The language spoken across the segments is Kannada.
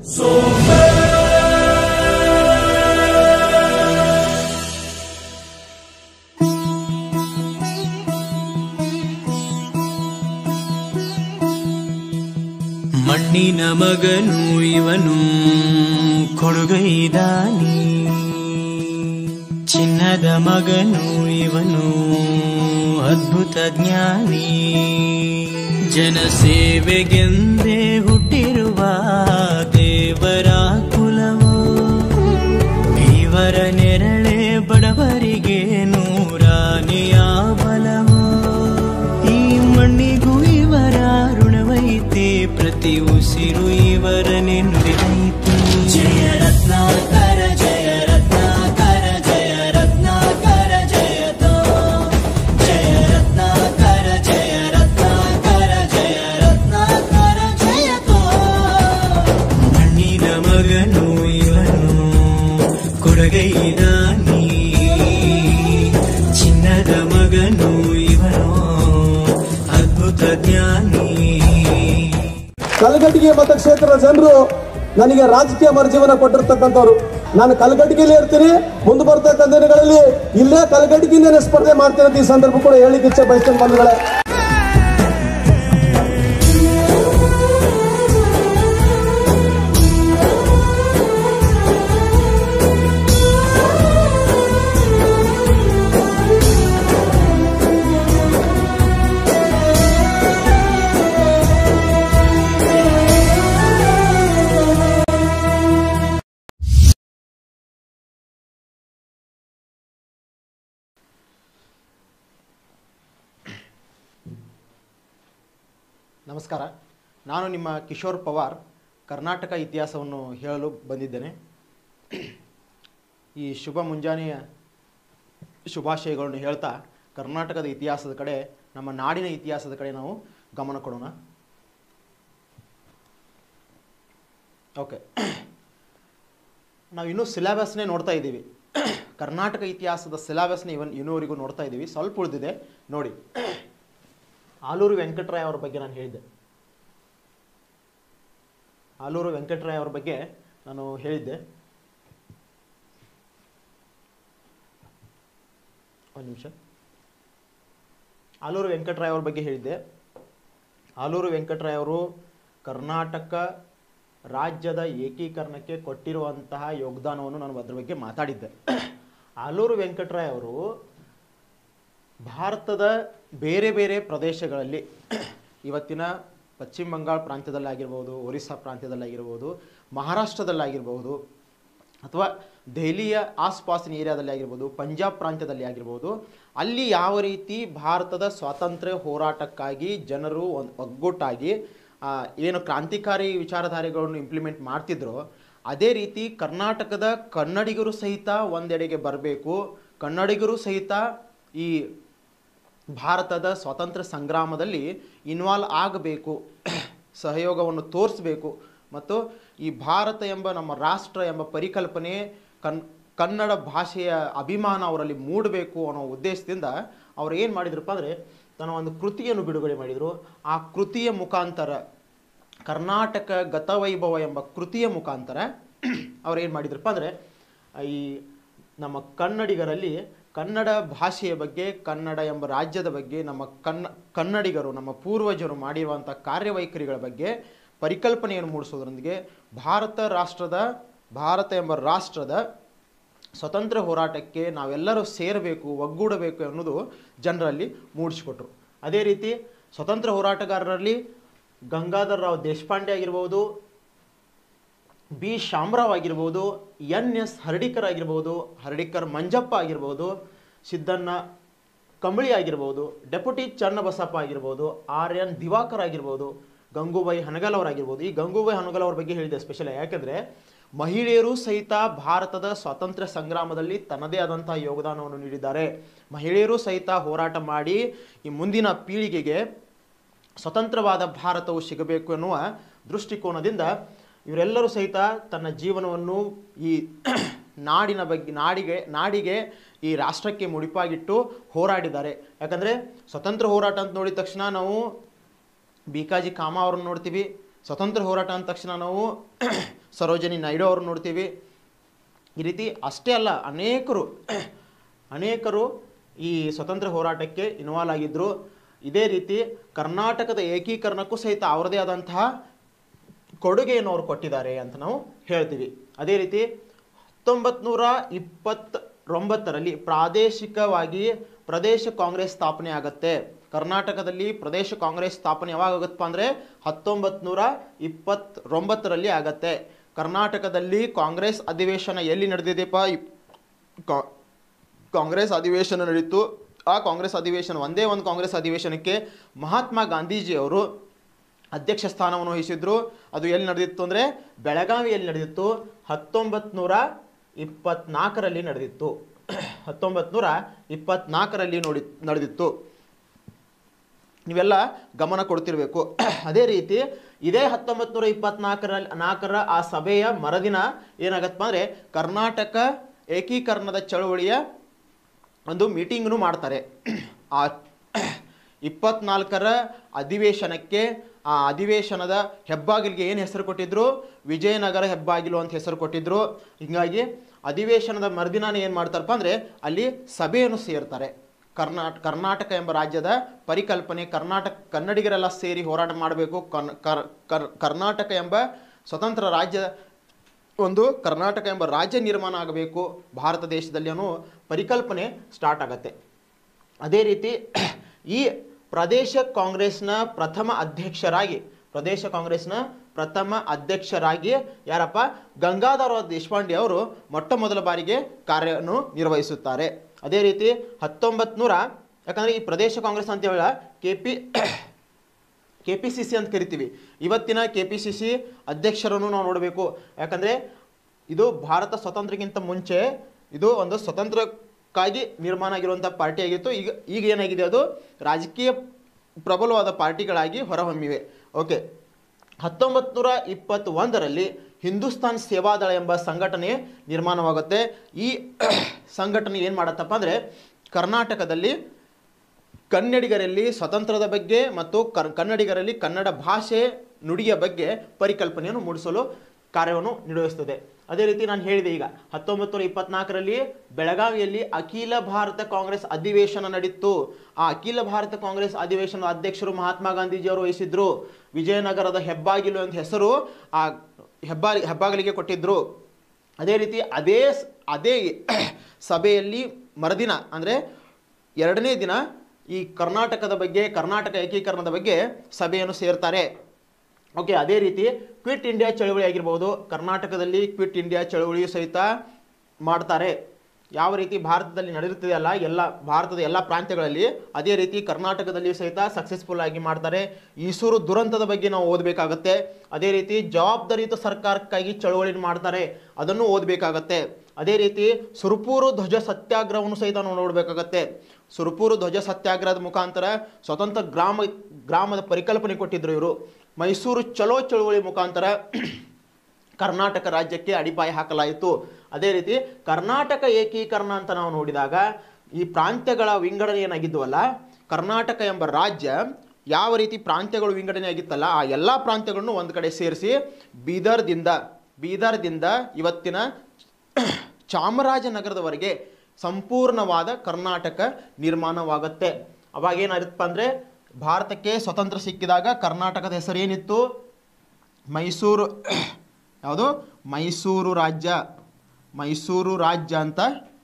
ಮಣ್ಣಿನ ಮಗನು ಇವನು ಕೊಡುಗೈದಾನಿ ಚಿನ್ನದ ಮಗನು ಇವನು ಅದ್ಭುತ ಜ್ಞಾನಿ ಜನಸೇವೆಗೆಂದೇ ಹುಟ್ಟಿರುವ ದೇವರ ಕುಲವೋ ಇವರ ನೆರಳೆ ಬಡವರಿಗೆ ನೂರಾನೆಯ ಬಲವೋ ಈ ಮಣ್ಣಿಗೂ ಇವರ ಋಣವೈತೆ ಪ್ರತಿ ಉಸಿರು ಇವರನೆ ನುಡಿದೈತೆ ಜಯ ರತ್ನಾಕರ ಜಯ ರತ್ನಾಕರ ಜಯ ರತ್ನಾಕರ ಜಯತೋ ಜಯ ರತ್ನಾಕರ ಜಯ ರತ್ನಾಕರ ಜಯ ರತ್ನಾಕರ ಜಯತೋ ಮಣ್ಣಿನ ಮಗನು ಇವನು ಕೊಡಗೈದಾನಿ ಚಿನ್ನದ ಮಗನು ಇವನು ಅದ್ಭುತ ಜ್ಞಾನಿ ಕಲಘಟಗಿ ಮತಕ್ಷೇತ್ರದ ಜನರು ನನಗೆ ರಾಜಕೀಯ ಮರುಜೀವನ ಕೊಟ್ಟಿರ್ತಕ್ಕಂಥವ್ರು ನಾನು ಕಲಘಟಗಿಯಲ್ಲಿ ಇರ್ತೀನಿ ಮುಂದೆ ಬರ್ತಕ್ಕಂಥ ದಿನಗಳಲ್ಲಿ ಇಲ್ಲೇ ಕಲಘಟಗಿಯಿಂದನೇ ಸ್ಪರ್ಧೆ ಮಾಡ್ತೀನಿ ಅಂತ ಈ ಸಂದರ್ಭ ಕೂಡ ಹೇಳಿಕ್ಕೆ ಇಚ್ಛೆ ಬಯಸ್ತೇನೆ ಬಂಧುಗಳೇ ನಮಸ್ಕಾರ ನಾನು ನಿಮ್ಮ ಕಿಶೋರ್ ಪವಾರ್ ಕರ್ನಾಟಕ ಇತಿಹಾಸವನ್ನು ಹೇಳಲು ಬಂದಿದ್ದೇನೆ ಈ ಶುಭ ಮುಂಜಾನೆಯ ಶುಭಾಶಯಗಳನ್ನು ಹೇಳ್ತಾ ಕರ್ನಾಟಕದ ಇತಿಹಾಸದ ಕಡೆ ನಮ್ಮ ನಾಡಿನ ಇತಿಹಾಸದ ಕಡೆ ನಾವು ಗಮನ ಕೊಡೋಣ ಓಕೆ ನಾವು ಇನ್ನೂ ಸಿಲೆಬಸ್ನೇ ನೋಡ್ತಾ ಇದ್ದೀವಿ ಕರ್ನಾಟಕ ಇತಿಹಾಸದ ಸಿಲೆಬಸ್ನ ಇವನ್ ಇನ್ನೂವರೆಗೂ ನೋಡ್ತಾ ಇದ್ದೀವಿ ಸ್ವಲ್ಪ ಉಳಿದಿದೆ ನೋಡಿ ಆಲೂರು ವೆಂಕಟರಾಯ ಅವರ ಬಗ್ಗೆ ನಾನು ಹೇಳಿದ್ದೆ ಆಲೂರು ವೆಂಕಟರಾಯ ಅವರ ಬಗ್ಗೆ ನಾನು ಹೇಳಿದ್ದೆ ಒಂದು ನಿಮಿಷ ಆಲೂರು ವೆಂಕಟರಾಯ ಅವ್ರ ಬಗ್ಗೆ ಹೇಳಿದ್ದೆ ಆಲೂರು ವೆಂಕಟರಾಯ ಅವರು ಕರ್ನಾಟಕ ರಾಜ್ಯದ ಏಕೀಕರಣಕ್ಕೆ ಕೊಟ್ಟಿರುವಂತಹ ಯೋಗದಾನವನ್ನು ನಾನು ಅದ್ರ ಬಗ್ಗೆ ಮಾತಾಡಿದ್ದೆ ಆಲೂರು ವೆಂಕಟರಾಯ ಅವರು ಭಾರತದ ಬೇರೆ ಬೇರೆ ಪ್ರದೇಶಗಳಲ್ಲಿ ಇವತ್ತಿನ ಪಶ್ಚಿಮ ಬಂಗಾಳ ಪ್ರಾಂತ್ಯದಲ್ಲಾಗಿರ್ಬೋದು ಒರಿಸ್ಸಾ ಪ್ರಾಂತ್ಯದಲ್ಲಾಗಿರ್ಬೋದು ಮಹಾರಾಷ್ಟ್ರದಲ್ಲಾಗಿರ್ಬೋದು ಅಥವಾ ದೆಹಲಿಯ ಆಸ್ಪಾಸಿನ ಏರಿಯಾದಲ್ಲಿ ಆಗಿರ್ಬೋದು ಪಂಜಾಬ್ ಪ್ರಾಂತ್ಯದಲ್ಲಿ ಆಗಿರ್ಬೋದು ಅಲ್ಲಿ ಯಾವ ರೀತಿ ಭಾರತದ ಸ್ವಾತಂತ್ರ್ಯ ಹೋರಾಟಕ್ಕಾಗಿ ಜನರು ಒಂದು ಒಗ್ಗೂಟಾಗಿ ಆ, ಏನು ಕ್ರಾಂತಿಕಾರಿ ವಿಚಾರಧಾರೆಗಳನ್ನು ಇಂಪ್ಲಿಮೆಂಟ್ ಮಾಡ್ತಿದ್ರೋ ಅದೇ ರೀತಿ ಕರ್ನಾಟಕದ ಕನ್ನಡಿಗರು ಸಹಿತ ಒಂದೆಡೆಗೆ ಬರಬೇಕು ಕನ್ನಡಿಗರು ಸಹಿತ ಈ ಭಾರತದ ಸ್ವಾತಂತ್ರ್ಯ ಸಂಗ್ರಾಮದಲ್ಲಿ ಇನ್ವಾಲ್ವ್ ಆಗಬೇಕು ಸಹಯೋಗವನ್ನು ತೋರಿಸಬೇಕು ಮತ್ತು ಈ ಭಾರತ ಎಂಬ ನಮ್ಮ ರಾಷ್ಟ್ರ ಎಂಬ ಪರಿಕಲ್ಪನೆ ಕನ್ ಕನ್ನಡ ಭಾಷೆಯ ಅಭಿಮಾನ ಅವರಲ್ಲಿ ಮೂಡಬೇಕು ಅನ್ನೋ ಉದ್ದೇಶದಿಂದ ಅವ್ರು ಏನು ಮಾಡಿದ್ರಪ್ಪ ಅಂದರೆ ತನ್ನ ಒಂದು ಕೃತಿಯನ್ನು ಬಿಡುಗಡೆ ಮಾಡಿದರು ಆ ಕೃತಿಯ ಮುಖಾಂತರ ಕರ್ನಾಟಕ ಗತವೈಭವ ಎಂಬ ಕೃತಿಯ ಮುಖಾಂತರ ಅವ್ರು ಏನು ಮಾಡಿದ್ರಪ್ಪ ಅಂದರೆ ಈ ನಮ್ಮ ಕನ್ನಡಿಗರಲ್ಲಿ ಕನ್ನಡ ಭಾಷೆಯ ಬಗ್ಗೆ ಕನ್ನಡ ಎಂಬ ರಾಜ್ಯದ ಬಗ್ಗೆ ನಮ್ಮ ಕನ್ನ ಕನ್ನಡಿಗರು ನಮ್ಮ ಪೂರ್ವಜರು ಮಾಡಿರುವಂಥ ಕಾರ್ಯವೈಖರಿಗಳ ಬಗ್ಗೆ ಪರಿಕಲ್ಪನೆಯನ್ನು ಮೂಡಿಸೋದ್ರೊಂದಿಗೆ ಭಾರತ ರಾಷ್ಟ್ರದ ಭಾರತ ಎಂಬ ರಾಷ್ಟ್ರದ ಸ್ವತಂತ್ರ ಹೋರಾಟಕ್ಕೆ ನಾವೆಲ್ಲರೂ ಸೇರಬೇಕು ಒಗ್ಗೂಡಬೇಕು ಅನ್ನೋದು ಜನರಲ್ಲಿ ಮೂಡಿಸಿಕೊಟ್ರು ಅದೇ ರೀತಿ ಸ್ವತಂತ್ರ ಹೋರಾಟಗಾರರಲ್ಲಿ ಗಂಗಾಧರ ರಾವ್ ದೇಶಪಾಂಡೆ ಆಗಿರ್ಬೋದು ಬಿ ಶಾಮರಾವ್ ಆಗಿರ್ಬೋದು ಎನ್ ಎಸ್ ಹರ್ಡಿಕರ್ ಆಗಿರ್ಬೋದು ಹರ್ಡಿಕರ್ ಮಂಜಪ್ಪ ಆಗಿರ್ಬೋದು ಸಿದ್ದಣ್ಣ ಕಂಬಳಿ ಆಗಿರ್ಬೋದು ಡೆಪ್ಯೂಟಿ ಚನ್ನಬಸಪ್ಪ ಆಗಿರ್ಬೋದು ಆರ್ ಎನ್ ದಿವಾಕರ್ ಆಗಿರ್ಬೋದು ಗಂಗೂಬಾಯಿ ಹನಗಲ್ ಅವರಾಗಿರ್ಬೋದು ಈ ಗಂಗೂಬಾಯಿ ಹನಗಲ್ ಅವ್ರ ಬಗ್ಗೆ ಹೇಳಿದೆ ಸ್ಪೆಷಲ್ ಯಾಕೆಂದರೆ ಮಹಿಳೆಯರು ಸಹಿತ ಭಾರತದ ಸ್ವಾತಂತ್ರ್ಯ ಸಂಗ್ರಾಮದಲ್ಲಿ ತನ್ನದೇ ಆದಂತಹ ಯೋಗದಾನವನ್ನು ನೀಡಿದ್ದಾರೆ ಮಹಿಳೆಯರು ಸಹಿತ ಹೋರಾಟ ಮಾಡಿ ಈ ಮುಂದಿನ ಪೀಳಿಗೆಗೆ ಸ್ವತಂತ್ರವಾದ ಭಾರತವು ಸಿಗಬೇಕು ಎನ್ನುವ ದೃಷ್ಟಿಕೋನದಿಂದ ಇವರೆಲ್ಲರೂ ಸಹಿತ ತನ್ನ ಜೀವನವನ್ನು ಈ ನಾಡಿನ ಬಗ್ಗೆ ನಾಡಿಗೆ ನಾಡಿಗೆ ಈ ರಾಷ್ಟ್ರಕ್ಕೆ ಮುಡಿಪಾಗಿಟ್ಟು ಹೋರಾಡಿದ್ದಾರೆ ಯಾಕಂದರೆ ಸ್ವತಂತ್ರ ಹೋರಾಟ ಅಂತ ನೋಡಿದ ತಕ್ಷಣ ನಾವು ಬಿಕಾಜಿ ಕಾಮ ಅವ್ರನ್ನ ನೋಡ್ತೀವಿ ಸ್ವತಂತ್ರ ಹೋರಾಟ ಅಂದ ತಕ್ಷಣ ನಾವು ಸರೋಜಿನಿ ನಾಯ್ಡು ಅವರು ನೋಡ್ತೀವಿ ಈ ರೀತಿ ಅಷ್ಟೇ ಅಲ್ಲ ಅನೇಕರು ಅನೇಕರು ಈ ಸ್ವತಂತ್ರ ಹೋರಾಟಕ್ಕೆ ಇನ್ವಾಲ್ವ್ ಆಗಿದ್ದರು ಇದೇ ರೀತಿ ಕರ್ನಾಟಕದ ಏಕೀಕರಣಕ್ಕೂ ಸಹಿತ ಅವರದೇ ಆದಂತಹ ಕೊಡುಗೆಯನ್ನು ಅವರು ಕೊಟ್ಟಿದ್ದಾರೆ ಅಂತ ನಾವು ಹೇಳ್ತೀವಿ ಅದೇ ರೀತಿ ಹತ್ತೊಂಬತ್ತು ನೂರ ಇಪ್ಪತ್ತೊಂಬತ್ತರಲ್ಲಿ ಪ್ರಾದೇಶಿಕವಾಗಿ ಪ್ರದೇಶ ಕಾಂಗ್ರೆಸ್ ಸ್ಥಾಪನೆ ಆಗುತ್ತೆ ಕರ್ನಾಟಕದಲ್ಲಿ ಪ್ರದೇಶ ಕಾಂಗ್ರೆಸ್ ಸ್ಥಾಪನೆ ಯಾವಾಗ ಆಗುತ್ತಪ್ಪ ಅಂದರೆ ಹತ್ತೊಂಬತ್ತು ನೂರ ಇಪ್ಪತ್ತೊಂಬತ್ತರಲ್ಲಿ ಆಗತ್ತೆ ಕರ್ನಾಟಕದಲ್ಲಿ ಕಾಂಗ್ರೆಸ್ ಅಧಿವೇಶನ ಎಲ್ಲಿ ನಡೆದಿದೆಪ್ಪ ಇಪ್- ಕಾ- ಕಾಂಗ್ರೆಸ್ ಅಧಿವೇಶನ ನಡೀತು ಆ ಕಾಂಗ್ರೆಸ್ ಅಧಿವೇಶನ ಒಂದೇ ಒಂದು ಕಾಂಗ್ರೆಸ್ ಅಧಿವೇಶನಕ್ಕೆ ಮಹಾತ್ಮ ಗಾಂಧೀಜಿಯವರು ಅಧ್ಯಕ್ಷ ಸ್ಥಾನವನ್ನು ವಹಿಸಿದ್ರು ಅದು ಎಲ್ಲಿ ನಡೆದಿತ್ತು ಅಂದರೆ ಬೆಳಗಾವಿಯಲ್ಲಿ ನಡೆದಿತ್ತು ಹತ್ತೊಂಬತ್ತು ನೂರ ಇಪ್ಪತ್ನಾಲ್ಕರಲ್ಲಿ ನಡೆದಿತ್ತು ಹತ್ತೊಂಬತ್ತು ನೂರ ಇಪ್ಪತ್ನಾಲ್ಕರಲ್ಲಿ ನೋಡಿ ನಡೆದಿತ್ತು ನೀವೆಲ್ಲ ಗಮನ ಕೊಡ್ತಿರ್ಬೇಕು ಅದೇ ರೀತಿ ಇದೇ ಹತ್ತೊಂಬತ್ತು ನೂರ ಇಪ್ಪತ್ನಾಲ್ಕರ ನಾಲ್ಕರ ಆ ಸಭೆಯ ಮರುದಿನ ಏನಾಗತ್ತಪ್ಪ ಅಂದರೆ ಕರ್ನಾಟಕ ಏಕೀಕರಣದ ಚಳವಳಿಯ ಒಂದು ಮೀಟಿಂಗ್ನು ಮಾಡ್ತಾರೆ ಆ ಇಪ್ಪತ್ನಾಲ್ಕರ ಅಧಿವೇಶನಕ್ಕೆ ಆ ಅಧಿವೇಶನದ ಹೆಬ್ಬಾಗಿಲಿಗೆ ಏನು ಹೆಸರು ಕೊಟ್ಟಿದ್ರು ವಿಜಯನಗರ ಹೆಬ್ಬಾಗಿಲು ಅಂತ ಹೆಸರು ಕೊಟ್ಟಿದ್ರು ಹೀಗಾಗಿ ಅಧಿವೇಶನದ ಮರುದಿನಾನೇ ಏನು ಮಾಡ್ತಾರಪ್ಪ ಅಂದರೆ ಅಲ್ಲಿ ಸಭೆಯನ್ನು ಸೇರ್ತಾರೆ ಕರ್ನಾಟ ಕರ್ನಾಟಕ ಎಂಬ ರಾಜ್ಯದ ಪರಿಕಲ್ಪನೆ ಕರ್ನಾಟಕ ಕನ್ನಡಿಗರೆಲ್ಲ ಸೇರಿ ಹೋರಾಟ ಮಾಡಬೇಕು ಕನ್ ಕರ್- ಕರ್- ಕರ್ನಾಟಕ ಎಂಬ ಸ್ವತಂತ್ರ ರಾಜ್ಯ ಒಂದು ಕರ್ನಾಟಕ ಎಂಬ ರಾಜ್ಯ ನಿರ್ಮಾಣ ಆಗಬೇಕು ಭಾರತ ದೇಶದಲ್ಲಿ ಅನ್ನೋ ಪರಿಕಲ್ಪನೆ ಸ್ಟಾರ್ಟ್ ಆಗತ್ತೆ ಅದೇ ರೀತಿ ಈ ಪ್ರದೇಶ ಕಾಂಗ್ರೆಸ್ನ ಪ್ರಥಮ ಅಧ್ಯಕ್ಷರಾಗಿ ಪ್ರದೇಶ ಕಾಂಗ್ರೆಸ್ನ ಪ್ರಥಮ ಅಧ್ಯಕ್ಷರಾಗಿ ಯಾರಪ್ಪ ಗಂಗಾಧರ ದೇಶಪಾಂಡೆ ಅವರು ಮೊಟ್ಟ ಮೊದಲ ಬಾರಿಗೆ ಕಾರ್ಯವನ್ನು ನಿರ್ವಹಿಸುತ್ತಾರೆ ಅದೇ ರೀತಿ ಹತ್ತೊಂಬತ್ತು ನೂರ ಯಾಕಂದರೆ ಈ ಪ್ರದೇಶ ಕಾಂಗ್ರೆಸ್ ಅಂತ ಹೇಳ K P K P C C ಅಂತ ಕರಿತೀವಿ ಇವತ್ತಿನ ಕೆ ಪಿ ಸಿ ಸಿ ಅಧ್ಯಕ್ಷರನ್ನು ನಾವು ನೋಡಬೇಕು ಯಾಕಂದರೆ ಇದು ಭಾರತ ಸ್ವತಂತ್ರಕ್ಕಿಂತ ಮುಂಚೆ ಇದು ಒಂದು ಸ್ವತಂತ್ರಕ್ಕಾಗಿ ನಿರ್ಮಾಣ ಆಗಿರುವಂಥ ಪಾರ್ಟಿ ಆಗಿತ್ತು ಈಗ ಈಗ ಏನಾಗಿದೆ ಅದು ರಾಜಕೀಯ ಪ್ರಬಲವಾದ ಪಾರ್ಟಿಗಳಾಗಿ ಹೊರಹೊಮ್ಮಿವೆ ಓಕೆ ಹತ್ತೊಂಬತ್ತು ನೂರ ಇಪ್ಪತ್ತೊಂದರಲ್ಲಿ ಹಿಂದೂಸ್ತಾನ್ ಸೇವಾದಳ ಎಂಬ ಸಂಘಟನೆ ನಿರ್ಮಾಣವಾಗುತ್ತೆ ಈ ಸಂಘಟನೆ ಏನು ಮಾಡತ್ತಪ್ಪ ಅಂದರೆ ಕರ್ನಾಟಕದಲ್ಲಿ ಕನ್ನಡಿಗರಲ್ಲಿ ಸ್ವತಂತ್ರದ ಬಗ್ಗೆ ಮತ್ತು ಕರ್ ಕನ್ನಡಿಗರಲ್ಲಿ ಕನ್ನಡ ಭಾಷೆ ನುಡಿಯ ಬಗ್ಗೆ ಪರಿಕಲ್ಪನೆಯನ್ನು ಮೂಡಿಸಲು ಕಾರ್ಯವನ್ನು ನಿರ್ವಹಿಸ್ತದೆ ಅದೇ ರೀತಿ ನಾನು ಹೇಳಿದೆ ಈಗ ಹತ್ತೊಂಬತ್ತು ನೂರ ಇಪ್ಪತ್ನಾಲ್ಕರಲ್ಲಿ ಬೆಳಗಾವಿಯಲ್ಲಿ ಅಖಿಲ ಭಾರತ ಕಾಂಗ್ರೆಸ್ ಅಧಿವೇಶನ ನಡೀತು ಆ ಅಖಿಲ ಭಾರತ ಕಾಂಗ್ರೆಸ್ ಅಧಿವೇಶನದ ಅಧ್ಯಕ್ಷರು ಮಹಾತ್ಮ ಗಾಂಧೀಜಿಯವರು ವಹಿಸಿದ್ರು ವಿಜಯನಗರದ ಹೆಬ್ಬಾಗಿಲು ಅಂತ ಹೆಸರು ಆ ಹೆಬ್ಬಾ ಹೆಬ್ಬಾಗಿಲಿಗೆ ಕೊಟ್ಟಿದ್ರು ಅದೇ ರೀತಿ ಅದೇ ಸ್- ಅದೇ ಸಭೆಯಲ್ಲಿ ಮರುದಿನ ಅಂದರೆ ಎರಡನೇ ದಿನ ಈ ಕರ್ನಾಟಕದ ಬಗ್ಗೆ ಕರ್ನಾಟಕ ಏಕೀಕರಣದ ಬಗ್ಗೆ ಸಭೆಯನ್ನು ಸೇರ್ತಾರೆ ಓಕೆ ಅದೇ ರೀತಿ ಕ್ವಿಟ್ ಇಂಡಿಯಾ ಚಳವಳಿ ಆಗಿರ್ಬೋದು ಕರ್ನಾಟಕದಲ್ಲಿ ಕ್ವಿಟ್ ಇಂಡಿಯಾ ಚಳವಳಿಯು ಸಹಿತ ಮಾಡ್ತಾರೆ ಯಾವ ರೀತಿ ಭಾರತದಲ್ಲಿ ನಡೆಯುತ್ತಿದೆಯಲ್ಲ ಎಲ್ಲ ಭಾರತದ ಎಲ್ಲ ಪ್ರಾಂತ್ಯಗಳಲ್ಲಿ ಅದೇ ರೀತಿ ಕರ್ನಾಟಕದಲ್ಲಿಯೂ ಸಹಿತ ಸಕ್ಸಸ್ಫುಲ್ ಆಗಿ ಮಾಡ್ತಾರೆ ಈಸೂರು ದುರಂತದ ಬಗ್ಗೆ ನಾವು ಓದಬೇಕಾಗತ್ತೆ ಅದೇ ರೀತಿ ಜವಾಬ್ದಾರಿಯುತ ಸರ್ಕಾರಕ್ಕಾಗಿ ಚಳವಳಿ ಮಾಡ್ತಾರೆ ಅದನ್ನು ಓದಬೇಕಾಗತ್ತೆ ಅದೇ ರೀತಿ ಸುರಪೂರು ಧ್ವಜ ಸತ್ಯಾಗ್ರಹವನ್ನು ಸಹಿತ ನಾವು ನೋಡಬೇಕಾಗತ್ತೆ ಸುರಪೂರು ಧ್ವಜ ಸತ್ಯಾಗ್ರಹದ ಮುಖಾಂತರ ಸ್ವತಂತ್ರ ಗ್ರಾಮ ಗ್ರಾಮದ ಪರಿಕಲ್ಪನೆ ಕೊಟ್ಟಿದ್ರು ಇವರು ಮೈಸೂರು ಚಲೋ ಚಳುವಳಿ ಮುಖಾಂತರ ಕರ್ನಾಟಕ ರಾಜ್ಯಕ್ಕೆ ಅಡಿಪಾಯ ಹಾಕಲಾಯಿತು ಅದೇ ರೀತಿ ಕರ್ನಾಟಕ ಏಕೀಕರಣ ಅಂತ ನಾವು ನೋಡಿದಾಗ ಈ ಪ್ರಾಂತ್ಯಗಳ ವಿಂಗಡಣೆ ಏನಾಗಿದ್ವಲ್ಲ ಕರ್ನಾಟಕ ಎಂಬ ರಾಜ್ಯ ಯಾವ ರೀತಿ ಪ್ರಾಂತ್ಯಗಳು ವಿಂಗಡಣೆ ಆಗಿತ್ತಲ್ಲ ಆ ಎಲ್ಲ ಪ್ರಾಂತ್ಯಗಳನ್ನು ಒಂದು ಕಡೆ ಸೇರಿಸಿ ಬೀದರ್ದಿಂದ ಬೀದರ್ದಿಂದ ಇವತ್ತಿನ ಚಾಮರಾಜನಗರದವರೆಗೆ ಸಂಪೂರ್ಣವಾದ ಕರ್ನಾಟಕ ನಿರ್ಮಾಣವಾಗುತ್ತೆ ಅವಾಗ ಏನಾಗಿತ್ತಪ್ಪ ಅಂದರೆ ಭಾರತಕ್ಕೆ ಸ್ವತಂತ್ರ ಸಿಕ್ಕಿದಾಗ ಕರ್ನಾಟಕದ ಹೆಸರೇನಿತ್ತು ಮೈಸೂರು ಯಾವುದು ಮೈಸೂರು ರಾಜ್ಯ ಮೈಸೂರು ರಾಜ್ಯ ಅಂತ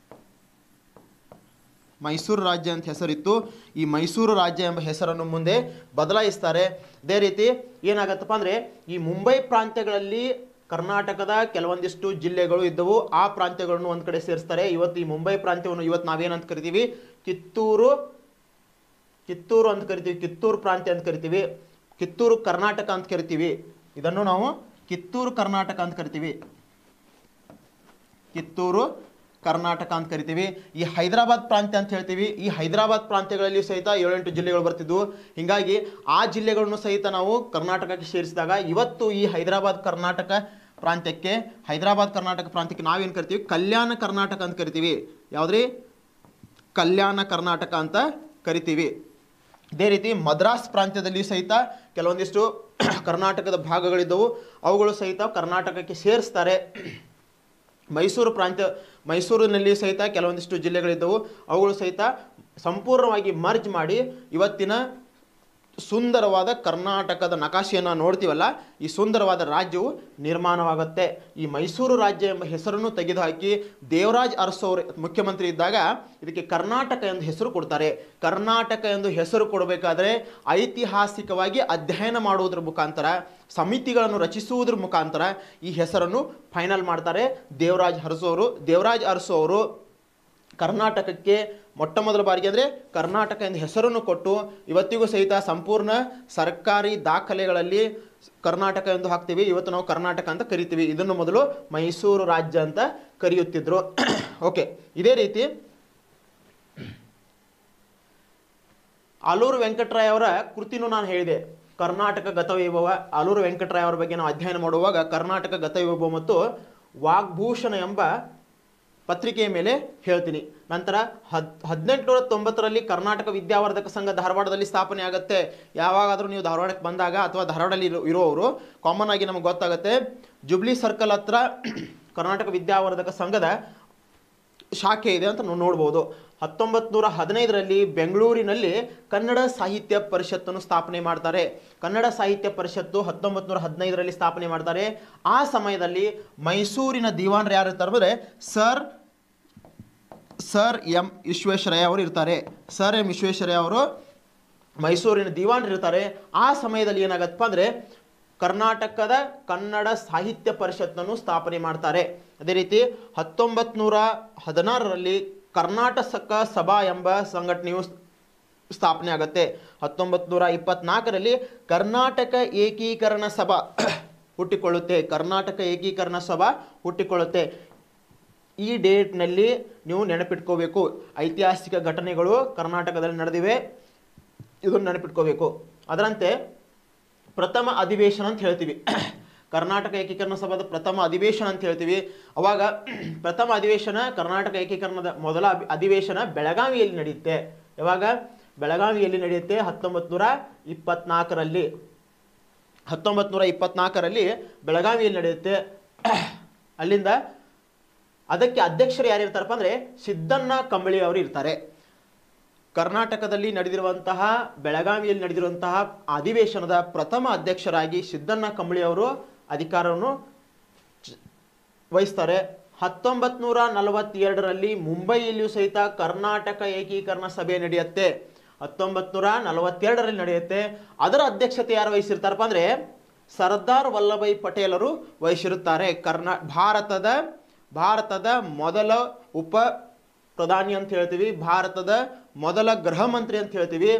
ಮೈಸೂರು ರಾಜ್ಯ ಅಂತ ಹೆಸರಿತ್ತು ಈ ಮೈಸೂರು ರಾಜ್ಯ ಎಂಬ ಹೆಸರನ್ನು ಮುಂದೆ ಬದಲಾಯಿಸ್ತಾರೆ ಅದೇ ರೀತಿ ಏನಾಗತ್ತಪ್ಪ ಅಂದರೆ ಈ ಮುಂಬೈ ಪ್ರಾಂತ್ಯಗಳಲ್ಲಿ ಕರ್ನಾಟಕದ ಕೆಲವೊಂದಿಷ್ಟು ಜಿಲ್ಲೆಗಳು ಇದ್ದವು ಆ ಪ್ರಾಂತ್ಯಗಳನ್ನು ಒಂದು ಕಡೆ ಸೇರಿಸ್ತಾರೆ ಇವತ್ತು ಈ ಮುಂಬೈ ಪ್ರಾಂತ್ಯವನ್ನು ಇವತ್ತು ನಾವೇನಂತ ಕರಿತೀವಿ ಕಿತ್ತೂರು ಕಿತ್ತೂರು ಅಂತ ಕರಿತೀವಿ ಕಿತ್ತೂರು ಪ್ರಾಂತ್ಯ ಅಂತ ಕರಿತೀವಿ ಕಿತ್ತೂರು ಕರ್ನಾಟಕ ಅಂತ ಕರಿತೀವಿ ಇದನ್ನು ನಾವು ಕಿತ್ತೂರು ಕರ್ನಾಟಕ ಅಂತ ಕರಿತೀವಿ ಕಿತ್ತೂರು ಕರ್ನಾಟಕ ಅಂತ ಕರಿತೀವಿ ಈ ಹೈದರಾಬಾದ್ ಪ್ರಾಂತ್ಯ ಅಂತ ಹೇಳ್ತೀವಿ ಈ ಹೈದರಾಬಾದ್ ಪ್ರಾಂತ್ಯಗಳಲ್ಲಿ ಸಹಿತ ಏಳೆಂಟು ಜಿಲ್ಲೆಗಳು ಬರ್ತಿದ್ವು ಹೀಗಾಗಿ ಆ ಜಿಲ್ಲೆಗಳನ್ನು ಸಹಿತ ನಾವು ಕರ್ನಾಟಕಕ್ಕೆ ಸೇರಿಸಿದಾಗ ಇವತ್ತು ಈ ಹೈದರಾಬಾದ್ ಕರ್ನಾಟಕ ಪ್ರಾಂತ್ಯಕ್ಕೆ ಹೈದರಾಬಾದ್ ಕರ್ನಾಟಕ ಪ್ರಾಂತ್ಯಕ್ಕೆ ನಾವೇನು ಕರಿತೀವಿ ಕಲ್ಯಾಣ ಕರ್ನಾಟಕ ಅಂತ ಕರಿತೀವಿ ಯಾವುದ್ರಿ ಕಲ್ಯಾಣ ಕರ್ನಾಟಕ ಅಂತ ಕರಿತೀವಿ ಇದೇ ರೀತಿ ಮದ್ರಾಸ್ ಪ್ರಾಂತ್ಯದಲ್ಲಿ ಸಹಿತ ಕೆಲವೊಂದಿಷ್ಟು ಕರ್ನಾಟಕದ ಭಾಗಗಳಿದ್ದವು ಅವುಗಳು ಸಹಿತ ಕರ್ನಾಟಕಕ್ಕೆ ಸೇರಿಸ್ತಾರೆ ಮೈಸೂರು ಪ್ರಾಂತ್ಯ ಮೈಸೂರಿನಲ್ಲಿ ಸಹಿತ ಕೆಲವೊಂದಿಷ್ಟು ಜಿಲ್ಲೆಗಳಿದ್ದವು ಅವುಗಳು ಸಹಿತ ಸಂಪೂರ್ಣವಾಗಿ ಮರ್ಜ್ ಮಾಡಿ ಇವತ್ತಿನ ಸುಂದರವಾದ ಕರ್ನಾಟಕದ ನಕಾಶೆಯನ್ನು ನೋಡ್ತೀವಲ್ಲ ಈ ಸುಂದರವಾದ ರಾಜ್ಯವು ನಿರ್ಮಾಣವಾಗುತ್ತೆ ಈ ಮೈಸೂರು ರಾಜ್ಯ ಎಂಬ ಹೆಸರನ್ನು ತೆಗೆದುಹಾಕಿ ದೇವರಾಜ್ ಅರಸು ಅವರು ಮುಖ್ಯಮಂತ್ರಿ ಇದ್ದಾಗ ಇದಕ್ಕೆ ಕರ್ನಾಟಕ ಎಂದು ಹೆಸರು ಕೊಡ್ತಾರೆ ಕರ್ನಾಟಕ ಎಂದು ಹೆಸರು ಕೊಡಬೇಕಾದ್ರೆ ಐತಿಹಾಸಿಕವಾಗಿ ಅಧ್ಯಯನ ಮಾಡುವುದರ ಮುಖಾಂತರ ಸಮಿತಿಗಳನ್ನು ರಚಿಸುವುದರ ಮುಖಾಂತರ ಈ ಹೆಸರನ್ನು ಫೈನಲ್ ಮಾಡ್ತಾರೆ ದೇವರಾಜ್ ಅರಸು ಅವರು ದೇವರಾಜ್ ಅರಸು ಅವರು ಕರ್ನಾಟಕಕ್ಕೆ ಮೊಟ್ಟ ಮೊದಲ ಬಾರಿಗೆ ಅಂದರೆ ಕರ್ನಾಟಕ ಎಂದು ಹೆಸರನ್ನು ಕೊಟ್ಟು ಇವತ್ತಿಗೂ ಸಹಿತ ಸಂಪೂರ್ಣ ಸರ್ಕಾರಿ ದಾಖಲೆಗಳಲ್ಲಿ ಕರ್ನಾಟಕ ಎಂದು ಹಾಕ್ತೀವಿ ಇವತ್ತು ನಾವು ಕರ್ನಾಟಕ ಅಂತ ಕರಿತೀವಿ ಇದನ್ನು ಮೊದಲು ಮೈಸೂರು ರಾಜ್ಯ ಅಂತ ಕರೆಯುತ್ತಿದ್ರು ಓಕೆ ಇದೇ ರೀತಿ ಆಲೂರು ವೆಂಕಟರಾಯ್ ಅವರ ಕೃತಿನೂ ನಾನು ಹೇಳಿದೆ ಕರ್ನಾಟಕ ಗತವೈಭವ ಆಲೂರು ವೆಂಕಟರಾಯ್ ಅವರ ಬಗ್ಗೆ ನಾವು ಅಧ್ಯಯನ ಮಾಡುವಾಗ ಕರ್ನಾಟಕ ಗತವೈಭವ ಮತ್ತು ವಾಗ್ಭೂಷಣ ಎಂಬ ಪತ್ರಿಕೆಯ ಮೇಲೆ ಹೇಳ್ತೀನಿ ನಂತರ ಹದ್ ಹದಿನೆಂಟುನೂರ ತೊಂಬತ್ತರಲ್ಲಿ ಕರ್ನಾಟಕ ವಿದ್ಯಾವರ್ಧಕ ಸಂಘ ಧಾರವಾಡದಲ್ಲಿ ಸ್ಥಾಪನೆ ಆಗುತ್ತೆ ಯಾವಾಗಾದರೂ ನೀವು ಧಾರವಾಡಕ್ಕೆ ಬಂದಾಗ ಅಥವಾ ಧಾರವಾಡದಲ್ಲಿ ಇರೋ ಇರೋವರು ಕಾಮನ್ ಆಗಿ ನಮಗೆ ಗೊತ್ತಾಗುತ್ತೆ ಜುಬ್ಲಿ ಸರ್ಕಲ್ ಹತ್ರ ಕರ್ನಾಟಕ ವಿದ್ಯಾವರ್ಧಕ ಸಂಘದ ಶಾಖೆ ಇದೆ ಅಂತ ನಾವು ನೋಡ್ಬೋದು ಹತ್ತೊಂಬತ್ತು ನೂರ ಹದಿನೈದರಲ್ಲಿ ಬೆಂಗಳೂರಿನಲ್ಲಿ ಕನ್ನಡ ಸಾಹಿತ್ಯ ಪರಿಷತ್ತನ್ನು ಸ್ಥಾಪನೆ ಮಾಡ್ತಾರೆ ಕನ್ನಡ ಸಾಹಿತ್ಯ ಪರಿಷತ್ತು ಹತ್ತೊಂಬತ್ತು ನೂರ ಹದಿನೈದರಲ್ಲಿ ಸ್ಥಾಪನೆ ಮಾಡ್ತಾರೆ ಆ ಸಮಯದಲ್ಲಿ ಮೈಸೂರಿನ ದಿವಾನ್ರು ಯಾರು ಇರ್ತಾರೆ ಅಂದರೆ ಸರ್ ಸರ್ ಎಂ ವಿಶ್ವೇಶ್ವರಯ್ಯ ಅವರು ಇರ್ತಾರೆ ಸರ್ ಎಂ ವಿಶ್ವೇಶ್ವರಯ್ಯ ಅವರು ಮೈಸೂರಿನ ದಿವಾನ್ರು ಇರ್ತಾರೆ ಆ ಸಮಯದಲ್ಲಿ ಏನಾಗತ್ತಪ್ಪ ಅಂದರೆ ಕರ್ನಾಟಕದ ಕನ್ನಡ ಸಾಹಿತ್ಯ ಪರಿಷತ್ತನ್ನು ಸ್ಥಾಪನೆ ಮಾಡ್ತಾರೆ ಅದೇ ರೀತಿ ಹತ್ತೊಂಬತ್ತು ನೂರ ಹದಿನಾರರಲ್ಲಿ ಕರ್ನಾಟಕ ಸಭಾ ಎಂಬ ಸಂಘಟನೆಯು ಸ್ಥಾಪನೆ ಆಗುತ್ತೆ ಹತ್ತೊಂಬತ್ತು ನೂರ ಇಪ್ಪತ್ನಾಲ್ಕರಲ್ಲಿ ಕರ್ನಾಟಕ ಏಕೀಕರಣ ಸಭಾ ಹುಟ್ಟಿಕೊಳ್ಳುತ್ತೆ ಕರ್ನಾಟಕ ಏಕೀಕರಣ ಸಭಾ ಹುಟ್ಟಿಕೊಳ್ಳುತ್ತೆ ಈ ಡೇಟ್ನಲ್ಲಿ ನೀವು ನೆನಪಿಟ್ಕೋಬೇಕು ಐತಿಹಾಸಿಕ ಘಟನೆಗಳು ಕರ್ನಾಟಕದಲ್ಲಿ ನಡೆದಿವೆ ಇದನ್ನು ನೆನಪಿಟ್ಕೋಬೇಕು ಅದರಂತೆ ಪ್ರಥಮ ಅಧಿವೇಶನ ಅಂತ ಹೇಳ್ತೀವಿ ಕರ್ನಾಟಕ ಏಕೀಕರಣ ಸಭಾದ ಪ್ರಥಮ ಅಧಿವೇಶನ ಅಂತ ಹೇಳ್ತೀವಿ ಅವಾಗ ಪ್ರಥಮ ಅಧಿವೇಶನ ಕರ್ನಾಟಕ ಏಕೀಕರಣದ ಮೊದಲ ಅಭಿ- ಅಧಿವೇಶನ ಬೆಳಗಾವಿಯಲ್ಲಿ ನಡೆಯುತ್ತೆ ಯಾವಾಗ ಬೆಳಗಾವಿಯಲ್ಲಿ ನಡೆಯುತ್ತೆ ಹತ್ತೊಂಬತ್ತು ನೂರ ಇಪ್ಪತ್ನಾಲ್ಕರಲ್ಲಿ ಹತ್ತೊಂಬತ್ತು ನೂರ ಇಪ್ಪತ್ನಾಲ್ಕರಲ್ಲಿ ಬೆಳಗಾವಿಯಲ್ಲಿ ನಡೆಯುತ್ತೆ ಅಲ್ಲಿಂದ ಅದಕ್ಕೆ ಅಧ್ಯಕ್ಷರು ಯಾರಿರ್ತಾರಪ್ಪ ಅಂದರೆ ಸಿದ್ದಣ್ಣ ಕಂಬಳಿ ಅವರು ಇರ್ತಾರೆ ಕರ್ನಾಟಕದಲ್ಲಿ ನಡೆದಿರುವಂತಹ ಬೆಳಗಾವಿಯಲ್ಲಿ ನಡೆದಿರುವಂತಹ ಅಧಿವೇಶನದ ಪ್ರಥಮ ಅಧ್ಯಕ್ಷರಾಗಿ ಸಿದ್ದಣ್ಣ ಕಂಬಳಿ ಅವರು ಅಧಿಕಾರವನ್ನು ಚ- ವಹಿಸ್ತಾರೆ ಹತ್ತೊಂಬತ್ತು ನೂರ ನಲವತ್ತೆರಡರಲ್ಲಿ ಮುಂಬೈಯಲ್ಲಿಯೂ ಸಹಿತ ಕರ್ನಾಟಕ ಏಕೀಕರಣ ಸಭೆ ನಡೆಯುತ್ತೆ ಹತ್ತೊಂಬತ್ತು ನೂರ ನಲವತ್ತೆರಡರಲ್ಲಿ ನಡೆಯುತ್ತೆ ಅದರ ಅಧ್ಯಕ್ಷತೆ ಯಾರು ವಹಿಸಿರ್ತಾರಪ್ಪ ಅಂದರೆ ಸರ್ದಾರ್ ವಲ್ಲಭಾಯ್ ಪಟೇಲರು ವಹಿಸಿರುತ್ತಾರೆ ಕರ್ನಾ ಭಾರತದ ಭಾರತದ ಮೊದಲ ಉಪ ಪ್ರಧಾನಿ ಅಂತ ಹೇಳ್ತೀವಿ ಭಾರತದ ಮೊದಲ ಗೃಹ ಮಂತ್ರಿ ಅಂತ ಹೇಳ್ತೀವಿ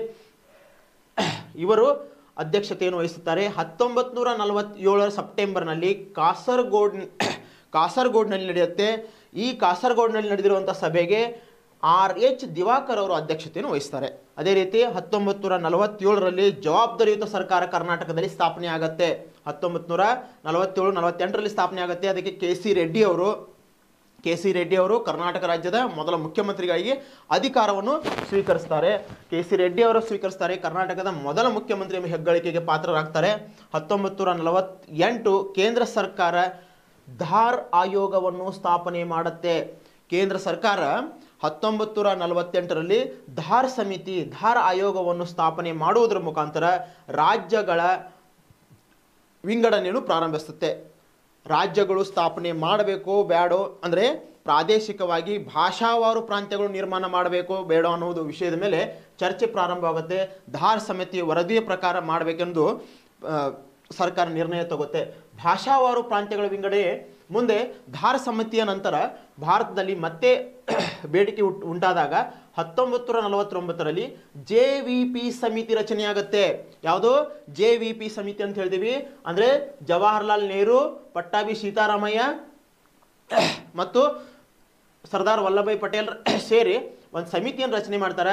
ಇವರು ಅಧ್ಯಕ್ಷತೆಯನ್ನು ವಹಿಸುತ್ತಾರೆ ಹತ್ತೊಂಬತ್ತು ನೂರ ನಲವತ್ತೇಳರ ಸೆಪ್ಟೆಂಬರ್ನಲ್ಲಿ ಕಾಸರಗೋಡ್ ಕಾಸರಗೋಡ್ನಲ್ಲಿ ನಡೆಯುತ್ತೆ ಈ ಕಾಸರಗೋಡ್ನಲ್ಲಿ ನಡೆದಿರುವಂಥ ಸಭೆಗೆ ಆರ್ ಎಚ್ ದಿವಾಕರ್ ಅವರು ಅಧ್ಯಕ್ಷತೆಯನ್ನು ವಹಿಸ್ತಾರೆ ಅದೇ ರೀತಿ ಹತ್ತೊಂಬತ್ತು ನೂರ ನಲವತ್ತೇಳರಲ್ಲಿ ಜವಾಬ್ದಾರಿಯುತ ಸರ್ಕಾರ ಕರ್ನಾಟಕದಲ್ಲಿ ಸ್ಥಾಪನೆ ಆಗುತ್ತೆ ಹತ್ತೊಂಬತ್ತು ನೂರ ನಲವತ್ತೇಳು ನಲವತ್ತೆಂಟರಲ್ಲಿ ಸ್ಥಾಪನೆ ಆಗುತ್ತೆ ಅದಕ್ಕೆ ಕೆ ಸಿ ರೆಡ್ಡಿ ಅವರು ಕೆ ಸಿ ರೆಡ್ಡಿ ಅವರು ಕರ್ನಾಟಕ ರಾಜ್ಯದ ಮೊದಲ ಮುಖ್ಯಮಂತ್ರಿಗಾಗಿ ಅಧಿಕಾರವನ್ನು ಸ್ವೀಕರಿಸ್ತಾರೆ ಕೆ ಸಿ ರೆಡ್ಡಿ ಅವರು ಸ್ವೀಕರಿಸ್ತಾರೆ ಕರ್ನಾಟಕದ ಮೊದಲ ಮುಖ್ಯಮಂತ್ರಿ ಎಂಬ ಹೆಗ್ಗಳಿಕೆಗೆ ಪಾತ್ರರಾಗ್ತಾರೆ ಹತ್ತೊಂಬತ್ತು ನೂರ ನಲವತ್ತೆಂಟು ಕೇಂದ್ರ ಸರ್ಕಾರ ಧಾರ್ ಆಯೋಗವನ್ನು ಸ್ಥಾಪನೆ ಮಾಡುತ್ತೆ ಕೇಂದ್ರ ಸರ್ಕಾರ ಹತ್ತೊಂಬತ್ತು ನೂರ ನಲವತ್ತೆಂಟರಲ್ಲಿ ಧಾರ್ ಸಮಿತಿ ಧಾರ್ ಆಯೋಗವನ್ನು ಸ್ಥಾಪನೆ ಮಾಡುವುದರ ಮುಖಾಂತರ ರಾಜ್ಯಗಳ ವಿಂಗಡಣೆಯನ್ನು ಪ್ರಾರಂಭಿಸುತ್ತೆ ರಾಜ್ಯಗಳು ಸ್ಥಾಪನೆ ಮಾಡಬೇಕು ಬೇಡೋ ಅಂದರೆ ಪ್ರಾದೇಶಿಕವಾಗಿ ಭಾಷಾವಾರು ಪ್ರಾಂತ್ಯಗಳು ನಿರ್ಮಾಣ ಮಾಡಬೇಕು ಬೇಡ ಅನ್ನೋದು ವಿಷಯದ ಮೇಲೆ ಚರ್ಚೆ ಪ್ರಾರಂಭವಾಗುತ್ತೆ ಧಾರ್ ಸಮಿತಿ ವರದಿಯ ಪ್ರಕಾರ ಮಾಡಬೇಕೆಂದು ಆ, ಸರ್ಕಾರ ನಿರ್ಣಯ ತಗುತ್ತೆ ಭಾಷಾವಾರು ಪ್ರಾಂತ್ಯಗಳ ವಿಂಗಡಣೆ ಮುಂದೆ ಧಾರ್ ಸಮಿತಿಯ ನಂತರ ಭಾರತದಲ್ಲಿ ಮತ್ತೆ ಬೇಡಿಕೆ ಉಂಟ್- ಉಂಟಾದಾಗ ಹತ್ತೊಂಬತ್ತು ನೂರ ನಲವತ್ತೊಂಬತ್ತರಲ್ಲಿ ಜೆ ವಿ ಪಿ ಸಮಿತಿ ರಚನೆಯಾಗುತ್ತೆ ಯಾವುದು ಜೆ ವಿ ಪಿ ಸಮಿತಿ ಅಂತ ಹೇಳ್ತೀವಿ ಅಂದರೆ ಜವಾಹರ್ಲಾಲ್ ನೆಹರು ಪಟ್ಟಾಭಿ ಸೀತಾರಾಮಯ್ಯ ಮತ್ತು ಸರ್ದಾರ್ ವಲ್ಲಭಾಯ್ ಪಟೇಲ್ ಸೇರಿ ಒಂದು ಸಮಿತಿಯನ್ನು ರಚನೆ ಮಾಡ್ತಾರೆ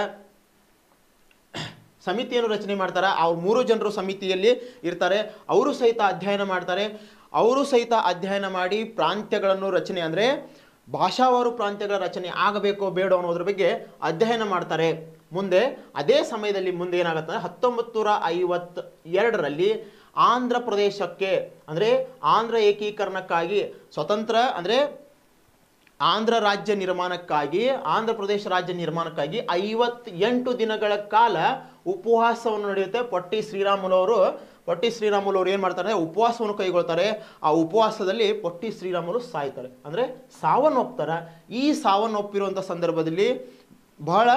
ಸಮಿತಿಯನ್ನು ರಚನೆ ಮಾಡ್ತಾರೆ ಅವ್ರು ಮೂರು ಜನರು ಸಮಿತಿಯಲ್ಲಿ ಇರ್ತಾರೆ ಅವರು ಸಹಿತ ಅಧ್ಯಯನ ಮಾಡ್ತಾರೆ ಅವರು ಸಹಿತ ಅಧ್ಯಯನ ಮಾಡಿ ಪ್ರಾಂತ್ಯಗಳನ್ನು ರಚನೆ ಅಂದರೆ ಭಾಷಾವಾರು ಪ್ರಾಂತ್ಯಗಳ ರಚನೆ ಆಗಬೇಕೋ ಬೇಡೋ ಅನ್ನೋದ್ರ ಬಗ್ಗೆ ಅಧ್ಯಯನ ಮಾಡ್ತಾರೆ ಮುಂದೆ ಅದೇ ಸಮಯದಲ್ಲಿ ಮುಂದೆ ಏನಾಗುತ್ತೆ ಹತ್ತೊಂಬತ್ತು ನೂರ ಐವತ್ತ ಎರಡರಲ್ಲಿ ಆಂಧ್ರ ಪ್ರದೇಶಕ್ಕೆ ಅಂದರೆ ಆಂಧ್ರ ಏಕೀಕರಣಕ್ಕಾಗಿ ಸ್ವತಂತ್ರ ಅಂದರೆ ಆಂಧ್ರ ರಾಜ್ಯ ನಿರ್ಮಾಣಕ್ಕಾಗಿ ಆಂಧ್ರ ಪ್ರದೇಶ ರಾಜ್ಯ ನಿರ್ಮಾಣಕ್ಕಾಗಿ ಐವತ್ತೆಂಟು ದಿನಗಳ ಕಾಲ ಉಪವಾಸವನ್ನು ನಡೆಯುತ್ತೆ ಪೊಟ್ಟಿ ಶ್ರೀರಾಮುಲವರು ಪೊಟ್ಟಿ ಶ್ರೀರಾಮುಲು ಅವರು ಏನು ಮಾಡ್ತಾರೆ ಉಪವಾಸವನ್ನು ಕೈಗೊಳ್ತಾರೆ ಆ ಉಪವಾಸದಲ್ಲಿ ಪೊಟ್ಟಿ ಶ್ರೀರಾಮುಲು ಸಾಯ್ತಾರೆ ಅಂದರೆ ಸಾವನ್ನೊಪ್ತಾರೆ ಈ ಸಾವನ್ನೊಪ್ಪಿರುವಂಥ ಸಂದರ್ಭದಲ್ಲಿ ಬಹಳ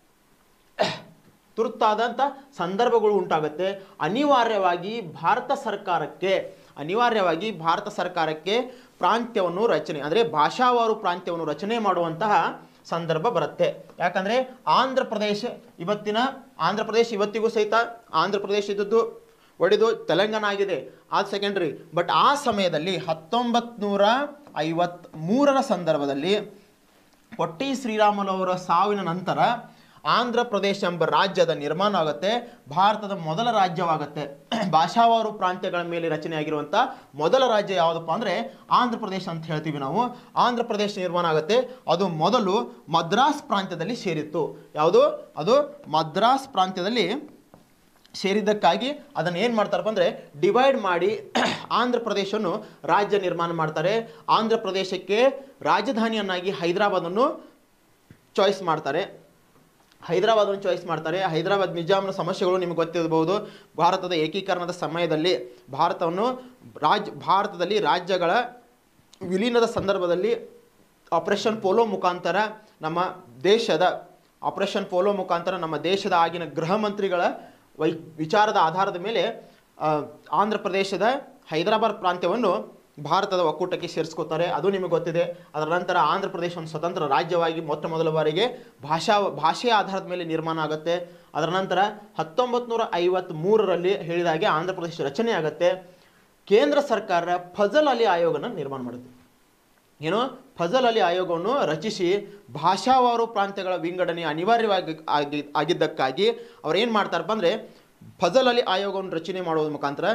ತುರ್ತಾದಂಥ ಸಂದರ್ಭಗಳು ಉಂಟಾಗುತ್ತೆ ಅನಿವಾರ್ಯವಾಗಿ ಭಾರತ ಸರ್ಕಾರಕ್ಕೆ ಅನಿವಾರ್ಯವಾಗಿ ಭಾರತ ಸರ್ಕಾರಕ್ಕೆ ಪ್ರಾಂತ್ಯವನ್ನು ರಚನೆ ಅಂದರೆ ಭಾಷಾವಾರು ಪ್ರಾಂತ್ಯವನ್ನು ರಚನೆ ಮಾಡುವಂತಹ ಸಂದರ್ಭ ಬರುತ್ತೆ ಯಾಕಂದರೆ ಆಂಧ್ರ ಪ್ರದೇಶ ಇವತ್ತಿನ ಆಂಧ್ರ ಪ್ರದೇಶ ಇವತ್ತಿಗೂ ಸಹಿತ ಆಂಧ್ರ ಪ್ರದೇಶ ಇದ್ದದ್ದು ಒಡೆದು ತೆಲಂಗಾಣ ಆಗಿದೆ ಅದು ಸೆಕೆಂಡ್ರಿ ಬಟ್ ಆ ಸಮಯದಲ್ಲಿ ಹತ್ತೊಂಬತ್ತು ನೂರ ಐವತ್ತ್ಮೂರರ ಸಂದರ್ಭದಲ್ಲಿ ಪೊಟ್ಟಿ ಶ್ರೀರಾಮುಲು ಅವರ ಸಾವಿನ ನಂತರ ಆಂಧ್ರ ಪ್ರದೇಶ ಎಂಬ ರಾಜ್ಯದ ನಿರ್ಮಾಣ ಆಗುತ್ತೆ ಭಾರತದ ಮೊದಲ ರಾಜ್ಯವಾಗುತ್ತೆ ಭಾಷಾವಾರು ಪ್ರಾಂತ್ಯಗಳ ಮೇಲೆ ರಚನೆಯಾಗಿರುವಂಥ ಮೊದಲ ರಾಜ್ಯ ಯಾವುದಪ್ಪ ಅಂದರೆ ಆಂಧ್ರ ಪ್ರದೇಶ ಅಂತ ಹೇಳ್ತೀವಿ ನಾವು ಆಂಧ್ರ ಪ್ರದೇಶ ನಿರ್ಮಾಣ ಆಗುತ್ತೆ ಅದು ಮೊದಲು ಮದ್ರಾಸ್ ಪ್ರಾಂತ್ಯದಲ್ಲಿ ಸೇರಿತ್ತು ಯಾವುದು ಅದು ಮದ್ರಾಸ್ ಪ್ರಾಂತ್ಯದಲ್ಲಿ ಸೇರಿದ್ದಕ್ಕಾಗಿ ಅದನ್ನು ಏನು ಮಾಡ್ತಾರಪ್ಪ ಅಂದರೆ ಡಿವೈಡ್ ಮಾಡಿ ಆಂಧ್ರ ಪ್ರದೇಶವನ್ನು ರಾಜ್ಯ ನಿರ್ಮಾಣ ಮಾಡ್ತಾರೆ ಆಂಧ್ರ ಪ್ರದೇಶಕ್ಕೆ ರಾಜಧಾನಿಯನ್ನಾಗಿ ಹೈದರಾಬಾದನ್ನು ಚಾಯ್ಸ್ ಮಾಡ್ತಾರೆ ಹೈದರಾಬಾದನ್ನು ಚಾಯ್ಸ್ ಮಾಡ್ತಾರೆ ಹೈದರಾಬಾದ್ ನಿಜಾಮ್ನ ಸಮಸ್ಯೆಗಳು ನಿಮಗೆ ಗೊತ್ತಿರಬಹುದು ಭಾರತದ ಏಕೀಕರಣದ ಸಮಯದಲ್ಲಿ ಭಾರತವನ್ನು ರಾಜ್ ಭಾರತದಲ್ಲಿ ರಾಜ್ಯಗಳ ವಿಲೀನದ ಸಂದರ್ಭದಲ್ಲಿ ಆಪರೇಷನ್ ಪೋಲೋ ಮುಖಾಂತರ ನಮ್ಮ ದೇಶದ ಆಪರೇಷನ್ ಪೋಲೋ ಮುಖಾಂತರ ನಮ್ಮ ದೇಶದ ಆಗಿನ ಗೃಹ ಮಂತ್ರಿಗಳ ವೈ ವಿಚಾರದ ಆಧಾರದ ಮೇಲೆ ಆ, ಆಂಧ್ರ ಪ್ರದೇಶದ ಹೈದರಾಬಾದ್ ಪ್ರಾಂತ್ಯವನ್ನು ಭಾರತದ ಒಕ್ಕೂಟಕ್ಕೆ ಸೇರಿಸ್ಕೋತಾರೆ ಅದು ನಿಮಗೆ ಗೊತ್ತಿದೆ ಅದರ ನಂತರ ಆಂಧ್ರ ಪ್ರದೇಶ ಒಂದು ಸ್ವತಂತ್ರ ರಾಜ್ಯವಾಗಿ ಮೊಟ್ಟ ಮೊದಲ ಬಾರಿಗೆ ಭಾಷಾ ಭಾಷೆಯ ಆಧಾರದ ಮೇಲೆ ನಿರ್ಮಾಣ ಆಗುತ್ತೆ ಅದರ ನಂತರ ಹತ್ತೊಂಬತ್ತು ನೂರ ಐವತ್ತ್ಮೂರರಲ್ಲಿ ಹೇಳಿದ ಹಾಗೆ ಆಂಧ್ರ ಪ್ರದೇಶ ರಚನೆ ಆಗುತ್ತೆ ಕೇಂದ್ರ ಸರ್ಕಾರ ಫಜಲ್ ಅಲಿ ಆಯೋಗನ ನಿರ್ಮಾಣ ಮಾಡುತ್ತೆ ಏನು ಫಜಲ್ ಅಲಿ ಆಯೋಗವನ್ನು ರಚಿಸಿ ಭಾಷಾವಾರು ಪ್ರಾಂತ್ಯಗಳ ವಿಂಗಡಣೆ ಅನಿವಾರ್ಯವಾಗಿ ಆಗಿ ಆಗಿದ್ದಕ್ಕಾಗಿ ಅವ್ರು ಏನು ಮಾಡ್ತಾರಪ್ಪ ಅಂದರೆ ಫಜಲ್ ಅಲಿ ಆಯೋಗವನ್ನು ರಚನೆ ಮಾಡೋದ್ರ ಮುಖಾಂತರ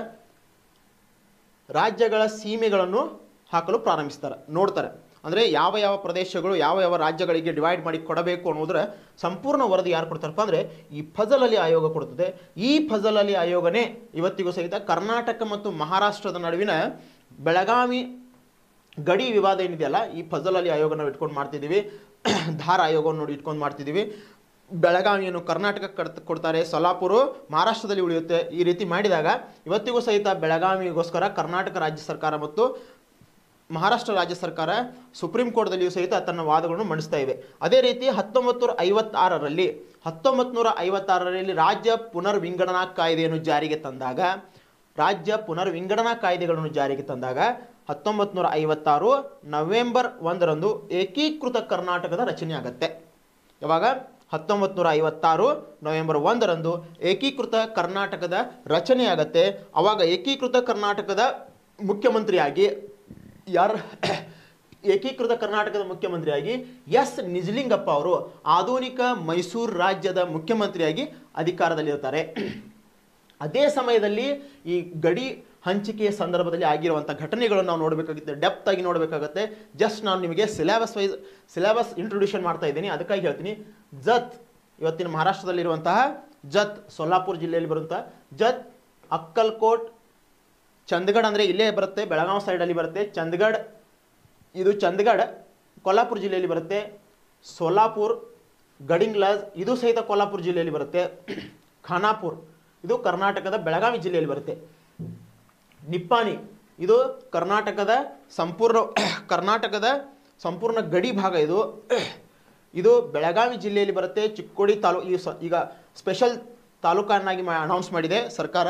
ರಾಜ್ಯಗಳ ಸೀಮೆಗಳನ್ನು ಹಾಕಲು ಪ್ರಾರಂಭಿಸ್ತಾರೆ ನೋಡ್ತಾರೆ ಅಂದರೆ ಯಾವ ಯಾವ ಪ್ರದೇಶಗಳು ಯಾವ ಯಾವ ರಾಜ್ಯಗಳಿಗೆ ಡಿವೈಡ್ ಮಾಡಿ ಕೊಡಬೇಕು ಅನ್ನೋದ್ರ ಸಂಪೂರ್ಣ ವರದಿ ಯಾರು ಕೊಡ್ತಾರಪ್ಪ ಅಂದರೆ ಈ ಫಜಲ್ ಅಲಿ ಆಯೋಗ ಕೊಡ್ತದೆ ಈ ಫಜಲ್ ಅಲಿ ಆಯೋಗನೇ ಇವತ್ತಿಗೂ ಸಹಿತ ಕರ್ನಾಟಕ ಮತ್ತು ಮಹಾರಾಷ್ಟ್ರದ ನಡುವಿನ ಬೆಳಗಾವಿ ಗಡಿ ವಿವಾದ ಏನಿದೆಯಲ್ಲ ಈ ಫಜಲ್ ಅಲಿ ಆಯೋಗನ ಇಟ್ಕೊಂಡು ಮಾಡ್ತಿದ್ದೀವಿ ಧಾರ್ ಆಯೋಗವನ್ನು ನೋಡಿ ಇಟ್ಕೊಂಡು ಮಾಡ್ತಿದ್ದೀವಿ ಬೆಳಗಾವಿಯನ್ನು ಕರ್ನಾಟಕ ಕಡ್ ಕೊಡ್ತಾರೆ ಸೊಲಾಪುರ ಮಹಾರಾಷ್ಟ್ರದಲ್ಲಿ ಉಳಿಯುತ್ತೆ ಈ ರೀತಿ ಮಾಡಿದಾಗ ಇವತ್ತಿಗೂ ಸಹಿತ ಬೆಳಗಾವಿಗೋಸ್ಕರ ಕರ್ನಾಟಕ ರಾಜ್ಯ ಸರ್ಕಾರ ಮತ್ತು ಮಹಾರಾಷ್ಟ್ರ ರಾಜ್ಯ ಸರ್ಕಾರ ಸುಪ್ರೀಂ ಕೋರ್ಟ್ದಲ್ಲಿಯೂ ಸಹಿತ ತನ್ನ ವಾದಗಳನ್ನು ಮಂಡಿಸ್ತಾ ಇವೆ ಅದೇ ರೀತಿ ಹತ್ತೊಂಬತ್ತು ನೂರ ಐವತ್ತಾರರಲ್ಲಿ ಹತ್ತೊಂಬತ್ತು ನೂರ ಐವತ್ತಾರರಲ್ಲಿ ರಾಜ್ಯ ಪುನರ್ ವಿಂಗಡಣಾ ಕಾಯ್ದೆಯನ್ನು ಜಾರಿಗೆ ತಂದಾಗ ರಾಜ್ಯ ಪುನರ್ ವಿಂಗಡಣಾ ಕಾಯ್ದೆಗಳನ್ನು ಜಾರಿಗೆ ತಂದಾಗ ಹತ್ತೊಂಬತ್ತು ನೂರ ಐವತ್ತಾರು ನವೆಂಬರ್ ಒಂದರಂದು ಏಕೀಕೃತ ಕರ್ನಾಟಕದ ರಚನೆ ಆಗತ್ತೆ ಯಾವಾಗ ಹತ್ತೊಂಬತ್ತು ನೂರ ಐವತ್ತಾರು ನವೆಂಬರ್ ಒಂದರಂದು ಏಕೀಕೃತ ಕರ್ನಾಟಕದ ರಚನೆ ಆಗತ್ತೆ ಅವಾಗ ಏಕೀಕೃತ ಕರ್ನಾಟಕದ ಮುಖ್ಯಮಂತ್ರಿಯಾಗಿ ಯಾರು ಏಕೀಕೃತ ಕರ್ನಾಟಕದ ಮುಖ್ಯಮಂತ್ರಿಯಾಗಿ ಎಸ್ ನಿಜಲಿಂಗಪ್ಪ ಅವರು ಆಧುನಿಕ ಮೈಸೂರು ರಾಜ್ಯದ ಮುಖ್ಯಮಂತ್ರಿಯಾಗಿ ಅಧಿಕಾರದಲ್ಲಿರ್ತಾರೆ ಅದೇ ಸಮಯದಲ್ಲಿ ಈ ಗಡಿ ಹಂಚಿಕೆಯ ಸಂದರ್ಭದಲ್ಲಿ ಆಗಿರುವಂಥ ಘಟನೆಗಳನ್ನು ನಾವು ನೋಡಬೇಕಾಗುತ್ತೆ ಡೆಪ್ತ್ ಆಗಿ ನೋಡಬೇಕಾಗುತ್ತೆ ಜಸ್ಟ್ ನಾನು ನಿಮಗೆ ಸಿಲೆಬಸ್ ವೈಸ್ ಸಿಲೆಬಸ್ ಇಂಟ್ರೊಡ್ಯೂಷನ್ ಮಾಡ್ತಾ ಇದ್ದೀನಿ ಅದಕ್ಕಾಗಿ ಹೇಳ್ತೀನಿ ಜತ್ ಇವತ್ತಿನ ಮಹಾರಾಷ್ಟ್ರದಲ್ಲಿರುವಂತಹ ಜತ್ ಸೊಲ್ಲಾಪುರ ಜಿಲ್ಲೆಯಲ್ಲಿ ಬರುವಂತಹ ಜತ್ ಅಕ್ಕಲ್ಕೋಟ್ ಚಂದಗಢ ಅಂದರೆ ಇಲ್ಲೇ ಬರುತ್ತೆ ಬೆಳಗಾವಿ ಸೈಡಲ್ಲಿ ಬರುತ್ತೆ ಚಂದಗಢ ಇದು ಚಂದಗಢ ಕೊಲ್ಲಾಪುರ ಜಿಲ್ಲೆಯಲ್ಲಿ ಬರುತ್ತೆ ಸೋಲಾಪುರ್ ಗಡಿಂಗ್ಲಾಜ್ ಇದು ಸಹಿತ ಕೊಲ್ಲಾಪುರ ಜಿಲ್ಲೆಯಲ್ಲಿ ಬರುತ್ತೆ ಖಾನಾಪುರ್ ಇದು ಕರ್ನಾಟಕದ ಬೆಳಗಾವಿ ಜಿಲ್ಲೆಯಲ್ಲಿ ಬರುತ್ತೆ ನಿಪ್ಪಾಣಿ ಇದು ಕರ್ನಾಟಕದ ಸಂಪೂರ್ಣ ಕರ್ನಾಟಕದ ಸಂಪೂರ್ಣ ಗಡಿ ಭಾಗ ಇದು ಇದು ಬೆಳಗಾವಿ ಜಿಲ್ಲೆಯಲ್ಲಿ ಬರುತ್ತೆ ಚಿಕ್ಕೋಡಿ ತಾಲೂ ಈ ಸ ಈಗ ಸ್ಪೆಷಲ್ ತಾಲೂಕನ್ನಾಗಿ ಅನೌನ್ಸ್ ಮಾಡಿದೆ ಸರ್ಕಾರ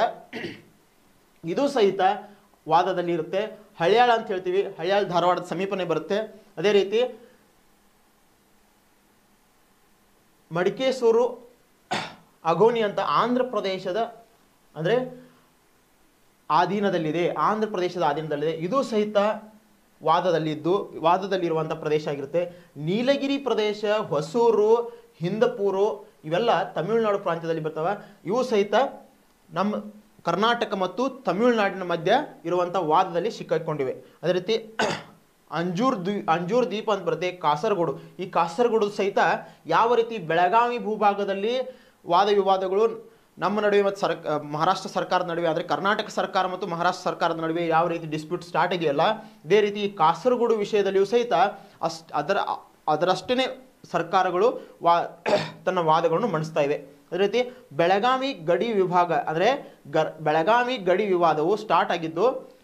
ಇದು ಸಹಿತ ವಾದದಲ್ಲಿ ಇರುತ್ತೆ ಹಳ್ಯಾಳ ಅಂತ ಹೇಳ್ತೀವಿ ಹಳ್ಯಾಳ ಧಾರವಾಡದ ಸಮೀಪನೇ ಬರುತ್ತೆ ಅದೇ ರೀತಿ ಮಡಿಕೇಸೂರು ಅಗೋನಿ ಅಂತ ಆಂಧ್ರ ಪ್ರದೇಶದ ಅಂದರೆ ಆಧೀನದಲ್ಲಿದೆ ಆಂಧ್ರ ಪ್ರದೇಶದ ಆಧೀನದಲ್ಲಿದೆ ಇದು ಸಹಿತ ವಾದದಲ್ಲಿದ್ದು ವಾದದಲ್ಲಿರುವಂಥ ಪ್ರದೇಶ ಆಗಿರುತ್ತೆ ನೀಲಗಿರಿ ಪ್ರದೇಶ ಹೊಸೂರು ಹಿಂದಪೂರು ಇವೆಲ್ಲ ತಮಿಳುನಾಡು ಪ್ರಾಂತ್ಯದಲ್ಲಿ ಬರ್ತವೆ ಇವು ಸಹಿತ ನಮ್ಮ ಕರ್ನಾಟಕ ಮತ್ತು ತಮಿಳುನಾಡಿನ ಮಧ್ಯ ಇರುವಂಥ ವಾದದಲ್ಲಿ ಸಿಕ್ಕಾಕೊಂಡಿವೆ ಅದೇ ರೀತಿ ಅಂಜೂರ್ ದ್ವೀ ಅಂಜೂರ್ ದ್ವೀಪ ಅಂತ ಬರುತ್ತೆ ಕಾಸರಗೋಡು ಈ ಕಾಸರಗೋಡು ಸಹಿತ ಯಾವ ರೀತಿ ಬೆಳಗಾವಿ ಭೂಭಾಗದಲ್ಲಿ ವಾದ ವಿವಾದಗಳು ನಮ್ಮ ನಡುವೆ ಮತ್ತು ಸರ್ ಮಹಾರಾಷ್ಟ್ರ ಸರ್ಕಾರದ ನಡುವೆ ಅಂದರೆ ಕರ್ನಾಟಕ ಸರ್ಕಾರ ಮತ್ತು ಮಹಾರಾಷ್ಟ್ರ ಸರ್ಕಾರದ ನಡುವೆ ಯಾವ ರೀತಿ ಡಿಸ್ಪ್ಯೂಟ್ ಸ್ಟಾರ್ಟ್ ಇದೆಯಲ್ಲ ಇದೇ ರೀತಿ ಈ ಕಾಸರಗೋಡು ವಿಷಯದಲ್ಲಿಯೂ ಸಹಿತ ಅಷ್ಟು ಅದರ ಅದರಷ್ಟೇ ಸರ್ಕಾರಗಳು ವಾ ತನ್ನ ವಾದಗಳನ್ನು ಮಂಡಿಸ್ತಾ ಇವೆ ಅದೇ ರೀತಿ ಬೆಳಗಾವಿ ಗಡಿ ವಿಭಾಗ ಅಂದರೆ ಗರ್ ಬೆಳಗಾವಿ ಗಡಿ ವಿವಾದವು ಸ್ಟಾರ್ಟ್ ಆಗಿದ್ದು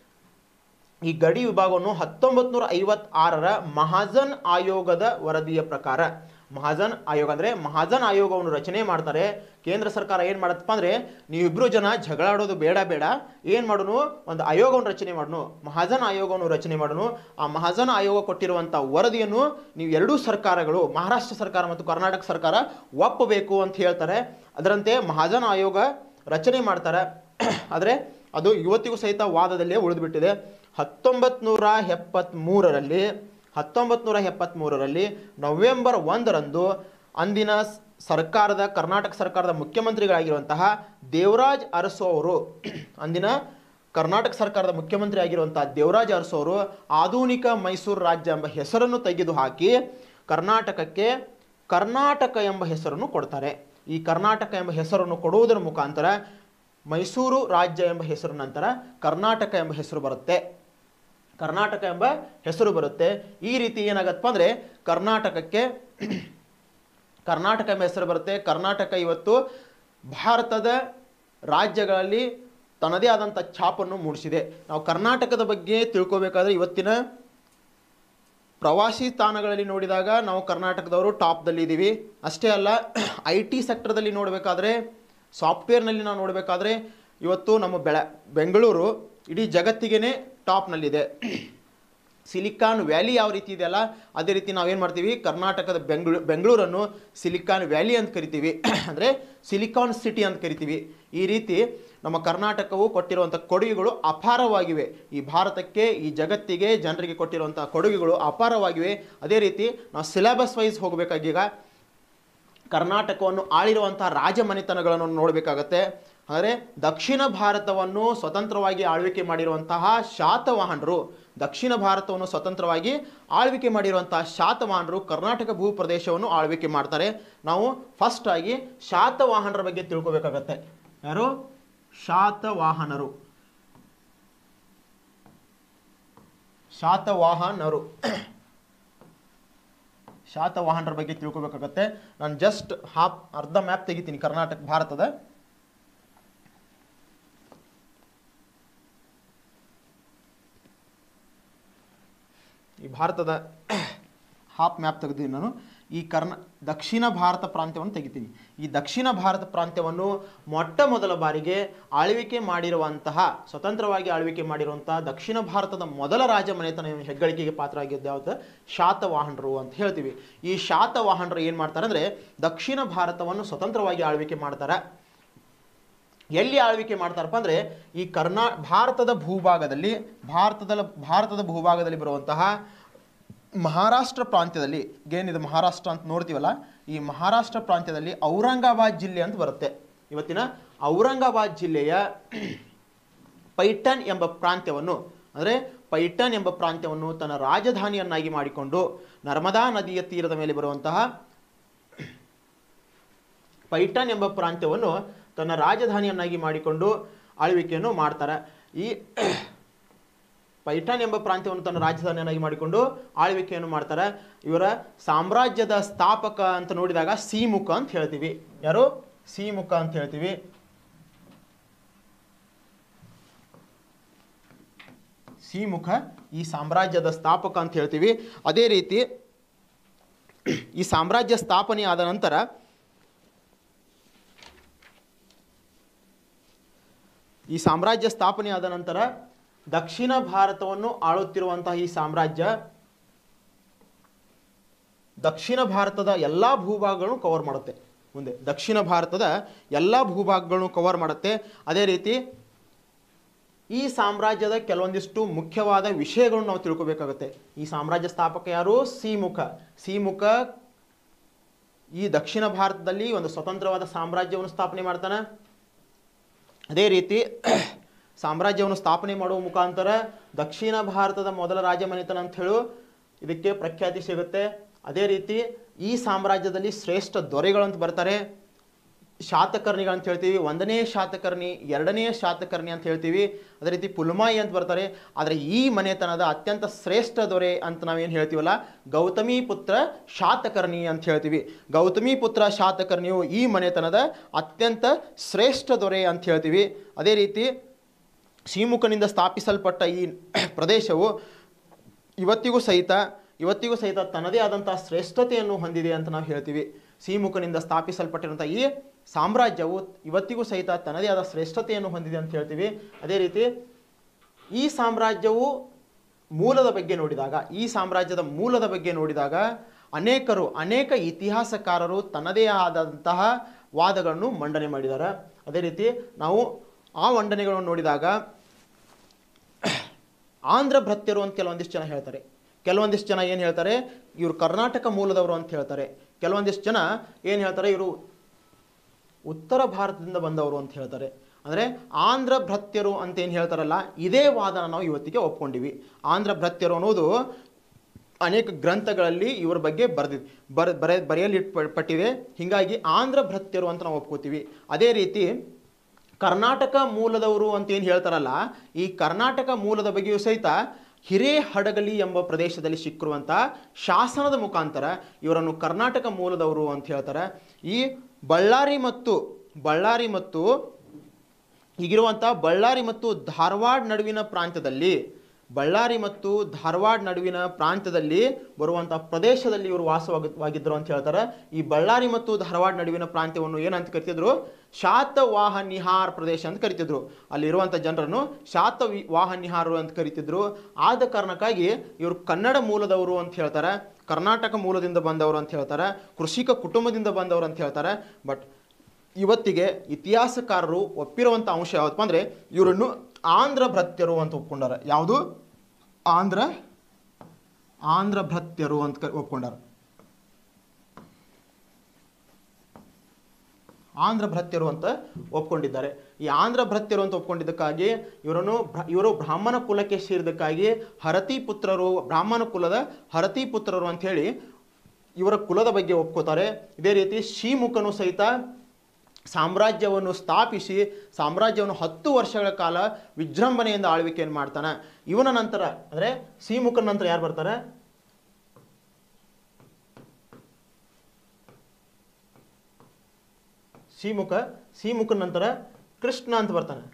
ಈ ಗಡಿ ವಿಭಾಗವನ್ನು ಹತ್ತೊಂಬತ್ತು ನೂರ ಐವತ್ತಾರರ ಮಹಾಜನ್ ಆಯೋಗದ ವರದಿಯ ಪ್ರಕಾರ ಮಹಾಜನ್ ಆಯೋಗ ಅಂದರೆ ಮಹಾಜನ್ ಆಯೋಗವನ್ನು ರಚನೆ ಮಾಡ್ತಾರೆ ಕೇಂದ್ರ ಸರ್ಕಾರ ಏನು ಮಾಡತ್ತಪ್ಪ ಅಂದರೆ ನೀವಿಬ್ರು ಜನ ಜಗಳ ಆಡೋದು ಬೇಡ ಬೇಡ ಏನು ಮಾಡೋನು ಒಂದು ಆಯೋಗವನ್ನು ರಚನೆ ಮಾಡೋನು ಮಹಾಜನ್ ಆಯೋಗವನ್ನು ರಚನೆ ಮಾಡೋನು ಆ ಮಹಾಜನ್ ಆಯೋಗ ಕೊಟ್ಟಿರುವಂಥ ವರದಿಯನ್ನು ನೀವು ಎರಡೂ ಸರ್ಕಾರಗಳು ಮಹಾರಾಷ್ಟ್ರ ಸರ್ಕಾರ ಮತ್ತು ಕರ್ನಾಟಕ ಸರ್ಕಾರ ಒಪ್ಪಬೇಕು ಅಂತ ಹೇಳ್ತಾರೆ ಅದರಂತೆ ಮಹಾಜನ್ ಆಯೋಗ ರಚನೆ ಮಾಡ್ತಾರೆ ಆದರೆ ಅದು ಇವತ್ತಿಗೂ ಸಹಿತ ವಾದದಲ್ಲೇ ಉಳಿದುಬಿಟ್ಟಿದೆ ಹತ್ತೊಂಬತ್ತು ನೂರ ಎಪ್ಪತ್ತ್ಮೂರರಲ್ಲಿ ಹತ್ತೊಂಬತ್ತು ನೂರ ಎಪ್ಪತ್ತ್ಮೂರರಲ್ಲಿ ನವೆಂಬರ್ ಒಂದರಂದು ಅಂದಿನ ಸ್- ಸರ್ಕಾರದ ಕರ್ನಾಟಕ ಸರ್ಕಾರದ ಮುಖ್ಯಮಂತ್ರಿಗಳಾಗಿರುವಂತಹ ದೇವರಾಜ್ ಅರಸು ಅವರು ಅಂದಿನ ಕರ್ನಾಟಕ ಸರ್ಕಾರದ ಮುಖ್ಯಮಂತ್ರಿ ಆಗಿರುವಂತಹ ದೇವರಾಜ್ ಅರಸು ಅವರು ಆಧುನಿಕ ಮೈಸೂರು ರಾಜ್ಯ ಎಂಬ ಹೆಸರನ್ನು ತೆಗೆದುಹಾಕಿ ಕರ್ನಾಟಕಕ್ಕೆ ಕರ್ನಾಟಕ ಎಂಬ ಹೆಸರನ್ನು ಕೊಡ್ತಾರೆ ಈ ಕರ್ನಾಟಕ ಎಂಬ ಹೆಸರನ್ನು ಕೊಡುವುದರ ಮುಖಾಂತರ ಮೈಸೂರು ರಾಜ್ಯ ಎಂಬ ಹೆಸರು ನಂತರ ಕರ್ನಾಟಕ ಎಂಬ ಹೆಸರು ಬರುತ್ತೆ ಕರ್ನಾಟಕ ಎಂಬ ಹೆಸರು ಬರುತ್ತೆ ಈ ರೀತಿ ಏನಾಗತ್ತಪ್ಪ ಅಂದರೆ ಕರ್ನಾಟಕಕ್ಕೆ ಕರ್ನಾಟಕ ಎಂಬ ಹೆಸರು ಬರುತ್ತೆ ಕರ್ನಾಟಕ ಇವತ್ತು ಭಾರತದ ರಾಜ್ಯಗಳಲ್ಲಿ ತನ್ನದೇ ಆದಂಥ ಛಾಪನ್ನು ಮೂಡಿಸಿದೆ ನಾವು ಕರ್ನಾಟಕದ ಬಗ್ಗೆ ತಿಳ್ಕೊಬೇಕಾದ್ರೆ ಇವತ್ತಿನ ಪ್ರವಾಸಿ ತಾಣಗಳಲ್ಲಿ ನೋಡಿದಾಗ ನಾವು ಕರ್ನಾಟಕದವರು ಟಾಪ್ದಲ್ಲಿ ಇದ್ದೀವಿ ಅಷ್ಟೇ ಅಲ್ಲ ಐ ಟಿ ಸೆಕ್ಟರ್ದಲ್ಲಿ ನೋಡಬೇಕಾದ್ರೆ ಸಾಫ್ಟ್ವೇರ್ನಲ್ಲಿ ನಾವು ನೋಡಬೇಕಾದ್ರೆ ಇವತ್ತು ನಮ್ಮ ಬೆಳ ಬೆಂಗಳೂರು ಇಡೀ ಜಗತ್ತಿಗೇ ಟಾಪ್ನಲ್ಲಿದೆ ಸಿಲಿಕಾನ್ ವ್ಯಾಲಿ ಯಾವ ರೀತಿ ಇದೆಯಲ್ಲ ಅದೇ ರೀತಿ ನಾವೇನು ಮಾಡ್ತೀವಿ ಕರ್ನಾಟಕದ ಬೆಂಗಳೂರು ಬೆಂಗಳೂರನ್ನು ಸಿಲಿಕಾನ್ ವ್ಯಾಲಿ ಅಂತ ಕರಿತೀವಿ ಅಂದರೆ ಸಿಲಿಕಾನ್ ಸಿಟಿ ಅಂತ ಕರಿತೀವಿ ಈ ರೀತಿ ನಮ್ಮ ಕರ್ನಾಟಕವು ಕೊಟ್ಟಿರುವಂಥ ಕೊಡುಗೆಗಳು ಅಪಾರವಾಗಿವೆ ಈ ಭಾರತಕ್ಕೆ ಈ ಜಗತ್ತಿಗೆ ಜನರಿಗೆ ಕೊಟ್ಟಿರುವಂಥ ಕೊಡುಗೆಗಳು ಅಪಾರವಾಗಿವೆ ಅದೇ ರೀತಿ ನಾವು ಸಿಲೆಬಸ್ ವೈಸ್ ಹೋಗಬೇಕಾಗೀಗ ಕರ್ನಾಟಕವನ್ನು ಆಳಿರುವಂಥ ರಾಜಮನೆತನಗಳನ್ನು ನೋಡಬೇಕಾಗತ್ತೆ ಅಂದರೆ ದಕ್ಷಿಣ ಭಾರತವನ್ನು ಸ್ವತಂತ್ರವಾಗಿ ಆಳ್ವಿಕೆ ಮಾಡಿರುವಂತಹ ಶಾತವಾಹನರು ದಕ್ಷಿಣ ಭಾರತವನ್ನು ಸ್ವತಂತ್ರವಾಗಿ ಆಳ್ವಿಕೆ ಮಾಡಿರುವಂತಹ ಶಾತವಾಹನರು ಕರ್ನಾಟಕ ಭೂ ಪ್ರದೇಶವನ್ನು ಆಳ್ವಿಕೆ ಮಾಡ್ತಾರೆ ನಾವು ಫಸ್ಟ್ ಆಗಿ ಶಾತವಾಹನರ ಬಗ್ಗೆ ತಿಳ್ಕೊಬೇಕಾಗತ್ತೆ ಯಾರು ಶಾತವಾಹನರು ಶಾತವಾಹನರು ಶಾತವಾಹನರ ಬಗ್ಗೆ ತಿಳ್ಕೊಬೇಕಾಗತ್ತೆ ನಾನು ಜಸ್ಟ್ ಹಾಫ್ ಅರ್ಧ ಮ್ಯಾಪ್ ತೆಗಿತೀನಿ ಕರ್ನಾಟಕ ಭಾರತದ ಈ ಭಾರತದ ಹಾಫ್ ಮ್ಯಾಪ್ ತೆಗೆದಿದ್ದೀನಿ ನಾನು ಈ ಕರ್ನ ದಕ್ಷಿಣ ಭಾರತ ಪ್ರಾಂತ್ಯವನ್ನು ತೆಗಿತೀನಿ ಈ ದಕ್ಷಿಣ ಭಾರತ ಪ್ರಾಂತ್ಯವನ್ನು ಮೊಟ್ಟ ಮೊದಲ ಬಾರಿಗೆ ಆಳ್ವಿಕೆ ಮಾಡಿರುವಂತಹ ಸ್ವತಂತ್ರವಾಗಿ ಆಳ್ವಿಕೆ ಮಾಡಿರುವಂತಹ ದಕ್ಷಿಣ ಭಾರತದ ಮೊದಲ ರಾಜ ಮನೆತನ ಹೆಗ್ಗಳಿಕೆಗೆ ಪಾತ್ರ ಆಗಿದ್ದು ಯಾವುದು ಶಾತವಾಹನರು ಅಂತ ಹೇಳ್ತೀವಿ ಈ ಶಾತವಾಹನರು ಏನು ಮಾಡ್ತಾರೆ ಅಂದರೆ ದಕ್ಷಿಣ ಭಾರತವನ್ನು ಸ್ವತಂತ್ರವಾಗಿ ಆಳ್ವಿಕೆ ಮಾಡ್ತಾರೆ ಎಲ್ಲಿ ಆಳ್ವಿಕೆ ಮಾಡ್ತಾರಪ್ಪ ಅಂದರೆ ಈ ಕರ್ನಾ ಭಾರತದ ಭೂಭಾಗದಲ್ಲಿ ಭಾರತದ ಭಾರತದ ಭೂಭಾಗದಲ್ಲಿ ಬರುವಂತಹ ಮಹಾರಾಷ್ಟ್ರ ಪ್ರಾಂತ್ಯದಲ್ಲಿ ಏನಿದೆ ಮಹಾರಾಷ್ಟ್ರ ಅಂತ ನೋಡ್ತೀವಲ್ಲ ಈ ಮಹಾರಾಷ್ಟ್ರ ಪ್ರಾಂತ್ಯದಲ್ಲಿ ಔರಂಗಾಬಾದ್ ಜಿಲ್ಲೆ ಅಂತ ಬರುತ್ತೆ ಇವತ್ತಿನ ಔರಂಗಾಬಾದ್ ಜಿಲ್ಲೆಯ ಪೈಠನ್ ಎಂಬ ಪ್ರಾಂತ್ಯವನ್ನು ಅಂದರೆ ಪೈಠನ್ ಎಂಬ ಪ್ರಾಂತ್ಯವನ್ನು ತನ್ನ ರಾಜಧಾನಿಯನ್ನಾಗಿ ಮಾಡಿಕೊಂಡು ನರ್ಮದಾ ನದಿಯ ತೀರದ ಮೇಲೆ ಬರುವಂತಹ ಪೈಠನ್ ಎಂಬ ಪ್ರಾಂತ್ಯವನ್ನು ತನ್ನ ರಾಜಧಾನಿಯನ್ನಾಗಿ ಮಾಡಿಕೊಂಡು ಆಳ್ವಿಕೆಯನ್ನು ಮಾಡ್ತಾರೆ ಈ ಪೈಠಾನ್ ಎಂಬ ಪ್ರಾಂತ್ಯವನ್ನು ತನ್ನ ರಾಜಧಾನಿಯನ್ನಾಗಿ ಮಾಡಿಕೊಂಡು ಆಳ್ವಿಕೆಯನ್ನು ಮಾಡ್ತಾರೆ ಇವರ ಸಾಮ್ರಾಜ್ಯದ ಸ್ಥಾಪಕ ಅಂತ ನೋಡಿದಾಗ ಸಿಮುಖ ಅಂತ ಹೇಳ್ತೀವಿ ಯಾರು ಸಿಮುಖ ಅಂತ ಹೇಳ್ತೀವಿ ಸಿಮುಖ ಈ ಸಾಮ್ರಾಜ್ಯದ ಸ್ಥಾಪಕ ಅಂತ ಹೇಳ್ತೀವಿ ಅದೇ ರೀತಿ ಈ ಸಾಮ್ರಾಜ್ಯ ಸ್ಥಾಪನೆ ಆದ ನಂತರ ಈ ಸಾಮ್ರಾಜ್ಯ ಸ್ಥಾಪನೆ ಆದ ನಂತರ ದಕ್ಷಿಣ ಭಾರತವನ್ನು ಆಳುತ್ತಿರುವಂತಹ ಈ ಸಾಮ್ರಾಜ್ಯ ದಕ್ಷಿಣ ಭಾರತದ ಎಲ್ಲ ಭೂಭಾಗಗಳನ್ನು ಕವರ್ ಮಾಡುತ್ತೆ ಮುಂದೆ ದಕ್ಷಿಣ ಭಾರತದ ಎಲ್ಲ ಭೂಭಾಗಗಳನ್ನು ಕವರ್ ಮಾಡುತ್ತೆ ಅದೇ ರೀತಿ ಈ ಸಾಮ್ರಾಜ್ಯದ ಕೆಲವೊಂದಿಷ್ಟು ಮುಖ್ಯವಾದ ವಿಷಯಗಳನ್ನು ನಾವು ತಿಳ್ಕೊಬೇಕಾಗುತ್ತೆ ಈ ಸಾಮ್ರಾಜ್ಯ ಸ್ಥಾಪಕ ಯಾರು ಸಿಮುಖ ಸಿಮುಖ ಈ ದಕ್ಷಿಣ ಭಾರತದಲ್ಲಿ ಒಂದು ಸ್ವತಂತ್ರವಾದ ಸಾಮ್ರಾಜ್ಯವನ್ನು ಸ್ಥಾಪನೆ ಮಾಡ್ತಾನೆ ಅದೇ ರೀತಿ ಸಾಮ್ರಾಜ್ಯವನ್ನು ಸ್ಥಾಪನೆ ಮಾಡುವ ಮುಖಾಂತರ ದಕ್ಷಿಣ ಭಾರತದ ಮೊದಲ ರಾಜಮನೆತನ ಅಂತ ಹೇಳು ಇದಕ್ಕೆ ಪ್ರಖ್ಯಾತಿ ಸಿಗುತ್ತೆ ಅದೇ ರೀತಿ ಈ ಸಾಮ್ರಾಜ್ಯದಲ್ಲಿ ಶ್ರೇಷ್ಠ ದೊರೆಗಳಂತ ಬರ್ತಾರೆ ಶಾತಕರ್ಣಿಗಳು ಅಂತ ಹೇಳ್ತೀವಿ ಒಂದನೇ ಶಾತಕರ್ಣಿ ಎರಡನೇ ಶಾತಕರ್ಣಿ ಅಂತ ಹೇಳ್ತೀವಿ ಅದೇ ರೀತಿ ಪುಲ್ಮಾಯಿ ಅಂತ ಬರ್ತಾರೆ ಆದರೆ ಈ ಮನೆತನದ ಅತ್ಯಂತ ಶ್ರೇಷ್ಠ ದೊರೆ ಅಂತ ನಾವೇನು ಹೇಳ್ತೀವಲ್ಲ ಗೌತಮಿ ಪುತ್ರ ಶಾತಕರ್ಣಿ ಅಂತ ಹೇಳ್ತೀವಿ ಗೌತಮಿ ಪುತ್ರ ಶಾತಕರ್ಣಿಯು ಈ ಮನೆತನದ ಅತ್ಯಂತ ಶ್ರೇಷ್ಠ ದೊರೆ ಅಂತ ಹೇಳ್ತೀವಿ ಅದೇ ರೀತಿ ಶ್ರೀಮುಖನಿಂದ ಸ್ಥಾಪಿಸಲ್ಪಟ್ಟ ಈ ಪ್ರದೇಶವು ಇವತ್ತಿಗೂ ಸಹಿತ ಇವತ್ತಿಗೂ ಸಹಿತ ತನ್ನದೇ ಆದಂಥ ಶ್ರೇಷ್ಠತೆಯನ್ನು ಹೊಂದಿದೆ ಅಂತ ನಾವು ಹೇಳ್ತೀವಿ ಶ್ರೀಮುಖನಿಂದ ಸ್ಥಾಪಿಸಲ್ಪಟ್ಟಿರುವಂಥ ಈ ಸಾಮ್ರಾಜ್ಯವು ಇವತ್ತಿಗೂ ಸಹಿತ ತನ್ನದೇ ಆದ ಶ್ರೇಷ್ಠತೆಯನ್ನು ಹೊಂದಿದೆ ಅಂತ ಹೇಳ್ತೀವಿ ಅದೇ ರೀತಿ ಈ ಸಾಮ್ರಾಜ್ಯವು ಮೂಲದ ಬಗ್ಗೆ ನೋಡಿದಾಗ ಈ ಸಾಮ್ರಾಜ್ಯದ ಮೂಲದ ಬಗ್ಗೆ ನೋಡಿದಾಗ ಅನೇಕರು ಅನೇಕ ಇತಿಹಾಸಕಾರರು ತನ್ನದೇ ಆದಂತಹ ವಾದಗಳನ್ನು ಮಂಡನೆ ಮಾಡಿದ್ದಾರೆ ಅದೇ ರೀತಿ ನಾವು ಆ ಮಂಡನೆಗಳನ್ನು ನೋಡಿದಾಗ ಆಂಧ್ರ ಭೃತ್ಯರು ಅಂತ ಕೆಲವೊಂದಿಷ್ಟು ಜನ ಹೇಳ್ತಾರೆ ಕೆಲವೊಂದಿಷ್ಟು ಜನ ಏನು ಹೇಳ್ತಾರೆ ಇವರು ಕರ್ನಾಟಕ ಮೂಲದವರು ಅಂತ ಹೇಳ್ತಾರೆ ಕೆಲವೊಂದಿಷ್ಟು ಜನ ಏನು ಹೇಳ್ತಾರೆ ಇವರು ಉತ್ತರ ಭಾರತದಿಂದ ಬಂದವರು ಅಂತ ಹೇಳ್ತಾರೆ ಅಂದರೆ ಆಂಧ್ರ ಭೃತ್ಯರು ಅಂತ ಏನು ಹೇಳ್ತಾರಲ್ಲ ಇದೇ ವಾದನ ನಾವು ಇವತ್ತಿಗೆ ಒಪ್ಕೊಂಡಿವಿ ಆಂಧ್ರ ಭೃತ್ಯರು ಅನ್ನೋದು ಅನೇಕ ಗ್ರಂಥಗಳಲ್ಲಿ ಇವರ ಬಗ್ಗೆ ಬರೆದಿದೆ ಬರ ಬರೆ ಬರೆಯಲಿ ಪಟ್ಟಿದೆ ಹೀಗಾಗಿ ಆಂಧ್ರ ಭೃತ್ಯರು ಅಂತ ನಾವು ಒಪ್ಕೋತೀವಿ ಅದೇ ರೀತಿ ಕರ್ನಾಟಕ ಮೂಲದವರು ಅಂತ ಏನು ಹೇಳ್ತಾರಲ್ಲ ಈ ಕರ್ನಾಟಕ ಮೂಲದ ಬಗ್ಗೆಯೂ ಸಹಿತ ಹಿರೇಹಡಗಲಿ ಎಂಬ ಪ್ರದೇಶದಲ್ಲಿ ಸಿಕ್ಕಿರುವಂಥ ಶಾಸನದ ಮುಖಾಂತರ ಇವರನ್ನು ಕರ್ನಾಟಕ ಮೂಲದವರು ಅಂತ ಹೇಳ್ತಾರೆ ಈ ಬಳ್ಳಾರಿ ಮತ್ತು ಬಳ್ಳಾರಿ ಮತ್ತು ಈಗಿರುವಂಥ ಬಳ್ಳಾರಿ ಮತ್ತು ಧಾರವಾಡ ನಡುವಿನ ಪ್ರಾಂತ್ಯದಲ್ಲಿ ಬಳ್ಳಾರಿ ಮತ್ತು ಧಾರವಾಡ ನಡುವಿನ ಪ್ರಾಂತ್ಯದಲ್ಲಿ ಬರುವಂಥ ಪ್ರದೇಶದಲ್ಲಿ ಇವರು ವಾಸವಾಗಿದ್ದರು ಅಂತ ಹೇಳ್ತಾರೆ ಈ ಬಳ್ಳಾರಿ ಮತ್ತು ಧಾರವಾಡ ನಡುವಿನ ಪ್ರಾಂತ್ಯವನ್ನು ಏನಂತ ಕರಿತಿದ್ರು ಶಾತವಾಹ ನಿಹಾರ್ ಪ್ರದೇಶ ಅಂತ ಕರಿತಿದ್ರು ಅಲ್ಲಿರುವಂಥ ಜನರನ್ನು ಶಾತ ವಾಹ ನಿಹಾರು ಅಂತ ಕರಿತಿದ್ರು ಆದ ಕಾರಣಕ್ಕಾಗಿ ಇವರು ಕನ್ನಡ ಮೂಲದವರು ಅಂತ ಹೇಳ್ತಾರೆ ಕರ್ನಾಟಕ ಮೂಲದಿಂದ ಬಂದವರು ಅಂತ ಹೇಳ್ತಾರೆ ಕೃಷಿಕ ಕುಟುಂಬದಿಂದ ಬಂದವರು ಅಂತ ಹೇಳ್ತಾರೆ ಬಟ್ ಇವತ್ತಿಗೆ ಇತಿಹಾಸಕಾರರು ಒಪ್ಪಿರುವಂಥ ಅಂಶ ಯಾವತ್ತಪ್ಪ ಅಂದರೆ ಇವರನ್ನು ಆಂಧ್ರ ಭೃತ್ಯರು ಅಂತ ಒಪ್ಕೊಂಡಾರ ಯಾವುದು ಆಂಧ್ರ ಆಂಧ್ರ ಭೃತ್ಯರು ಅಂತ ಕ- ಒಪ್ಕೊಂಡಾರ ಆಂಧ್ರ ಭೃತ್ಯರು ಅಂತ ಒಪ್ಕೊಂಡಿದ್ದಾರೆ ಈ ಆಂಧ್ರ ಭೃತ್ಯರು ಅಂತ ಒಪ್ಕೊಂಡಿದ್ದಕ್ಕಾಗಿ ಇವರನ್ನು ಬ್ರ- ಇವರು ಬ್ರಾಹ್ಮಣ ಕುಲಕ್ಕೆ ಸೇರಿದಕ್ಕಾಗಿ ಹರತಿ ಪುತ್ರರು ಬ್ರಾಹ್ಮಣ ಕುಲದ ಹರತಿ ಪುತ್ರರು ಅಂತ ಹೇಳಿ ಇವರ ಕುಲದ ಬಗ್ಗೆ ಒಪ್ಕೋತಾರೆ ಇದೇ ರೀತಿ ಶ್ರೀಮುಖನು ಸಹಿತ ಸಾಮ್ರಾಜ್ಯವನ್ನು ಸ್ಥಾಪಿಸಿ ಸಾಮ್ರಾಜ್ಯವನ್ನು ಹತ್ತು ವರ್ಷಗಳ ಕಾಲ ವಿಜೃಂಭಣೆಯಿಂದ ಆಳ್ವಿಕೆಯನ್ನು ಮಾಡ್ತಾನೆ ಇವನ ನಂತರ ಅಂದರೆ ಶ್ರೀಮುಖನ ನಂತರ ಯಾರು ಬರ್ತಾರೆ ಶ್ರೀಮುಖ ಶ್ರೀಮುಖನ ನಂತರ ಕೃಷ್ಣ ಅಂತ ಬರ್ತಾನೆ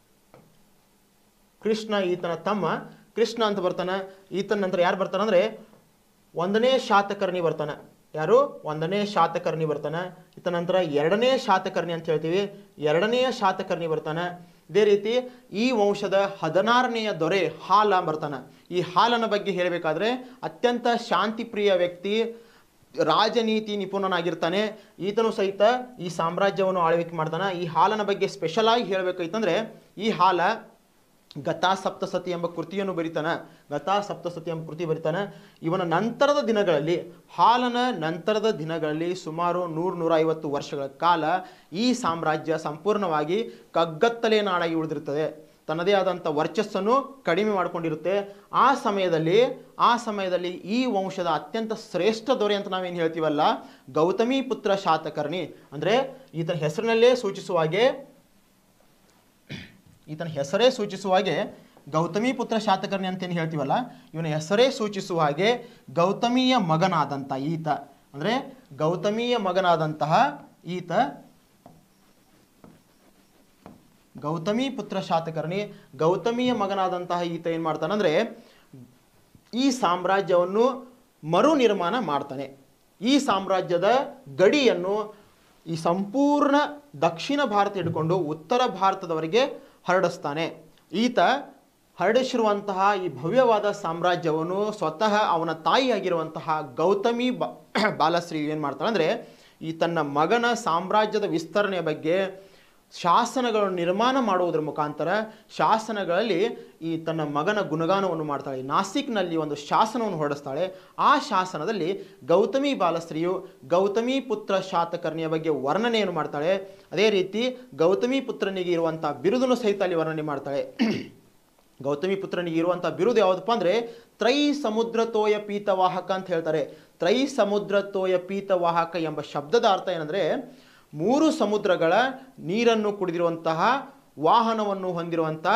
ಕೃಷ್ಣ ಈತನ ತಮ್ಮ ಕೃಷ್ಣ ಅಂತ ಬರ್ತಾನೆ ಈತನ ನಂತರ ಯಾರು ಬರ್ತಾನೆ ಅಂದರೆ ಒಂದನೇ ಶಾತಕರ್ಣಿ ಬರ್ತಾನೆ ಯಾರು ಒಂದನೇ ಶಾತಕರ್ಣಿ ಬರ್ತಾನೆ ಈತ ನಂತರ ಎರಡನೇ ಶಾತಕರ್ಣಿ ಅಂತ ಹೇಳ್ತೀವಿ ಎರಡನೆಯ ಶಾತಕರ್ಣಿ ಬರ್ತಾನೆ ಇದೇ ರೀತಿ ಈ ವಂಶದ ಹದಿನಾರನೆಯ ದೊರೆ ಹಾಲ ಬರ್ತಾನೆ ಈ ಹಾಲನ ಬಗ್ಗೆ ಹೇಳಬೇಕಾದ್ರೆ ಅತ್ಯಂತ ಶಾಂತಿಪ್ರಿಯ ವ್ಯಕ್ತಿ ರಾಜನೀತಿ ನಿಪುಣನಾಗಿರ್ತಾನೆ ಈತನು ಸಹಿತ ಈ ಸಾಮ್ರಾಜ್ಯವನ್ನು ಆಳ್ವಿಕೆ ಮಾಡ್ತಾನೆ ಈ ಹಾಲನ ಬಗ್ಗೆ ಸ್ಪೆಷಲ್ ಆಗಿ ಹೇಳಬೇಕಾಯ್ತಂದ್ರೆ ಈ ಹಾಲ ಗತಾ ಸಪ್ತಸತಿ ಎಂಬ ಕೃತಿಯನ್ನು ಬರಿತಾನೆ ಗತಾ ಸಪ್ತಸತಿ ಎಂಬ ಕೃತಿ ಬರಿತಾನೆ ಇವನ ನಂತರದ ದಿನಗಳಲ್ಲಿ ಹಾಲನ ನಂತರದ ದಿನಗಳಲ್ಲಿ ಸುಮಾರು ನೂರು ನೂರ ಐವತ್ತು ವರ್ಷಗಳ ಕಾಲ ಈ ಸಾಮ್ರಾಜ್ಯ ಸಂಪೂರ್ಣವಾಗಿ ಕಗ್ಗತ್ತಲೆ ನಾಡಾಗಿ ಉಳಿದಿರುತ್ತದೆ ತನ್ನದೇ ಆದಂಥ ವರ್ಚಸ್ಸನ್ನು ಕಡಿಮೆ ಮಾಡಿಕೊಂಡಿರುತ್ತೆ ಆ ಸಮಯದಲ್ಲಿ ಆ ಸಮಯದಲ್ಲಿ ಈ ವಂಶದ ಅತ್ಯಂತ ಶ್ರೇಷ್ಠ ದೊರೆ ಅಂತ ನಾವೇನು ಹೇಳ್ತೀವಲ್ಲ ಗೌತಮಿ ಪುತ್ರ ಶಾತಕರ್ಣಿ ಅಂದರೆ ಈತನ ಹೆಸರಿನಲ್ಲೇ ಸೂಚಿಸುವ ಹಾಗೆ ಈತನ ಹೆಸರೇ ಸೂಚಿಸುವ ಹಾಗೆ ಗೌತಮಿ ಪುತ್ರ ಶಾತಕರ್ಣಿ ಅಂತೇನು ಹೇಳ್ತೀವಲ್ಲ ಇವನ ಹೆಸರೇ ಸೂಚಿಸುವ ಹಾಗೆ ಗೌತಮಿಯ ಮಗನಾದಂಥ ಈತ ಅಂದರೆ ಗೌತಮಿಯ ಮಗನಾದಂತಹ ಈತ ಗೌತಮಿ ಪುತ್ರ ಶಾತಕರ್ಣಿ ಗೌತಮಿಯ ಮಗನಾದಂತಹ ಈತ ಏನು ಮಾಡ್ತಾನಂದ್ರೆ ಈ ಸಾಮ್ರಾಜ್ಯವನ್ನು ಮರು ನಿರ್ಮಾಣ ಮಾಡ್ತಾನೆ ಈ ಸಾಮ್ರಾಜ್ಯದ ಗಡಿಯನ್ನು ಈ ಸಂಪೂರ್ಣ ದಕ್ಷಿಣ ಭಾರತ ಹಿಡ್ಕೊಂಡು ಉತ್ತರ ಭಾರತದವರೆಗೆ ಹರಡಿಸ್ತಾನೆ ಈತ ಹರಡಿಸಿರುವಂತಹ ಈ ಭವ್ಯವಾದ ಸಾಮ್ರಾಜ್ಯವನ್ನು ಸ್ವತಃ ಅವನ ತಾಯಿಯಾಗಿರುವಂತಹ ಗೌತಮಿ ಬಾ ಬಾಲಶ್ರೀ ಏನು ಮಾಡ್ತಾಳೆ ಅಂದರೆ ಈ ತನ್ನ ಮಗನ ಸಾಮ್ರಾಜ್ಯದ ವಿಸ್ತರಣೆಯ ಬಗ್ಗೆ ಶಾಸನಗಳನ್ನು ನಿರ್ಮಾಣ ಮಾಡುವುದರ ಮುಖಾಂತರ ಶಾಸನಗಳಲ್ಲಿ ಈ ತನ್ನ ಮಗನ ಗುಣಗಾನವನ್ನು ಮಾಡ್ತಾಳೆ ನಾಸಿಕ್ನಲ್ಲಿ ಒಂದು ಶಾಸನವನ್ನು ಹೊರಡಿಸ್ತಾಳೆ ಆ ಶಾಸನದಲ್ಲಿ ಗೌತಮಿ ಬಾಲಶ್ರೀಯು ಗೌತಮಿ ಪುತ್ರ ಶಾತಕರ್ಣಿಯ ಬಗ್ಗೆ ವರ್ಣನೆಯನ್ನು ಮಾಡ್ತಾಳೆ ಅದೇ ರೀತಿ ಗೌತಮಿ ಪುತ್ರನಿಗೆ ಇರುವಂಥ ಬಿರುದನ್ನು ಸಹಿತ ಅಲ್ಲಿ ವರ್ಣನೆ ಮಾಡ್ತಾಳೆ ಗೌತಮಿ ಪುತ್ರನಿಗೆ ಇರುವಂಥ ಬಿರುದು ಯಾವುದಪ್ಪ ಅಂದರೆ ತ್ರೈ ಸಮುದ್ರ ತೋಯ ಪೀತವಾಹಕ ಅಂತ ಹೇಳ್ತಾರೆ ತ್ರೈ ಸಮುದ್ರ ತೋಯ ಪೀತವಾಹಕ ಎಂಬ ಶಬ್ದದ ಅರ್ಥ ಏನಂದರೆ ಮೂರು ಸಮುದ್ರಗಳ ನೀರನ್ನು ಕುಡಿದಿರುವಂತಹ ವಾಹನವನ್ನು ಹೊಂದಿರುವಂಥ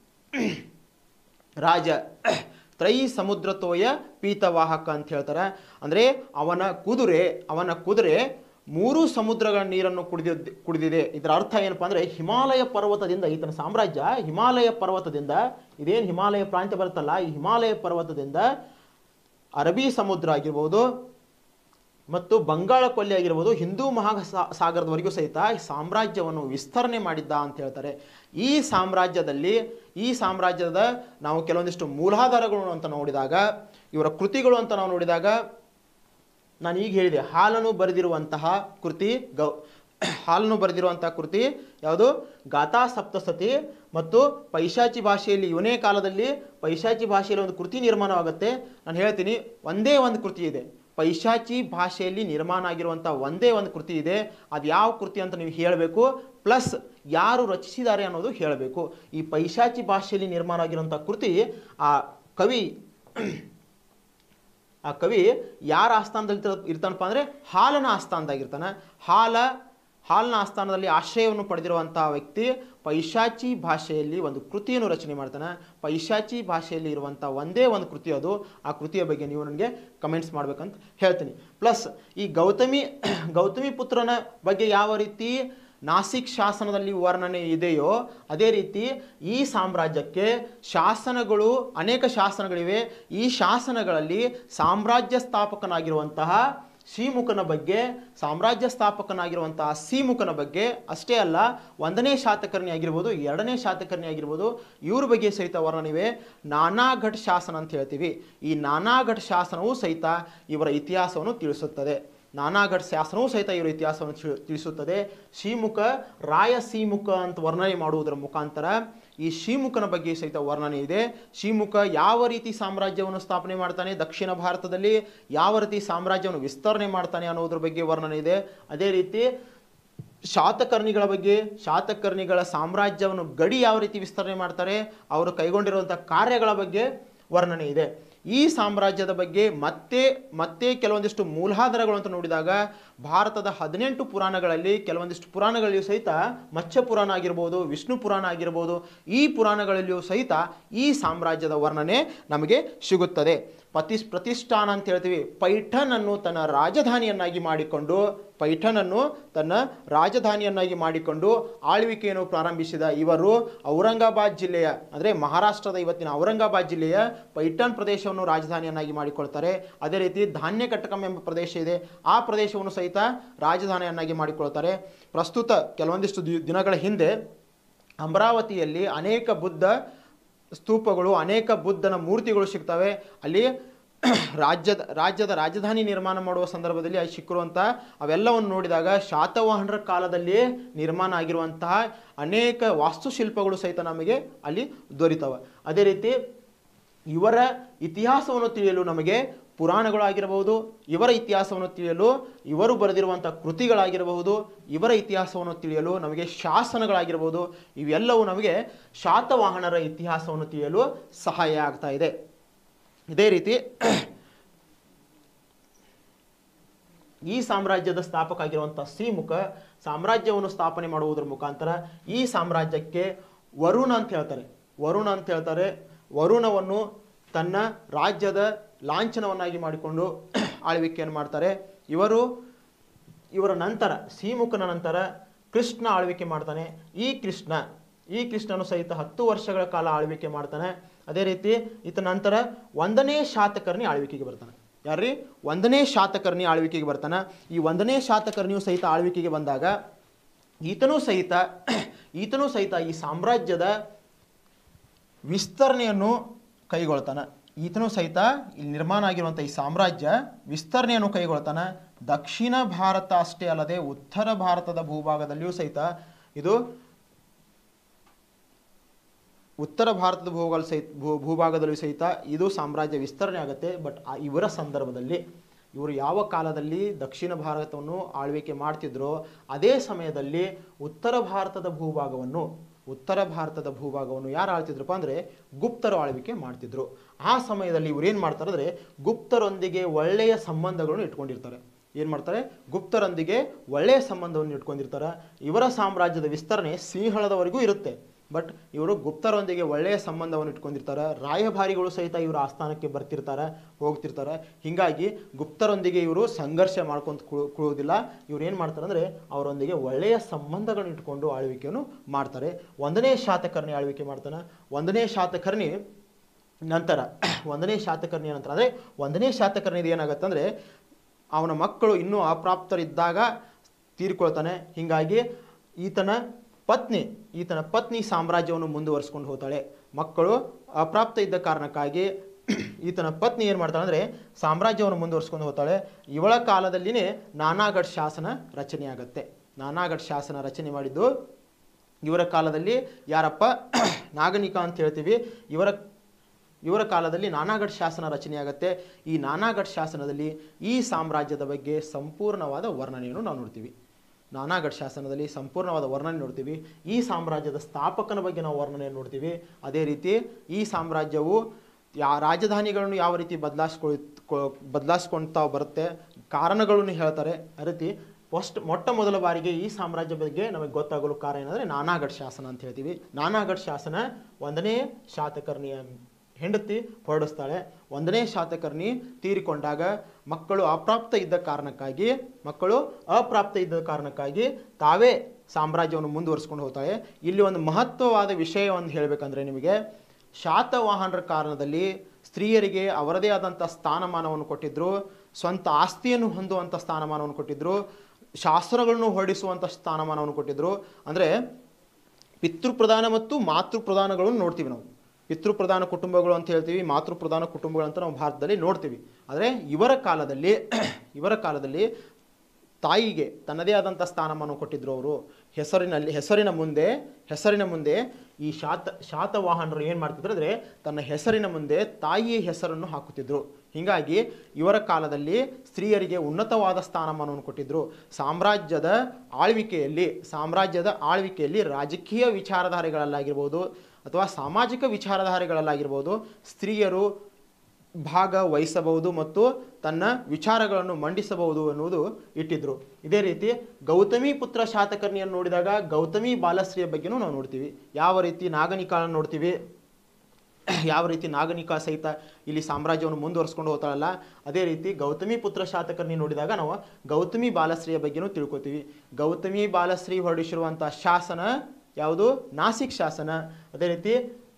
ರಾಜ ತ್ರೈ ಸಮುದ್ರ ತೋಯ ಪೀತವಾಹಕ ಅಂತ ಹೇಳ್ತಾರೆ ಅಂದರೆ ಅವನ ಕುದುರೆ ಅವನ ಕುದುರೆ ಮೂರು ಸಮುದ್ರಗಳ ನೀರನ್ನು ಕುಡಿದ ಕುಡಿದಿದೆ ಇದರ ಅರ್ಥ ಏನಪ್ಪ ಅಂದರೆ ಹಿಮಾಲಯ ಪರ್ವತದಿಂದ ಈತನ ಸಾಮ್ರಾಜ್ಯ ಹಿಮಾಲಯ ಪರ್ವತದಿಂದ ಇದೇನು ಹಿಮಾಲಯ ಪ್ರಾಂತ್ಯ ಬರುತ್ತಲ್ಲ ಈ ಹಿಮಾಲಯ ಪರ್ವತದಿಂದ ಅರಬ್ಬಿ ಸಮುದ್ರ ಆಗಿರ್ಬೋದು ಮತ್ತು ಬಂಗಾಳ ಕೊಲ್ಲಿ ಆಗಿರ್ಬೋದು ಹಿಂದೂ ಮಹಾಸಾ ಸಾಗರದವರೆಗೂ ಸಹಿತ ಈ ಸಾಮ್ರಾಜ್ಯವನ್ನು ವಿಸ್ತರಣೆ ಮಾಡಿದ್ದ ಅಂತ ಹೇಳ್ತಾರೆ ಈ ಸಾಮ್ರಾಜ್ಯದಲ್ಲಿ ಈ ಸಾಮ್ರಾಜ್ಯದ ನಾವು ಕೆಲವೊಂದಿಷ್ಟು ಮೂಲಾಧಾರಗಳು ಅಂತ ನೋಡಿದಾಗ ಇವರ ಕೃತಿಗಳು ಅಂತ ನಾವು ನೋಡಿದಾಗ ನಾನು ಈಗ ಹೇಳಿದೆ ಹಾಲನ್ನು ಬರೆದಿರುವಂತಹ ಕೃತಿ ಗೌ ಹಾಲನ್ನು ಬರೆದಿರುವಂತಹ ಕೃತಿ ಯಾವುದು ಗಾಥಾ ಸಪ್ತಸತಿ ಮತ್ತು ಪೈಶಾಚಿ ಭಾಷೆಯಲ್ಲಿ ಇವನೇ ಕಾಲದಲ್ಲಿ ಪೈಶಾಚಿ ಭಾಷೆಯಲ್ಲಿ ಒಂದು ಕೃತಿ ನಿರ್ಮಾಣವಾಗುತ್ತೆ ನಾನು ಹೇಳ್ತೀನಿ ಒಂದೇ ಒಂದು ಕೃತಿ ಇದೆ ಪೈಶಾಚಿ ಭಾಷೆಯಲ್ಲಿ ನಿರ್ಮಾಣ ಆಗಿರುವಂಥ ಒಂದೇ ಒಂದು ಕೃತಿ ಇದೆ ಅದು ಯಾವ ಕೃತಿ ಅಂತ ನೀವು ಹೇಳಬೇಕು ಪ್ಲಸ್ ಯಾರು ರಚಿಸಿದ್ದಾರೆ ಅನ್ನೋದು ಹೇಳಬೇಕು ಈ ಪೈಶಾಚಿ ಭಾಷೆಯಲ್ಲಿ ನಿರ್ಮಾಣ ಆಗಿರುವಂಥ ಕೃತಿ ಆ ಕವಿ ಆ ಕವಿ ಯಾರ ಆಸ್ಥಾನದಲ್ಲಿ ಇರ್ತ- ಇರ್ತಾನಪ್ಪ ಅಂದರೆ ಹಾಲನ ಆಸ್ಥಾನದಾಗಿರ್ತಾನೆ ಹಾಲ ಹಾಲಿನ ಆಸ್ಥಾನದಲ್ಲಿ ಆಶ್ರಯವನ್ನು ಪಡೆದಿರುವಂಥ ವ್ಯಕ್ತಿ ಪೈಶಾಚಿ ಭಾಷೆಯಲ್ಲಿ ಒಂದು ಕೃತಿಯನ್ನು ರಚನೆ ಮಾಡ್ತಾನೆ ಪೈಶಾಚಿ ಭಾಷೆಯಲ್ಲಿ ಇರುವಂಥ ಒಂದೇ ಒಂದು ಕೃತಿ ಅದು ಆ ಕೃತಿಯ ಬಗ್ಗೆ ನೀವು ನನಗೆ ಕಮೆಂಟ್ಸ್ ಮಾಡ್ಬೇಕಂತ ಹೇಳ್ತೀನಿ ಪ್ಲಸ್ ಈ ಗೌತಮಿ ಗೌತಮಿ ಪುತ್ರನ ಬಗ್ಗೆ ಯಾವ ರೀತಿ ನಾಸಿಕ್ ಶಾಸನದಲ್ಲಿ ವರ್ಣನೆ ಇದೆಯೋ ಅದೇ ರೀತಿ ಈ ಸಾಮ್ರಾಜ್ಯಕ್ಕೆ ಶಾಸನಗಳು ಅನೇಕ ಶಾಸನಗಳಿವೆ ಈ ಶಾಸನಗಳಲ್ಲಿ ಸಾಮ್ರಾಜ್ಯ ಸ್ಥಾಪಕನಾಗಿರುವಂತಹ ಶ್ರೀಮುಖನ ಬಗ್ಗೆ ಸಾಮ್ರಾಜ್ಯ ಸ್ಥಾಪಕನಾಗಿರುವಂತಹ ಶ್ರೀಮುಖನ ಬಗ್ಗೆ ಅಷ್ಟೇ ಅಲ್ಲ ಒಂದನೇ ಶಾತಕರ್ಣಿ ಆಗಿರ್ಬೋದು ಎರಡನೇ ಶಾತಕರ್ಣಿ ಆಗಿರ್ಬೋದು ಇವ್ರ ಬಗ್ಗೆ ಸಹಿತ ವರ್ಣನಿವೆ ನಾನಾಘಟ್ ಶಾಸನ ಅಂತ ಹೇಳ್ತೀವಿ ಈ ನಾನಾಘಟ್ ಶಾಸನವು ಸಹಿತ ಇವರ ಇತಿಹಾಸವನ್ನು ತಿಳಿಸುತ್ತದೆ ನಾನಾಘಟ್ ಶಾಸನವೂ ಸಹಿತ ಇವರ ಇತಿಹಾಸವನ್ನು ತಿಳಿ- ತಿಳಿಸುತ್ತದೆ ಶ್ರೀಮುಖ ರಾಯ ಶ್ರೀಮುಖ ಅಂತ ವರ್ಣನೆ ಮಾಡುವುದರ ಮುಖಾಂತರ ಈ ಶ್ರೀಮುಖನ ಬಗ್ಗೆ ಸಹಿತ ವರ್ಣನೆ ಇದೆ ಶ್ರೀಮುಖ ಯಾವ ರೀತಿ ಸಾಮ್ರಾಜ್ಯವನ್ನು ಸ್ಥಾಪನೆ ಮಾಡ್ತಾನೆ ದಕ್ಷಿಣ ಭಾರತದಲ್ಲಿ ಯಾವ ರೀತಿ ಸಾಮ್ರಾಜ್ಯವನ್ನು ವಿಸ್ತರಣೆ ಮಾಡ್ತಾನೆ ಅನ್ನೋದ್ರ ಬಗ್ಗೆ ವರ್ಣನೆ ಇದೆ ಅದೇ ರೀತಿ ಶಾತಕರ್ಣಿಗಳ ಬಗ್ಗೆ ಶಾತಕರ್ಣಿಗಳ ಸಾಮ್ರಾಜ್ಯವನ್ನು ಗಡಿ ಯಾವ ರೀತಿ ವಿಸ್ತರಣೆ ಮಾಡ್ತಾರೆ ಅವರು ಕೈಗೊಂಡಿರುವಂಥ ಕಾರ್ಯಗಳ ಬಗ್ಗೆ ವರ್ಣನೆ ಇದೆ ಈ ಸಾಮ್ರಾಜ್ಯದ ಬಗ್ಗೆ ಮತ್ತೆ ಮತ್ತೆ ಕೆಲವೊಂದಿಷ್ಟು ಮೂಲಾಧಾರಗಳು ಅಂತ ನೋಡಿದಾಗ ಭಾರತದ ಹದಿನೆಂಟು ಪುರಾಣಗಳಲ್ಲಿ ಕೆಲವೊಂದಿಷ್ಟು ಪುರಾಣಗಳಲ್ಲಿಯೂ ಸಹಿತ ಮತ್ಸ್ಯ ಪುರಾಣ ಆಗಿರ್ಬೋದು ವಿಷ್ಣು ಪುರಾಣ ಆಗಿರ್ಬೋದು ಈ ಪುರಾಣಗಳಲ್ಲಿಯೂ ಸಹಿತ ಈ ಸಾಮ್ರಾಜ್ಯದ ವರ್ಣನೆ ನಮಗೆ ಸಿಗುತ್ತದೆ ಪತಿ ಪ್ರತಿಷ್ಠಾನ ಅಂತ ಹೇಳ್ತೀವಿ ಪೈಠನನ್ನು ತನ್ನ ರಾಜಧಾನಿಯನ್ನಾಗಿ ಮಾಡಿಕೊಂಡು ಪೈಠನನ್ನು ತನ್ನ ರಾಜಧಾನಿಯನ್ನಾಗಿ ಮಾಡಿಕೊಂಡು ಆಳ್ವಿಕೆಯನ್ನು ಪ್ರಾರಂಭಿಸಿದ ಇವರು ಔರಂಗಾಬಾದ್ ಜಿಲ್ಲೆಯ ಅಂದರೆ ಮಹಾರಾಷ್ಟ್ರದ ಇವತ್ತಿನ ಔರಂಗಾಬಾದ್ ಜಿಲ್ಲೆಯ ಪೈಠನ್ ಪ್ರದೇಶವನ್ನು ರಾಜಧಾನಿಯನ್ನಾಗಿ ಮಾಡಿಕೊಳ್ತಾರೆ ಅದೇ ರೀತಿ ಧಾನ್ಯ ಕಟ್ಟಕಂ ಎಂಬ ಪ್ರದೇಶ ಇದೆ ಆ ಪ್ರದೇಶವನ್ನು ಸಹಿತ ರಾಜಧಾನಿಯನ್ನಾಗಿ ಮಾಡಿಕೊಳ್ತಾರೆ ಪ್ರಸ್ತುತ ಕೆಲವೊಂದಿಷ್ಟು ದಿ- ದಿನಗಳ ಹಿಂದೆ ಅಮರಾವತಿಯಲ್ಲಿ ಅನೇಕ ಬುದ್ಧ ಸ್ತೂಪಗಳು ಅನೇಕ ಬುದ್ಧನ ಮೂರ್ತಿಗಳು ಸಿಗ್ತವೆ ಅಲ್ಲಿ ರಾಜ್ಯದ ರಾಜ್ಯದ ರಾಜಧಾನಿ ನಿರ್ಮಾಣ ಮಾಡುವ ಸಂದರ್ಭದಲ್ಲಿ ಅಲ್ಲಿ ಸಿಕ್ಕಿರುವಂಥ ಅವೆಲ್ಲವನ್ನು ನೋಡಿದಾಗ ಶಾತವಾಹನರ ಕಾಲದಲ್ಲಿ ನಿರ್ಮಾಣ ಆಗಿರುವಂತಹ ಅನೇಕ ವಾಸ್ತುಶಿಲ್ಪಗಳು ಸಹಿತ ನಮಗೆ ಅಲ್ಲಿ ದೊರೀತವೆ ಅದೇ ರೀತಿ ಇವರ ಇತಿಹಾಸವನ್ನು ತಿಳಿಯಲು ನಮಗೆ ಪುರಾಣಗಳಾಗಿರಬಹುದು ಇವರ ಇತಿಹಾಸವನ್ನು ತಿಳಿಯಲು ಇವರು ಬರೆದಿರುವಂಥ ಕೃತಿಗಳಾಗಿರಬಹುದು ಇವರ ಇತಿಹಾಸವನ್ನು ತಿಳಿಯಲು ನಮಗೆ ಶಾಸನಗಳಾಗಿರಬಹುದು ಇವೆಲ್ಲವೂ ನಮಗೆ ಶಾತವಾಹನರ ಇತಿಹಾಸವನ್ನು ತಿಳಿಯಲು ಸಹಾಯ ಆಗ್ತಾ ಇದೆ ಇದೇ ರೀತಿ ಈ ಸಾಮ್ರಾಜ್ಯದ ಸ್ಥಾಪಕ ಆಗಿರುವಂಥ ಶ್ರೀಮುಖ ಸಾಮ್ರಾಜ್ಯವನ್ನು ಸ್ಥಾಪನೆ ಮಾಡುವುದರ ಮುಖಾಂತರ ಈ ಸಾಮ್ರಾಜ್ಯಕ್ಕೆ ವರುಣ ಅಂತ ಹೇಳ್ತಾರೆ ವರುಣ ಅಂತ ಹೇಳ್ತಾರೆ ವರುಣವನ್ನು ತನ್ನ ರಾಜ್ಯದ ಲಾಂಛನವನ್ನಾಗಿ ಮಾಡಿಕೊಂಡು ಆಳ್ವಿಕೆಯನ್ನು ಮಾಡ್ತಾರೆ ಇವರು ಇವರ ನಂತರ ಶ್ರೀಮುಖನ ನಂತರ ಕೃಷ್ಣ ಆಳ್ವಿಕೆ ಮಾಡ್ತಾನೆ ಈ ಕೃಷ್ಣ ಈ ಕೃಷ್ಣನು ಸಹಿತ ಹತ್ತು ವರ್ಷಗಳ ಕಾಲ ಆಳ್ವಿಕೆ ಮಾಡ್ತಾನೆ ಅದೇ ರೀತಿ ಈತ ನಂತರ ಒಂದನೇ ಶಾತಕರ್ಣಿ ಆಳ್ವಿಕೆಗೆ ಬರ್ತಾನೆ ಯಾರ್ರಿ ಒಂದನೇ ಶಾತಕರ್ಣಿ ಆಳ್ವಿಕೆಗೆ ಬರ್ತಾನೆ ಈ ಒಂದನೇ ಶಾತಕರ್ಣಿಯು ಸಹಿತ ಆಳ್ವಿಕೆಗೆ ಬಂದಾಗ ಈತನೂ ಸಹಿತ ಈತನೂ ಸಹಿತ ಈ ಸಾಮ್ರಾಜ್ಯದ ವಿಸ್ತರಣೆಯನ್ನು ಕೈಗೊಳ್ತಾನೆ ಈತನೂ ಸಹಿತ ಇಲ್ಲಿ ನಿರ್ಮಾಣ ಆಗಿರುವಂಥ ಈ ಸಾಮ್ರಾಜ್ಯ ವಿಸ್ತರಣೆಯನ್ನು ಕೈಗೊಳ್ತಾನೆ ದಕ್ಷಿಣ ಭಾರತ ಅಷ್ಟೇ ಅಲ್ಲದೆ ಉತ್ತರ ಭಾರತದ ಭೂಭಾಗದಲ್ಲಿಯೂ ಸಹಿತ ಇದು ಉತ್ತರ ಭಾರತದ ಭೂಗೋಳ ಸಹಿತ ಭೂ ಭೂಭಾಗದಲ್ಲೂ ಸಹಿತ ಇದು ಸಾಮ್ರಾಜ್ಯ ವಿಸ್ತರಣೆ ಆಗುತ್ತೆ ಬಟ್ ಇವರ ಸಂದರ್ಭದಲ್ಲಿ ಇವರು ಯಾವ ಕಾಲದಲ್ಲಿ ದಕ್ಷಿಣ ಭಾರತವನ್ನು ಆಳ್ವಿಕೆ ಮಾಡ್ತಿದ್ರೋ ಅದೇ ಸಮಯದಲ್ಲಿ ಉತ್ತರ ಭಾರತದ ಭೂಭಾಗವನ್ನು ಉತ್ತರ ಭಾರತದ ಭೂಭಾಗವನ್ನು ಯಾರು ಆಳ್ತಿದ್ರಪ್ಪ ಅಂದರೆ ಗುಪ್ತರು ಆಳ್ವಿಕೆ ಮಾಡ್ತಿದ್ರು ಆ ಸಮಯದಲ್ಲಿ ಇವ್ರು ಏನು ಮಾಡ್ತಾರೆ ಅಂದರೆ ಗುಪ್ತರೊಂದಿಗೆ ಒಳ್ಳೆಯ ಸಂಬಂಧಗಳನ್ನು ಇಟ್ಕೊಂಡಿರ್ತಾರೆ ಏನು ಮಾಡ್ತಾರೆ ಗುಪ್ತರೊಂದಿಗೆ ಒಳ್ಳೆಯ ಸಂಬಂಧವನ್ನು ಇಟ್ಕೊಂಡಿರ್ತಾರೆ ಇವರ ಸಾಮ್ರಾಜ್ಯದ ವಿಸ್ತರಣೆ ಸಿಂಹಳದವರೆಗೂ ಇರುತ್ತೆ ಬಟ್ ಇವರು ಗುಪ್ತರೊಂದಿಗೆ ಒಳ್ಳೆಯ ಸಂಬಂಧವನ್ನು ಇಟ್ಕೊಂಡಿರ್ತಾರೆ ರಾಯಭಾರಿಗಳು ಸಹಿತ ಇವರ ಆಸ್ಥಾನಕ್ಕೆ ಬರ್ತಿರ್ತಾರೆ ಹೋಗ್ತಿರ್ತಾರೆ ಹೀಗಾಗಿ ಗುಪ್ತರೊಂದಿಗೆ ಇವರು ಸಂಘರ್ಷ ಮಾಡ್ಕೊಂತ ಕುಳು ಕುಳುವುದಿಲ್ಲ ಇವ್ರು ಏನು ಮಾಡ್ತಾರೆ ಅಂದರೆ ಅವರೊಂದಿಗೆ ಒಳ್ಳೆಯ ಸಂಬಂಧಗಳನ್ನು ಇಟ್ಕೊಂಡು ಆಳ್ವಿಕೆಯನ್ನು ಮಾಡ್ತಾರೆ ಒಂದನೇ ಶಾತಕರ್ಣಿ ಆಳ್ವಿಕೆ ಮಾಡ್ತಾನೆ ಒಂದನೇ ಶಾತಕರ್ಣಿ ನಂತರ ಒಂದನೇ ಶಾತಕರ್ಣಿಯ ನಂತರ ಅಂದರೆ ಒಂದನೇ ಶಾತಕರ್ಣಿದು ಏನಾಗುತ್ತೆ ಅಂದರೆ ಅವನ ಮಕ್ಕಳು ಇನ್ನೂ ಅಪ್ರಾಪ್ತರಿದ್ದಾಗ ತೀರ್ಕೊಳ್ತಾನೆ ಹೀಗಾಗಿ ಈತನ ಪತ್ನಿ ಈತನ ಪತ್ನಿ ಸಾಮ್ರಾಜ್ಯವನ್ನು ಮುಂದುವರಿಸ್ಕೊಂಡು ಹೋಗ್ತಾಳೆ ಮಕ್ಕಳು ಅಪ್ರಾಪ್ತ ಇದ್ದ ಕಾರಣಕ್ಕಾಗಿ ಈತನ ಪತ್ನಿ ಏನು ಮಾಡ್ತಾಳೆ ಅಂದರೆ ಸಾಮ್ರಾಜ್ಯವನ್ನು ಮುಂದುವರಿಸ್ಕೊಂಡು ಹೋಗ್ತಾಳೆ ಇವಳ ಕಾಲದಲ್ಲಿನೇ ನಾನಾಗಢ್ ಶಾಸನ ರಚನೆ ಆಗುತ್ತೆ ನಾನಾಗಢ್ ಶಾಸನ ರಚನೆ ಮಾಡಿದ್ದು ಇವರ ಕಾಲದಲ್ಲಿ ಯಾರಪ್ಪ ನಾಗನಿಕ ಅಂತ ಹೇಳ್ತೀವಿ ಇವರ ಇವರ ಕಾಲದಲ್ಲಿ ನಾನಾಗಢ್ ಶಾಸನ ರಚನೆಯಾಗತ್ತೆ ಈ ನಾನಾಗಢ್ ಶಾಸನದಲ್ಲಿ ಈ ಸಾಮ್ರಾಜ್ಯದ ಬಗ್ಗೆ ಸಂಪೂರ್ಣವಾದ ವರ್ಣನೆಯನ್ನು ನಾವು ನೋಡ್ತೀವಿ ನಾನಾಗಢ್ ಶಾಸನದಲ್ಲಿ ಸಂಪೂರ್ಣವಾದ ವರ್ಣನೆ ನೋಡ್ತೀವಿ ಈ ಸಾಮ್ರಾಜ್ಯದ ಸ್ಥಾಪಕನ ಬಗ್ಗೆ ನಾವು ವರ್ಣನೆಯನ್ನು ನೋಡ್ತೀವಿ ಅದೇ ರೀತಿ ಈ ಸಾಮ್ರಾಜ್ಯವು ಯಾ ರಾಜಧಾನಿಗಳನ್ನು ಯಾವ ರೀತಿ ಬದಲಾಯಿಸ್ಕೊಳ್ ಬದಲಾಯಿಸ್ಕೊಳ್ತಾ ಬರುತ್ತೆ ಕಾರಣಗಳನ್ನು ಹೇಳ್ತಾರೆ ಅದೇ ರೀತಿ ಫಸ್ಟ್ ಮೊಟ್ಟ ಮೊದಲ ಬಾರಿಗೆ ಈ ಸಾಮ್ರಾಜ್ಯ ಬಗ್ಗೆ ನಮಗೆ ಗೊತ್ತಾಗಲು ಕಾರಣ ಏನಂದರೆ ನಾನಾಗಢ್ ಶಾಸನ ಅಂತ ಹೇಳ್ತೀವಿ ನಾನಾಗಢ್ ಶಾಸನ ಒಂದನೇ ಶಾತಕರ್ಣಿಯ ಹೆಂಡತಿ ಹೊರಡಿಸ್ತಾಳೆ ಒಂದನೇ ಶಾತಕರ್ಣಿ ತೀರಿಕೊಂಡಾಗ ಮಕ್ಕಳು ಅಪ್ರಾಪ್ತ ಇದ್ದ ಕಾರಣಕ್ಕಾಗಿ ಮಕ್ಕಳು ಅಪ್ರಾಪ್ತ ಇದ್ದ ಕಾರಣಕ್ಕಾಗಿ ತಾವೇ ಸಾಮ್ರಾಜ್ಯವನ್ನು ಮುಂದುವರಿಸ್ಕೊಂಡು ಹೋಗ್ತಾಳೆ ಇಲ್ಲಿ ಒಂದು ಮಹತ್ವವಾದ ವಿಷಯವನ್ನು ಹೇಳಬೇಕಂದ್ರೆ ನಿಮಗೆ ಶಾತವಾಹನರ ಕಾರಣದಲ್ಲಿ ಸ್ತ್ರೀಯರಿಗೆ ಅವರದೇ ಆದಂಥ ಸ್ಥಾನಮಾನವನ್ನು ಕೊಟ್ಟಿದ್ರು ಸ್ವಂತ ಆಸ್ತಿಯನ್ನು ಹೊಂದುವಂಥ ಸ್ಥಾನಮಾನವನ್ನು ಕೊಟ್ಟಿದ್ರು ಶಾಸ್ತ್ರಗಳನ್ನು ಹೊರಡಿಸುವಂಥ ಸ್ಥಾನಮಾನವನ್ನು ಕೊಟ್ಟಿದ್ರು ಅಂದರೆ ಪಿತೃಪ್ರಧಾನ ಮತ್ತು ಮಾತೃಪ್ರಧಾನಗಳನ್ನು ನೋಡ್ತೀವಿ ನಾವು ಪಿತೃಪ್ರಧಾನ ಕುಟುಂಬಗಳು ಅಂತ ಹೇಳ್ತೀವಿ ಮಾತೃಪ್ರಧಾನ ಕುಟುಂಬಗಳು ಅಂತ ನಾವು ಭಾರತದಲ್ಲಿ ನೋಡ್ತೀವಿ ಆದರೆ ಇವರ ಕಾಲದಲ್ಲಿ ಇವರ ಕಾಲದಲ್ಲಿ ತಾಯಿಗೆ ತನ್ನದೇ ಆದಂಥ ಸ್ಥಾನಮಾನ ಕೊಟ್ಟಿದ್ರು ಅವರು ಹೆಸರಿನಲ್ಲಿ ಹೆಸರಿನ ಮುಂದೆ ಹೆಸರಿನ ಮುಂದೆ ಈ ಶಾತ ಶಾತವಾಹನರು ಏನು ಮಾಡ್ತಿದ್ರು ಅಂದರೆ ತನ್ನ ಹೆಸರಿನ ಮುಂದೆ ತಾಯಿಯ ಹೆಸರನ್ನು ಹಾಕುತ್ತಿದ್ರು ಹೀಗಾಗಿ ಇವರ ಕಾಲದಲ್ಲಿ ಸ್ತ್ರೀಯರಿಗೆ ಉನ್ನತವಾದ ಸ್ಥಾನಮಾನವನ್ನು ಕೊಟ್ಟಿದ್ರು ಸಾಮ್ರಾಜ್ಯದ ಆಳ್ವಿಕೆಯಲ್ಲಿ ಸಾಮ್ರಾಜ್ಯದ ಆಳ್ವಿಕೆಯಲ್ಲಿ ರಾಜಕೀಯ ವಿಚಾರಧಾರೆಗಳಲ್ಲಾಗಿರ್ಬೋದು ಅಥವಾ ಸಾಮಾಜಿಕ ವಿಚಾರಧಾರೆಗಳಲ್ಲಾಗಿರ್ಬೋದು ಸ್ತ್ರೀಯರು ಭಾಗ ವಹಿಸಬಹುದು ಮತ್ತು ತನ್ನ ವಿಚಾರಗಳನ್ನು ಮಂಡಿಸಬಹುದು ಎನ್ನುವುದು ಇಟ್ಟಿದ್ರು ಇದೇ ರೀತಿ ಗೌತಮಿ ಪುತ್ರ ಶಾತಕರ್ಣಿಯನ್ನು ನೋಡಿದಾಗ ಗೌತಮಿ ಬಾಲಶ್ರೀಯ ಬಗ್ಗೆನೂ ನಾವು ನೋಡ್ತೀವಿ ಯಾವ ರೀತಿ ನಾಗನಿಕಾಳನ್ನು ನೋಡ್ತೀವಿ ಯಾವ ರೀತಿ ನಾಗನಿಕ ಸಹಿತ ಇಲ್ಲಿ ಸಾಮ್ರಾಜ್ಯವನ್ನು ಮುಂದುವರಿಸ್ಕೊಂಡು ಹೋಗ್ತಾಳಲ್ಲ ಅದೇ ರೀತಿ ಗೌತಮಿ ಪುತ್ರ ಶಾತಕರ್ಣಿ ನೋಡಿದಾಗ ನಾವು ಗೌತಮಿ ಬಾಲಶ್ರೀಯ ಬಗ್ಗೆನೂ ತಿಳ್ಕೊತೀವಿ ಗೌತಮಿ ಬಾಲಶ್ರೀ ಹೊರಡಿಸಿರುವಂಥ ಶಾಸನ ಯಾವುದು ನಾಸಿಕ್ ಶಾಸನ ಅದೇ ರೀತಿ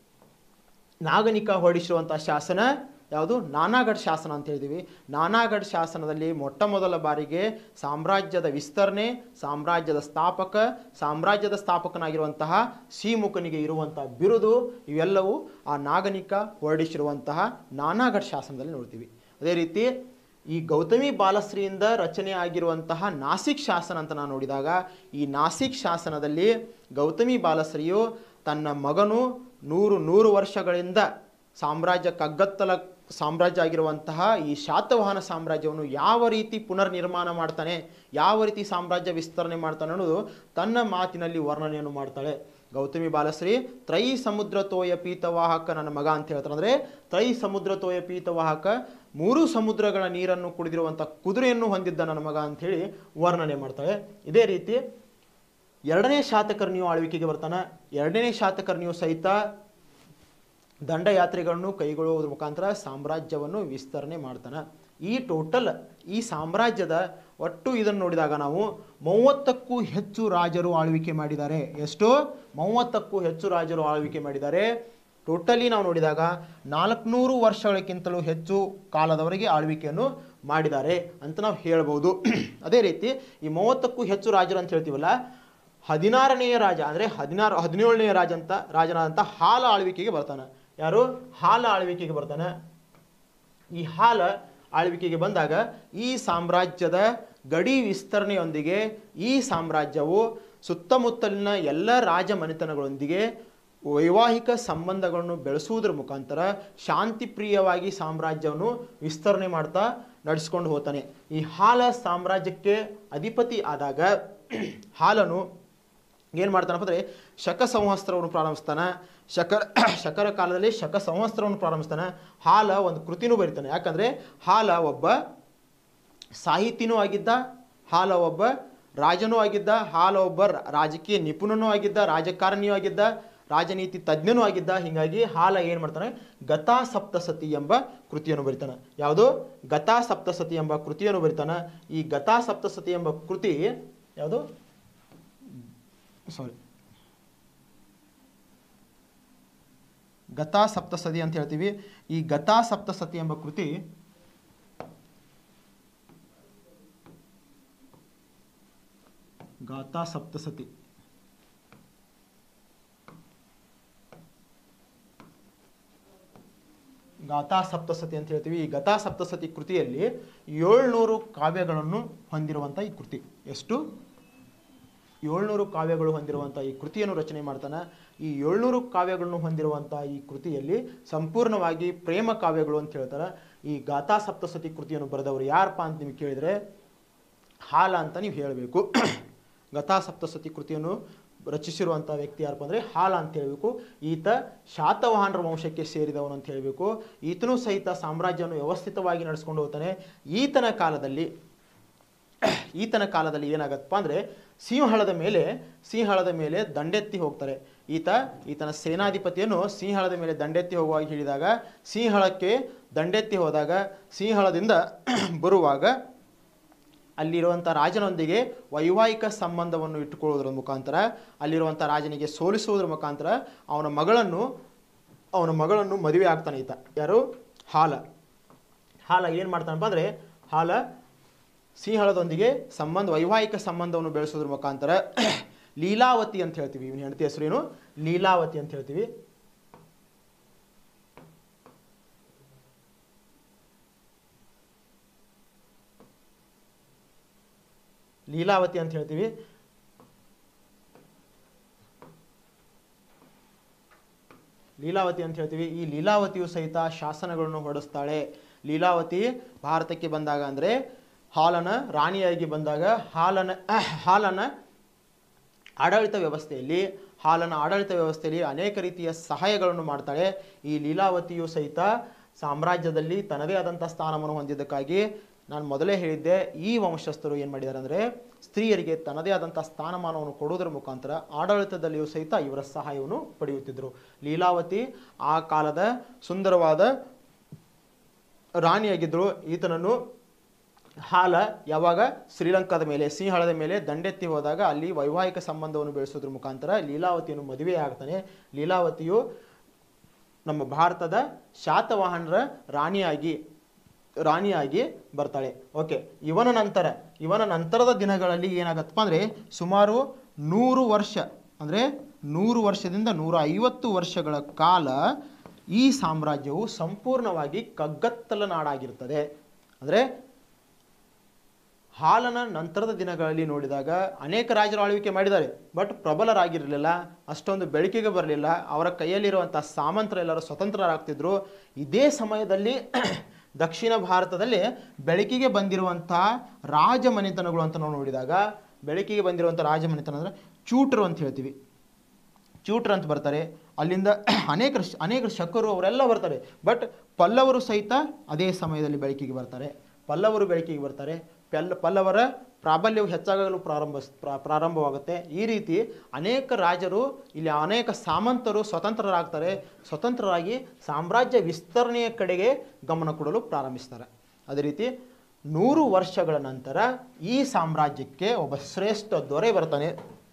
ನಾಗನಿಕ ಹೊರಡಿಸಿರುವಂಥ ಶಾಸನ ಯಾವುದು ನಾನಾಗಢ್ ಶಾಸನ ಅಂತ ಹೇಳ್ತೀವಿ ನಾನಾಗಢ್ ಶಾಸನದಲ್ಲಿ ಮೊಟ್ಟ ಮೊದಲ ಬಾರಿಗೆ ಸಾಮ್ರಾಜ್ಯದ ವಿಸ್ತರಣೆ ಸಾಮ್ರಾಜ್ಯದ ಸ್ಥಾಪಕ ಸಾಮ್ರಾಜ್ಯದ ಸ್ಥಾಪಕನಾಗಿರುವಂತಹ ಶ್ರೀಮುಖನಿಗೆ ಇರುವಂತಹ ಬಿರುದು ಇವೆಲ್ಲವೂ ಆ ನಾಗನಿಕ ಹೊರಡಿಸಿರುವಂತಹ ನಾನಾಗಢ್ ಶಾಸನದಲ್ಲಿ ನೋಡ್ತೀವಿ ಅದೇ ರೀತಿ ಈ ಗೌತಮಿ ಬಾಲಶ್ರೀಯಿಂದ ರಚನೆ ಆಗಿರುವಂತಹ ನಾಸಿಕ್ ಶಾಸನ ಅಂತ ನಾನು ನೋಡಿದಾಗ ಈ ನಾಸಿಕ್ ಶಾಸನದಲ್ಲಿ ಗೌತಮಿ ಬಾಲಶ್ರೀಯು ತನ್ನ ಮಗನು ನೂರು ನೂರು ವರ್ಷಗಳಿಂದ ಸಾಮ್ರಾಜ್ಯ ಕಗ್ಗತ್ತಲ ಸಾಮ್ರಾಜ್ಯ ಆಗಿರುವಂತಹ ಈ ಶಾತವಾಹನ ಸಾಮ್ರಾಜ್ಯವನ್ನು ಯಾವ ರೀತಿ ಪುನರ್ ನಿರ್ಮಾಣ ಮಾಡ್ತಾನೆ ಯಾವ ರೀತಿ ಸಾಮ್ರಾಜ್ಯ ವಿಸ್ತರಣೆ ಮಾಡ್ತಾನೆ ಅನ್ನೋದು ತನ್ನ ಮಾತಿನಲ್ಲಿ ವರ್ಣನೆಯನ್ನು ಮಾಡ್ತಾಳೆ ಗೌತಮಿ ಬಾಲಶ್ರೀ ತ್ರೈ ಸಮುದ್ರ ತೋಯ ಪೀತವಾಹಕ ನನ್ನ ಮಗ ಅಂತ ಹೇಳ್ತಾರೆ ಅಂದರೆ ತ್ರೈ ಸಮುದ್ರ ತೋಯ ಪೀತವಾಹಕ ಮೂರು ಸಮುದ್ರಗಳ ನೀರನ್ನು ಕುಡಿದಿರುವಂಥ ಕುದುರೆಯನ್ನು ಹೊಂದಿದ್ದ ನನ್ನ ಮಗ ಅಂಥೇಳಿ ವರ್ಣನೆ ಮಾಡ್ತಾಳೆ ಇದೇ ರೀತಿ ಎರಡನೇ ಶಾತಕರ್ಣಿಯು ಆಳ್ವಿಕೆಗೆ ಬರ್ತಾನೆ ಎರಡನೇ ಶಾತಕರ್ಣಿಯು ಸಹಿತ ದಂಡಯಾತ್ರೆಗಳನ್ನು ಕೈಗೊಳ್ಳುವುದರ ಮುಖಾಂತರ ಸಾಮ್ರಾಜ್ಯವನ್ನು ವಿಸ್ತರಣೆ ಮಾಡ್ತಾನೆ ಈ ಟೋಟಲ್ ಈ ಸಾಮ್ರಾಜ್ಯದ ಒಟ್ಟು ಇದನ್ನು ನೋಡಿದಾಗ ನಾವು ಮೂವತ್ತಕ್ಕೂ ಹೆಚ್ಚು ರಾಜರು ಆಳ್ವಿಕೆ ಮಾಡಿದ್ದಾರೆ ಎಷ್ಟು ಮೂವತ್ತಕ್ಕೂ ಹೆಚ್ಚು ರಾಜರು ಆಳ್ವಿಕೆ ಮಾಡಿದ್ದಾರೆ ಟೋಟಲಿ ನಾವು ನೋಡಿದಾಗ ನಾಲ್ಕುನೂರು ವರ್ಷಗಳಕ್ಕಿಂತಲೂ ಹೆಚ್ಚು ಕಾಲದವರೆಗೆ ಆಳ್ವಿಕೆಯನ್ನು ಮಾಡಿದ್ದಾರೆ ಅಂತ ನಾವು ಹೇಳ್ಬೋದು ಅದೇ ರೀತಿ ಈ ಮೂವತ್ತಕ್ಕೂ ಹೆಚ್ಚು ರಾಜರು ಅಂತ ಹೇಳ್ತೀವಲ್ಲ ಹದಿನಾರನೆಯ ರಾಜ ಅಂದರೆ ಹದಿನಾರು ಹದಿನೇಳನೆಯ ರಾಜ ಅಂತ ರಾಜನಾದಂಥ ಹಾಲ ಆಳ್ವಿಕೆಗೆ ಬರ್ತಾನೆ ಯಾರು ಹಾಲ ಆಳ್ವಿಕೆಗೆ ಬರ್ತಾನೆ ಈ ಹಾಲ ಆಳ್ವಿಕೆಗೆ ಬಂದಾಗ ಈ ಸಾಮ್ರಾಜ್ಯದ ಗಡಿ ವಿಸ್ತರಣೆಯೊಂದಿಗೆ ಈ ಸಾಮ್ರಾಜ್ಯವು ಸುತ್ತಮುತ್ತಲಿನ ಎಲ್ಲ ರಾಜ ಮನೆತನಗಳೊಂದಿಗೆ ವೈವಾಹಿಕ ಸಂಬಂಧಗಳನ್ನು ಬೆಳೆಸುವುದರ ಮುಖಾಂತರ ಶಾಂತಿಪ್ರಿಯವಾಗಿ ಸಾಮ್ರಾಜ್ಯವನ್ನು ವಿಸ್ತರಣೆ ಮಾಡ್ತಾ ನಡೆಸ್ಕೊಂಡು ಹೋಗ್ತಾನೆ ಈ ಹಾಲ ಸಾಮ್ರಾಜ್ಯಕ್ಕೆ ಅಧಿಪತಿ ಆದಾಗ ಹಾಲನು ಏನು ಮಾಡ್ತಾನಪ್ಪ ಅಂದರೆ ಶಕ ಸಂವತ್ಸರವನ್ನು ಪ್ರಾರಂಭಿಸ್ತಾನೆ ಶಕರ ಶಕರ ಕಾಲದಲ್ಲಿ ಶಕ ಸಂವತ್ಸರವನ್ನು ಪ್ರಾರಂಭಿಸ್ತಾನೆ ಹಾಲ ಒಂದು ಕೃತಿನೂ ಬರೀತಾನೆ ಯಾಕಂದರೆ ಹಾಲ ಒಬ್ಬ ಸಾಹಿತಿನೂ ಆಗಿದ್ದ ಹಾಲ ಒಬ್ಬ ರಾಜನೂ ಆಗಿದ್ದ ಹಾಲ ಒಬ್ಬ ರ- ರಾಜಕೀಯ ನಿಪುಣನೂ ಆಗಿದ್ದ ರಾಜಕಾರಣಿಯೂ ಆಗಿದ್ದ ರಾಜನೀತಿ ತಜ್ಞನೂ ಆಗಿದ್ದ ಹೀಗಾಗಿ ಹಾಲ ಏನು ಮಾಡ್ತಾನೆ ಗತಾ ಸಪ್ತಸತಿ ಎಂಬ ಕೃತಿಯನ್ನು ಬರಿತಾನೆ ಯಾವುದು ಗತಾ ಸಪ್ತಸತಿ ಎಂಬ ಕೃತಿಯನ್ನು ಬರಿತಾನೆ ಈ ಗತಾ ಸಪ್ತಸತಿ ಎಂಬ ಕೃತಿ ಯಾವುದು ಸಾರಿ ಗತಾ ಸಪ್ತಸತಿ ಅಂತ ಹೇಳ್ತೀವಿ ಈ ಗತಾ ಸಪ್ತಸತಿ ಎಂಬ ಕೃತಿ ಗಾಥಾ ಸಪ್ತಸತಿ ಗಾಥಾ ಸಪ್ತಸತಿ ಅಂತ ಹೇಳ್ತೀವಿ ಈ ಗತಾ ಸಪ್ತಸತಿ ಕೃತಿಯಲ್ಲಿ ಏಳ್ನೂರು ಕಾವ್ಯಗಳನ್ನು ಹೊಂದಿರುವಂಥ ಈ ಕೃತಿ ಎಷ್ಟು ಏಳ್ನೂರು ಕಾವ್ಯಗಳು ಹೊಂದಿರುವಂಥ ಈ ಕೃತಿಯನ್ನು ರಚನೆ ಮಾಡ್ತಾನೆ ಈ ಏಳ್ನೂರು ಕಾವ್ಯಗಳನ್ನು ಹೊಂದಿರುವಂಥ ಈ ಕೃತಿಯಲ್ಲಿ ಸಂಪೂರ್ಣವಾಗಿ ಪ್ರೇಮ ಕಾವ್ಯಗಳು ಅಂತ ಹೇಳ್ತಾರೆ ಈ ಗಾಥಾ ಸಪ್ತಸತಿ ಕೃತಿಯನ್ನು ಬರೆದವರು ಯಾರಪ್ಪ ಅಂತ ನಿಮಗೆ ಕೇಳಿದರೆ ಹಾಲ ಅಂತ ನೀವು ಹೇಳಬೇಕು ಗತಾ ಸಪ್ತಸತಿ ಕೃತಿಯನ್ನು ರಚಿಸಿರುವಂಥ ವ್ಯಕ್ತಿ ಯಾರಪ್ಪ ಅಂದರೆ ಹಾಲ ಅಂತ ಹೇಳಬೇಕು ಈತ ಶಾತವಾಹನರ ವಂಶಕ್ಕೆ ಸೇರಿದವನು ಅಂತ ಹೇಳಬೇಕು ಈತನೂ ಸಹಿತ ಸಾಮ್ರಾಜ್ಯವನ್ನು ವ್ಯವಸ್ಥಿತವಾಗಿ ನಡೆಸ್ಕೊಂಡು ಹೋಗ್ತಾನೆ ಈತನ ಕಾಲದಲ್ಲಿ ಈತನ ಕಾಲದಲ್ಲಿ ಏನಾಗತ್ತಪ್ಪ ಅಂದರೆ ಸಿಂಹಳದ ಮೇಲೆ ಸಿಂಹಳದ ಮೇಲೆ ದಂಡೆತ್ತಿ ಹೋಗ್ತಾರೆ ಈತ ಈತನ ಸೇನಾಧಿಪತಿಯನ್ನು ಸಿಂಹಳದ ಮೇಲೆ ದಂಡೆತ್ತಿ ಹೋಗುವಾಗ ಹೇಳಿದಾಗ ಸಿಂಹಳಕ್ಕೆ ದಂಡೆತ್ತಿ ಹೋದಾಗ ಸಿಂಹಳದಿಂದ ಬರುವಾಗ ಅಲ್ಲಿರುವಂಥ ರಾಜನೊಂದಿಗೆ ವೈವಾಹಿಕ ಸಂಬಂಧವನ್ನು ಇಟ್ಟುಕೊಳ್ಳೋದ್ರ ಮುಖಾಂತರ ಅಲ್ಲಿರುವಂಥ ರಾಜನಿಗೆ ಸೋಲಿಸುವುದರ ಮುಖಾಂತರ ಅವನ ಮಗಳನ್ನು ಅವನ ಮಗಳನ್ನು ಮದುವೆ ಆಗ್ತಾನೆ ಈತ ಯಾರು ಹಾಲ ಹಾಲ ಏನು ಮಾಡ್ತಾನಪ್ಪ ಅಂದರೆ ಹಾಲ ಸಿಂಹಳದೊಂದಿಗೆ ಸಂಬಂಧ ವೈವಾಹಿಕ ಸಂಬಂಧವನ್ನು ಬೆಳೆಸೋದ್ರ ಮುಖಾಂತರ ಲೀಲಾವತಿ ಅಂತ ಹೇಳ್ತೀವಿ ಇವನ ಹೆಂಡತಿ ಹೆಸರೇನು ಲೀಲಾವತಿ ಅಂತ ಹೇಳ್ತೀವಿ ಲೀಲಾವತಿ ಅಂತ ಹೇಳ್ತೀವಿ ಲೀಲಾವತಿ ಅಂತ ಹೇಳ್ತೀವಿ ಈ ಲೀಲಾವತಿಯು ಸಹಿತ ಶಾಸನಗಳನ್ನು ಹೊರಡಿಸ್ತಾಳೆ ಲೀಲಾವತಿ ಭಾರತಕ್ಕೆ ಬಂದಾಗ ಅಂದರೆ ಹಾಲನ ರಾಣಿಯಾಗಿ ಬಂದಾಗ ಹಾಲನ ಹಾಲನ ಆಡಳಿತ ವ್ಯವಸ್ಥೆಯಲ್ಲಿ ಹಾಲನ ಆಡಳಿತ ವ್ಯವಸ್ಥೆಯಲ್ಲಿ ಅನೇಕ ರೀತಿಯ ಸಹಾಯಗಳನ್ನು ಮಾಡ್ತಾಳೆ ಈ ಲೀಲಾವತಿಯು ಸಹಿತ ಸಾಮ್ರಾಜ್ಯದಲ್ಲಿ ತನ್ನದೇ ಆದಂಥ ಸ್ಥಾನವನ್ನು ಹೊಂದಿದ್ದಕ್ಕಾಗಿ ನಾನು ಮೊದಲೇ ಹೇಳಿದ್ದೆ ಈ ವಂಶಸ್ಥರು ಏನು ಮಾಡಿದ್ದಾರೆ ಅಂದರೆ ಸ್ತ್ರೀಯರಿಗೆ ತನ್ನದೇ ಆದಂಥ ಸ್ಥಾನಮಾನವನ್ನು ಕೊಡುವುದರ ಮುಖಾಂತರ ಆಡಳಿತದಲ್ಲಿಯೂ ಸಹಿತ ಇವರ ಸಹಾಯವನ್ನು ಪಡೆಯುತ್ತಿದ್ದರು ಲೀಲಾವತಿ ಆ ಕಾಲದ ಸುಂದರವಾದ ರಾಣಿಯಾಗಿದ್ದರು ಈತನನ್ನು ಹಾಲ ಯಾವಾಗ ಶ್ರೀಲಂಕಾದ ಮೇಲೆ ಸಿಂಹಳದ ಮೇಲೆ ದಂಡೆತ್ತಿ ಹೋದಾಗ ಅಲ್ಲಿ ವೈವಾಹಿಕ ಸಂಬಂಧವನ್ನು ಬೆಳೆಸೋದ್ರ ಮುಖಾಂತರ ಲೀಲಾವತಿಯನ್ನು ಮದುವೆ ಆಗ್ತಾನೆ ಲೀಲಾವತಿಯು ನಮ್ಮ ಭಾರತದ ಶಾತವಾಹನರ ರಾಣಿಯಾಗಿ ರಾಣಿಯಾಗಿ ಬರ್ತಾಳೆ ಓಕೆ ಇವನ ನಂತರ ಇವನ ನಂತರದ ದಿನಗಳಲ್ಲಿ ಏನಾಗತ್ತಪ್ಪ ಅಂದರೆ ಸುಮಾರು ನೂರು ವರ್ಷ ಅಂದರೆ ನೂರು ವರ್ಷದಿಂದ ನೂರ ಐವತ್ತು ವರ್ಷಗಳ ಕಾಲ ಈ ಸಾಮ್ರಾಜ್ಯವು ಸಂಪೂರ್ಣವಾಗಿ ಕಗ್ಗತ್ತಲ ನಾಡಾಗಿರ್ತದೆ ಅಂದರೆ ಹಾಲನ ನಂತರದ ದಿನಗಳಲ್ಲಿ ನೋಡಿದಾಗ ಅನೇಕ ರಾಜರು ಆಳ್ವಿಕೆ ಮಾಡಿದ್ದಾರೆ ಬಟ್ ಪ್ರಬಲರಾಗಿರಲಿಲ್ಲ ಅಷ್ಟೊಂದು ಬೆಳಕಿಗೆ ಬರಲಿಲ್ಲ ಅವರ ಕೈಯಲ್ಲಿರುವಂಥ ಸಾಮಂತರೆಲ್ಲರೂ ಸ್ವತಂತ್ರರಾಗ್ತಿದ್ರು ಇದೇ ಸಮಯದಲ್ಲಿ ದಕ್ಷಿಣ ಭಾರತದಲ್ಲಿ ಬೆಳಕಿಗೆ ಬಂದಿರುವಂಥ ರಾಜಮನೆತನಗಳು ಅಂತ ನಾವು ನೋಡಿದಾಗ ಬೆಳಕಿಗೆ ಬಂದಿರುವಂಥ ರಾಜಮನೆತನ ಅಂದರೆ ಚೂಟರು ಅಂತ ಹೇಳ್ತೀವಿ ಚೂಟ್ರ್ ಅಂತ ಬರ್ತಾರೆ ಅಲ್ಲಿಂದ ಅನೇಕ ಅನೇಕ ಶಕರು ಅವರೆಲ್ಲ ಬರ್ತಾರೆ ಬಟ್ ಪಲ್ಲವರು ಸಹಿತ ಅದೇ ಸಮಯದಲ್ಲಿ ಬೆಳಕಿಗೆ ಬರ್ತಾರೆ ಪಲ್ಲವರು ಬೆಳಕಿಗೆ ಬರ್ತಾರೆ ಪೆಲ್ ಪಲ್ಲವರ ಪ್ರಾಬಲ್ಯವು ಹೆಚ್ಚಾಗಲು ಪ್ರಾರಂಭ ಪ್ರಾ- ಪ್ರಾರಂಭವಾಗುತ್ತೆ ಈ ರೀತಿ ಅನೇಕ ರಾಜರು ಇಲ್ಲಿ ಅನೇಕ ಸಾಮಂತರು ಸ್ವತಂತ್ರರಾಗ್ತಾರೆ ಸ್ವತಂತ್ರರಾಗಿ ಸಾಮ್ರಾಜ್ಯ ವಿಸ್ತರಣೆಯ ಕಡೆಗೆ ಗಮನ ಕೊಡಲು ಪ್ರಾರಂಭಿಸ್ತಾರೆ ಅದೇ ರೀತಿ ನೂರು ವರ್ಷಗಳ ನಂತರ ಈ ಸಾಮ್ರಾಜ್ಯಕ್ಕೆ ಒಬ್ಬ ಶ್ರೇಷ್ಠ ದೊರೆ ಬರ್ತಾನೆ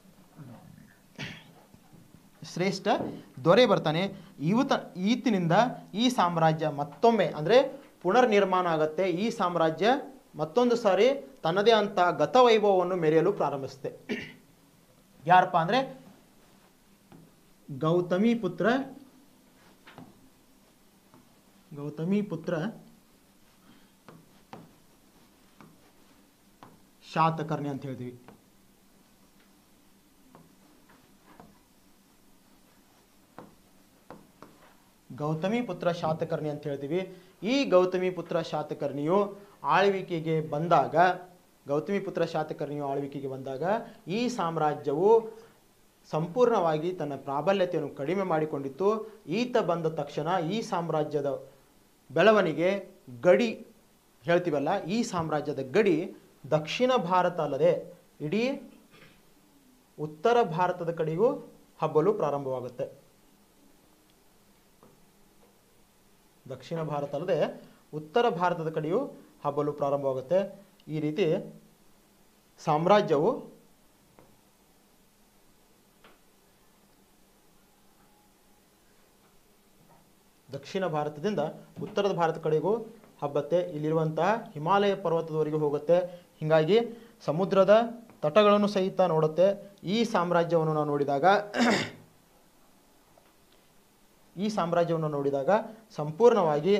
ಶ್ರೇಷ್ಠ ದೊರೆ ಬರ್ತಾನೆ ಇವತ ಈತನಿಂದ ಈ ಸಾಮ್ರಾಜ್ಯ ಮತ್ತೊಮ್ಮೆ ಅಂದರೆ ಪುನರ್ ನಿರ್ಮಾಣ ಆಗುತ್ತೆ ಈ ಸಾಮ್ರಾಜ್ಯ ಮತ್ತೊಂದು ಸಾರಿ ತನ್ನದೇ ಅಂತ ಗತವೈಭವವನ್ನು ಮೆರೆಯಲು ಪ್ರಾರಂಭಿಸುತ್ತೆ ಯಾರಪ್ಪ ಅಂದರೆ ಗೌತಮಿ ಪುತ್ರ ಗೌತಮಿ ಪುತ್ರ ಶಾತಕರ್ಣಿ ಅಂತ ಹೇಳ್ತೀವಿ ಗೌತಮಿ ಪುತ್ರ ಶಾತಕರ್ಣಿ ಅಂತ ಹೇಳ್ತೀವಿ ಈ ಗೌತಮಿ ಪುತ್ರ ಶಾತಕರ್ಣಿಯು ಆಳ್ವಿಕೆಗೆ ಬಂದಾಗ ಗೌತಮಿ ಪುತ್ರ ಶಾತಕರ್ಣಿಯು ಆಳ್ವಿಕೆಗೆ ಬಂದಾಗ ಈ ಸಾಮ್ರಾಜ್ಯವು ಸಂಪೂರ್ಣವಾಗಿ ತನ್ನ ಪ್ರಾಬಲ್ಯತೆಯನ್ನು ಕಡಿಮೆ ಮಾಡಿಕೊಂಡಿತ್ತು ಈತ ಬಂದ ತಕ್ಷಣ ಈ ಸಾಮ್ರಾಜ್ಯದ ಬೆಳವಣಿಗೆ ಗಡಿ ಹೇಳ್ತೀವಲ್ಲ ಈ ಸಾಮ್ರಾಜ್ಯದ ಗಡಿ ದಕ್ಷಿಣ ಭಾರತ ಅಲ್ಲದೆ ಇಡೀ ಉತ್ತರ ಭಾರತದ ಕಡೆಗೂ ಹಬ್ಬಲು ಪ್ರಾರಂಭವಾಗುತ್ತೆ ದಕ್ಷಿಣ ಭಾರತ ಅಲ್ಲದೆ ಉತ್ತರ ಭಾರತದ ಕಡೆಯೂ ಹಬ್ಬಲು ಪ್ರಾರಂಭವಾಗುತ್ತೆ ಈ ರೀತಿ ಸಾಮ್ರಾಜ್ಯವು ದಕ್ಷಿಣ ಭಾರತದಿಂದ ಉತ್ತರದ ಭಾರತ ಕಡೆಗೂ ಹಬ್ಬತ್ತೆ ಇಲ್ಲಿರುವಂತಹ ಹಿಮಾಲಯ ಪರ್ವತದವರೆಗೂ ಹೋಗುತ್ತೆ ಹೀಗಾಗಿ ಸಮುದ್ರದ ತಟಗಳನ್ನು ಸಹಿತ ನೋಡುತ್ತೆ ಈ ಸಾಮ್ರಾಜ್ಯವನ್ನು ನಾವು ನೋಡಿದಾಗ ಈ ಸಾಮ್ರಾಜ್ಯವನ್ನು ನೋಡಿದಾಗ ಸಂಪೂರ್ಣವಾಗಿ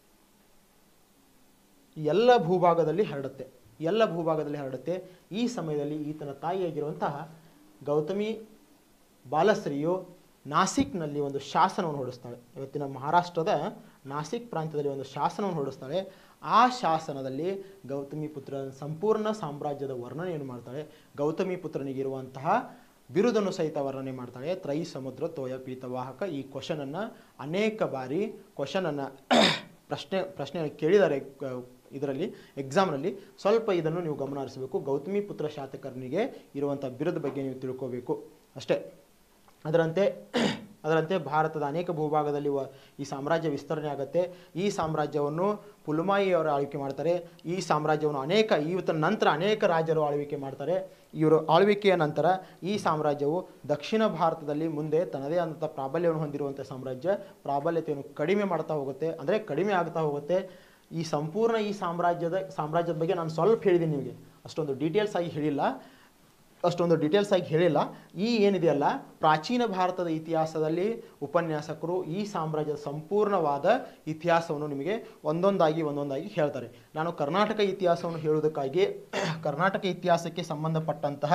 ಎಲ್ಲ ಭೂಭಾಗದಲ್ಲಿ ಹರಡುತ್ತೆ ಎಲ್ಲ ಭೂಭಾಗದಲ್ಲಿ ಹರಡುತ್ತೆ ಈ ಸಮಯದಲ್ಲಿ ಈತನ ತಾಯಿಯಾಗಿರುವಂತಹ ಗೌತಮಿ ಬಾಲಶ್ರೀಯು ನಾಸಿಕ್ನಲ್ಲಿ ಒಂದು ಶಾಸನವನ್ನು ಹೊರಡಿಸ್ತಾಳೆ ಇವತ್ತಿನ ಮಹಾರಾಷ್ಟ್ರದ ನಾಸಿಕ್ ಪ್ರಾಂತ್ಯದಲ್ಲಿ ಒಂದು ಶಾಸನವನ್ನು ಹೊರಡಿಸ್ತಾಳೆ ಆ ಶಾಸನದಲ್ಲಿ ಗೌತಮಿ ಪುತ್ರ ಸಂಪೂರ್ಣ ಸಾಮ್ರಾಜ್ಯದ ವರ್ಣನೆಯನ್ನು ಮಾಡ್ತಾಳೆ ಗೌತಮಿ ಪುತ್ರನಿಗಿರುವಂತಹ ಬಿರುದನ್ನು ಸಹಿತ ವರ್ಣನೆ ಮಾಡ್ತಾಳೆ ತ್ರೈ ಸಮುದ್ರ ತೋಯ ಪೀತವಾಹಕ ಈ ಕ್ವಶನನ್ನು ಅನೇಕ ಬಾರಿ ಕ್ವಶನನ್ನು ಪ್ರಶ್ನೆ ಪ್ರಶ್ನೆ ಕೇಳಿದ್ದಾರೆ ಇದರಲ್ಲಿ ಎಕ್ಸಾಮ್ನಲ್ಲಿ ಸ್ವಲ್ಪ ಇದನ್ನು ನೀವು ಗಮನ ಹರಿಸಬೇಕು ಗೌತಮಿ ಪುತ್ರ ಶಾತಕರ್ಣಿಗೆ ಇರುವಂಥ ಬಿರುದ ಬಗ್ಗೆ ನೀವು ತಿಳ್ಕೋಬೇಕು ಅಷ್ಟೇ ಅದರಂತೆ ಅದರಂತೆ ಭಾರತದ ಅನೇಕ ಭೂಭಾಗದಲ್ಲಿ ವ- ಈ ಸಾಮ್ರಾಜ್ಯ ವಿಸ್ತರಣೆ ಆಗುತ್ತೆ ಈ ಸಾಮ್ರಾಜ್ಯವನ್ನು ಪುಲುಮಾಯಿಯವರು ಆಳ್ವಿಕೆ ಮಾಡ್ತಾರೆ ಈ ಸಾಮ್ರಾಜ್ಯವನ್ನು ಅನೇಕ ಇವತ್ತಿನ ನಂತರ ಅನೇಕ ರಾಜರು ಆಳ್ವಿಕೆ ಮಾಡ್ತಾರೆ ಇವರು ಆಳ್ವಿಕೆಯ ನಂತರ ಈ ಸಾಮ್ರಾಜ್ಯವು ದಕ್ಷಿಣ ಭಾರತದಲ್ಲಿ ಮುಂದೆ ತನ್ನದೇ ಆದಂಥ ಪ್ರಾಬಲ್ಯವನ್ನು ಹೊಂದಿರುವಂಥ ಸಾಮ್ರಾಜ್ಯ ಪ್ರಾಬಲ್ಯತೆಯನ್ನು ಕಡಿಮೆ ಮಾಡ್ತಾ ಹೋಗುತ್ತೆ ಅಂದರೆ ಕಡಿಮೆ ಆಗ್ತಾ ಹೋಗುತ್ತೆ ಈ ಸಂಪೂರ್ಣ ಈ ಸಾಮ್ರಾಜ್ಯದ ಸಾಮ್ರಾಜ್ಯದ ಬಗ್ಗೆ ನಾನು ಸ್ವಲ್ಪ ಹೇಳಿದ್ದೀನಿ ನಿಮಗೆ ಅಷ್ಟೊಂದು ಡೀಟೇಲ್ಸ್ ಆಗಿ ಹೇಳಿಲ್ಲ ಅಷ್ಟೊಂದು ಡೀಟೇಲ್ಸ್ ಆಗಿ ಹೇಳಿಲ್ಲ ಈ ಏನಿದೆಯಲ್ಲ ಪ್ರಾಚೀನ ಭಾರತದ ಇತಿಹಾಸದಲ್ಲಿ ಉಪನ್ಯಾಸಕರು ಈ ಸಾಮ್ರಾಜ್ಯದ ಸಂಪೂರ್ಣವಾದ ಇತಿಹಾಸವನ್ನು ನಿಮಗೆ ಒಂದೊಂದಾಗಿ ಒಂದೊಂದಾಗಿ ಹೇಳ್ತಾರೆ ನಾನು ಕರ್ನಾಟಕ ಇತಿಹಾಸವನ್ನು ಹೇಳುವುದಕ್ಕಾಗಿ ಕರ್ನಾಟಕ ಇತಿಹಾಸಕ್ಕೆ ಸಂಬಂಧಪಟ್ಟಂತಹ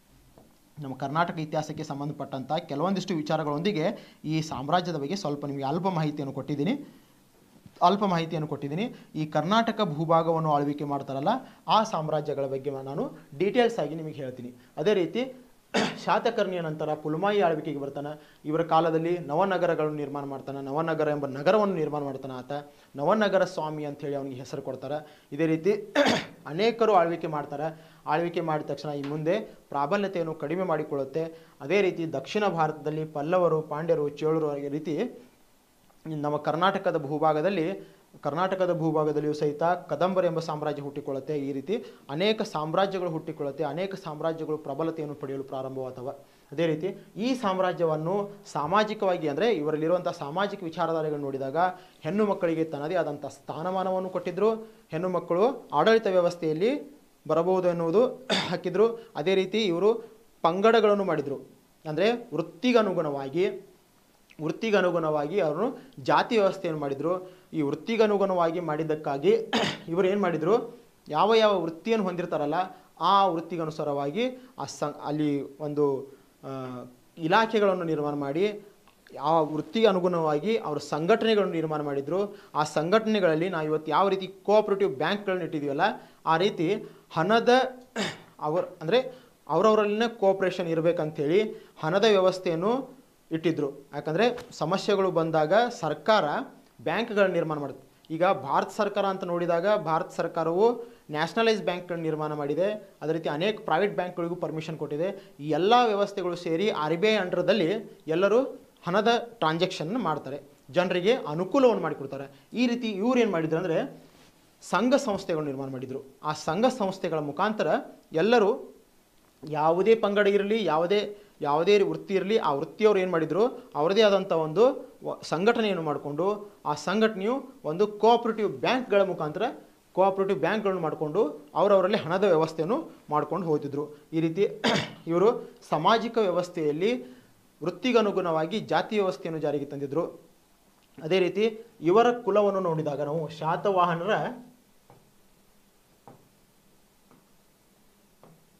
ನಮ್ಮ ಕರ್ನಾಟಕ ಇತಿಹಾಸಕ್ಕೆ ಸಂಬಂಧಪಟ್ಟಂತಹ ಕೆಲವೊಂದಿಷ್ಟು ವಿಚಾರಗಳೊಂದಿಗೆ ಈ ಸಾಮ್ರಾಜ್ಯದ ಬಗ್ಗೆ ಸ್ವಲ್ಪ ನಿಮಗೆ ಅಲ್ಪ ಮಾಹಿತಿಯನ್ನು ಕೊಟ್ಟಿದ್ದೀನಿ ಅಲ್ಪ ಮಾಹಿತಿಯನ್ನು ಕೊಟ್ಟಿದ್ದೀನಿ ಈ ಕರ್ನಾಟಕ ಭೂಭಾಗವನ್ನು ಆಳ್ವಿಕೆ ಮಾಡ್ತಾರಲ್ಲ ಆ ಸಾಮ್ರಾಜ್ಯಗಳ ಬಗ್ಗೆ ನಾನು ಡೀಟೇಲ್ಸ್ ಆಗಿ ನಿಮಗೆ ಹೇಳ್ತೀನಿ ಅದೇ ರೀತಿ ಶಾತಕರ್ಣಿಯ ನಂತರ ಪುಲ್ಮಾಯಿ ಆಳ್ವಿಕೆಗೆ ಬರ್ತಾನೆ ಇವರ ಕಾಲದಲ್ಲಿ ನವನಗರಗಳನ್ನು ನಿರ್ಮಾಣ ಮಾಡ್ತಾನೆ ನವನಗರ ಎಂಬ ನಗರವನ್ನು ನಿರ್ಮಾಣ ಮಾಡ್ತಾನೆ ಆತ ನವನಗರ ಸ್ವಾಮಿ ಅಂತೇಳಿ ಅವನಿಗೆ ಹೆಸರು ಕೊಡ್ತಾರೆ ಇದೇ ರೀತಿ ಅನೇಕರು ಆಳ್ವಿಕೆ ಮಾಡ್ತಾರೆ ಆಳ್ವಿಕೆ ಮಾಡಿದ ತಕ್ಷಣ ಈ ಮುಂದೆ ಪ್ರಾಬಲ್ಯತೆಯನ್ನು ಕಡಿಮೆ ಮಾಡಿಕೊಳ್ಳುತ್ತೆ ಅದೇ ರೀತಿ ದಕ್ಷಿಣ ಭಾರತದಲ್ಲಿ ಪಲ್ಲವರು ಪಾಂಡ್ಯರು ಚೇಳರು ಈ ರೀತಿ ನಮ್ಮ ಕರ್ನಾಟಕದ ಭೂಭಾಗದಲ್ಲಿ ಕರ್ನಾಟಕದ ಭೂಭಾಗದಲ್ಲಿಯೂ ಸಹಿತ ಕದಂಬರ್ ಎಂಬ ಸಾಮ್ರಾಜ್ಯ ಹುಟ್ಟಿಕೊಳ್ಳುತ್ತೆ ಈ ರೀತಿ ಅನೇಕ ಸಾಮ್ರಾಜ್ಯಗಳು ಹುಟ್ಟಿಕೊಳ್ಳುತ್ತೆ ಅನೇಕ ಸಾಮ್ರಾಜ್ಯಗಳು ಪ್ರಬಲತೆಯನ್ನು ಪಡೆಯಲು ಪ್ರಾರಂಭವಾದವ ಅದೇ ರೀತಿ ಈ ಸಾಮ್ರಾಜ್ಯವನ್ನು ಸಾಮಾಜಿಕವಾಗಿ ಅಂದರೆ ಇವರಲ್ಲಿರುವಂಥ ಸಾಮಾಜಿಕ ವಿಚಾರಧಾರೆಗಳು ನೋಡಿದಾಗ ಹೆಣ್ಣು ಮಕ್ಕಳಿಗೆ ತನ್ನದೇ ಆದಂಥ ಸ್ಥಾನಮಾನವನ್ನು ಕೊಟ್ಟಿದ್ದರು ಹೆಣ್ಣು ಮಕ್ಕಳು ಆಡಳಿತ ವ್ಯವಸ್ಥೆಯಲ್ಲಿ ಬರಬಹುದು ಎನ್ನುವುದು ಹಾಕಿದ್ರು ಅದೇ ರೀತಿ ಇವರು ಪಂಗಡಗಳನ್ನು ಮಾಡಿದರು ಅಂದರೆ ವೃತ್ತಿಗನುಗುಣವಾಗಿ ವೃತ್ತಿಗನುಗುಣವಾಗಿ ಅವರು ಜಾತಿ ವ್ಯವಸ್ಥೆಯನ್ನು ಮಾಡಿದರು ಈ ವೃತ್ತಿಗನುಗುಣವಾಗಿ ಮಾಡಿದ್ದಕ್ಕಾಗಿ ಇವರು ಏನು ಮಾಡಿದರು ಯಾವ ಯಾವ ವೃತ್ತಿಯನ್ನು ಹೊಂದಿರ್ತಾರಲ್ಲ ಆ ವೃತ್ತಿಗನುಸಾರವಾಗಿ ಆ ಸ ಅಲ್ಲಿ ಒಂದು ಆ, ಇಲಾಖೆಗಳನ್ನು ನಿರ್ಮಾಣ ಮಾಡಿ ಆ ವೃತ್ತಿಗೆ ಅನುಗುಣವಾಗಿ ಅವರು ಸಂಘಟನೆಗಳನ್ನು ನಿರ್ಮಾಣ ಮಾಡಿದರು ಆ ಸಂಘಟನೆಗಳಲ್ಲಿ ನಾವು ಇವತ್ತು ಯಾವ ರೀತಿ ಕೋಆಪರೇಟಿವ್ ಬ್ಯಾಂಕ್ಗಳನ್ನ ಇಟ್ಟಿದ್ದೀವಲ್ಲ ಆ ರೀತಿ ಹಣದ ಅವರ ಅಂದರೆ ಅವರವರಲ್ಲಿನ ಕೋಆಪ್ರೇಷನ್ ಇರಬೇಕಂತೇಳಿ ಹಣದ ವ್ಯವಸ್ಥೆಯನ್ನು ಇಟ್ಟಿದ್ರು ಯಾಕಂದರೆ ಸಮಸ್ಯೆಗಳು ಬಂದಾಗ ಸರ್ಕಾರ ಬ್ಯಾಂಕ್ಗಳ ನಿರ್ಮಾಣ ಮಾಡುತ್ತೆ ಈಗ ಭಾರತ ಸರ್ಕಾರ ಅಂತ ನೋಡಿದಾಗ ಭಾರತ ಸರ್ಕಾರವು ನ್ಯಾಷನಲೈಸ್ ಬ್ಯಾಂಕ್ಗಳನ್ನ ನಿರ್ಮಾಣ ಮಾಡಿದೆ ಅದೇ ರೀತಿ ಅನೇಕ ಪ್ರೈವೇಟ್ ಬ್ಯಾಂಕ್ಗಳಿಗೂ ಪರ್ಮಿಷನ್ ಕೊಟ್ಟಿದೆ ಈ ಎಲ್ಲ ವ್ಯವಸ್ಥೆಗಳು ಸೇರಿ ಆರ್ ಬಿ ಐ ಅಂಡರ್ದಲ್ಲಿ ಎಲ್ಲರೂ ಹಣದ ಟ್ರಾನ್ಸಾಕ್ಷನ್ ಮಾಡ್ತಾರೆ ಜನರಿಗೆ ಅನುಕೂಲವನ್ನು ಮಾಡಿಕೊಡ್ತಾರೆ ಈ ರೀತಿ ಇವ್ರು ಏನು ಮಾಡಿದ್ರು ಅಂದರೆ ಸಂಘ ಸಂಸ್ಥೆಗಳು ನಿರ್ಮಾಣ ಮಾಡಿದರು ಆ ಸಂಘ ಸಂಸ್ಥೆಗಳ ಮುಖಾಂತರ ಎಲ್ಲರೂ ಯಾವುದೇ ಪಂಗಡ ಇರಲಿ ಯಾವುದೇ ಯಾವುದೇ ವೃತ್ತಿ ಇರಲಿ ಆ ವೃತ್ತಿಯವರು ಏನು ಮಾಡಿದರು ಅವರದೇ ಆದಂಥ ಒಂದು ವ- ಸಂಘಟನೆಯನ್ನು ಮಾಡಿಕೊಂಡು ಆ ಸಂಘಟನೆಯು ಒಂದು ಕೋಆಪರೇಟಿವ್ ಬ್ಯಾಂಕ್ಗಳ ಮುಖಾಂತರ ಕೋಆಪರೇಟಿವ್ ಬ್ಯಾಂಕ್ಗಳನ್ನು ಮಾಡಿಕೊಂಡು ಅವರವರಲ್ಲಿ ಹಣದ ವ್ಯವಸ್ಥೆಯನ್ನು ಮಾಡ್ಕೊಂಡು ಹೋಗ್ತಿದ್ರು ಈ ರೀತಿ ಇವರು ಸಾಮಾಜಿಕ ವ್ಯವಸ್ಥೆಯಲ್ಲಿ ವೃತ್ತಿಗನುಗುಣವಾಗಿ ಜಾತಿ ವ್ಯವಸ್ಥೆಯನ್ನು ಜಾರಿಗೆ ತಂದಿದ್ರು ಅದೇ ರೀತಿ ಇವರ ಕುಲವನ್ನು ನೋಡಿದಾಗ ನಾವು ಶಾತವಾಹನರ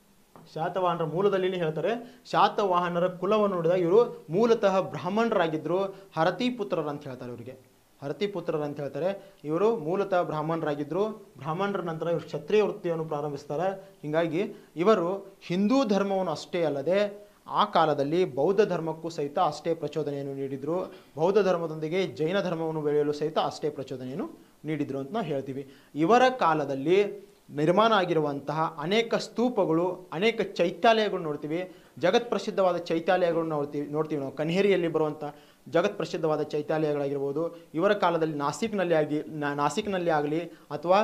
ಶಾತವಾಹನರ ಮೂಲದಲ್ಲಿನೇ ಹೇಳ್ತಾರೆ ಶಾತವಾಹನರ ಕುಲವನ್ನು ನೋಡಿದಾಗ ಇವರು ಮೂಲತಃ ಬ್ರಾಹ್ಮಣರಾಗಿದ್ದರು ಹರತಿ ಪುತ್ರರು ಅಂತ ಹೇಳ್ತಾರೆ ಇವರಿಗೆ ಹರತಿ ಪುತ್ರರು ಅಂತ ಹೇಳ್ತಾರೆ ಇವರು ಮೂಲತಃ ಬ್ರಾಹ್ಮಣರಾಗಿದ್ದರು ಬ್ರಾಹ್ಮಣರ ನಂತರ ಇವರು ಕ್ಷತ್ರಿಯ ವೃತ್ತಿಯನ್ನು ಪ್ರಾರಂಭಿಸ್ತಾರೆ ಹೀಗಾಗಿ ಇವರು ಹಿಂದೂ ಧರ್ಮವನ್ನು ಅಷ್ಟೇ ಅಲ್ಲದೆ ಆ ಕಾಲದಲ್ಲಿ ಬೌದ್ಧ ಧರ್ಮಕ್ಕೂ ಸಹಿತ ಅಷ್ಟೇ ಪ್ರಚೋದನೆಯನ್ನು ನೀಡಿದರು ಬೌದ್ಧ ಧರ್ಮದೊಂದಿಗೆ ಜೈನ ಧರ್ಮವನ್ನು ಬೆಳೆಯಲು ಸಹಿತ ಅಷ್ಟೇ ಪ್ರಚೋದನೆಯನ್ನು ನೀಡಿದರು ಅಂತ ನಾವು ಹೇಳ್ತೀವಿ ಇವರ ಕಾಲದಲ್ಲಿ ನಿರ್ಮಾಣ ಆಗಿರುವಂತಹ ಅನೇಕ ಸ್ತೂಪಗಳು ಅನೇಕ ಚೈತ್ಯಾಲಯಗಳು ನೋಡ್ತೀವಿ ಜಗತ್ ಪ್ರಸಿದ್ಧವಾದ ಚೈತ್ಯಾಲಯಗಳು ನೋಡ್ತೀವಿ ನೋಡ್ತೀವಿ ನಾವು ಕನ್ಹೇರಿಯಲ್ಲಿ ಬರುವಂಥ ಜಗತ್ ಪ್ರಸಿದ್ಧವಾದ ಚೈತ್ಯಾಲಯಗಳಾಗಿರ್ಬೋದು ಇವರ ಕಾಲದಲ್ಲಿ ನಾಸಿಕ್ನಲ್ಲಿ ಆಗಿ ನಾ- ನಾಸಿಕ್ನಲ್ಲಿ ಆಗಲಿ ಅಥವಾ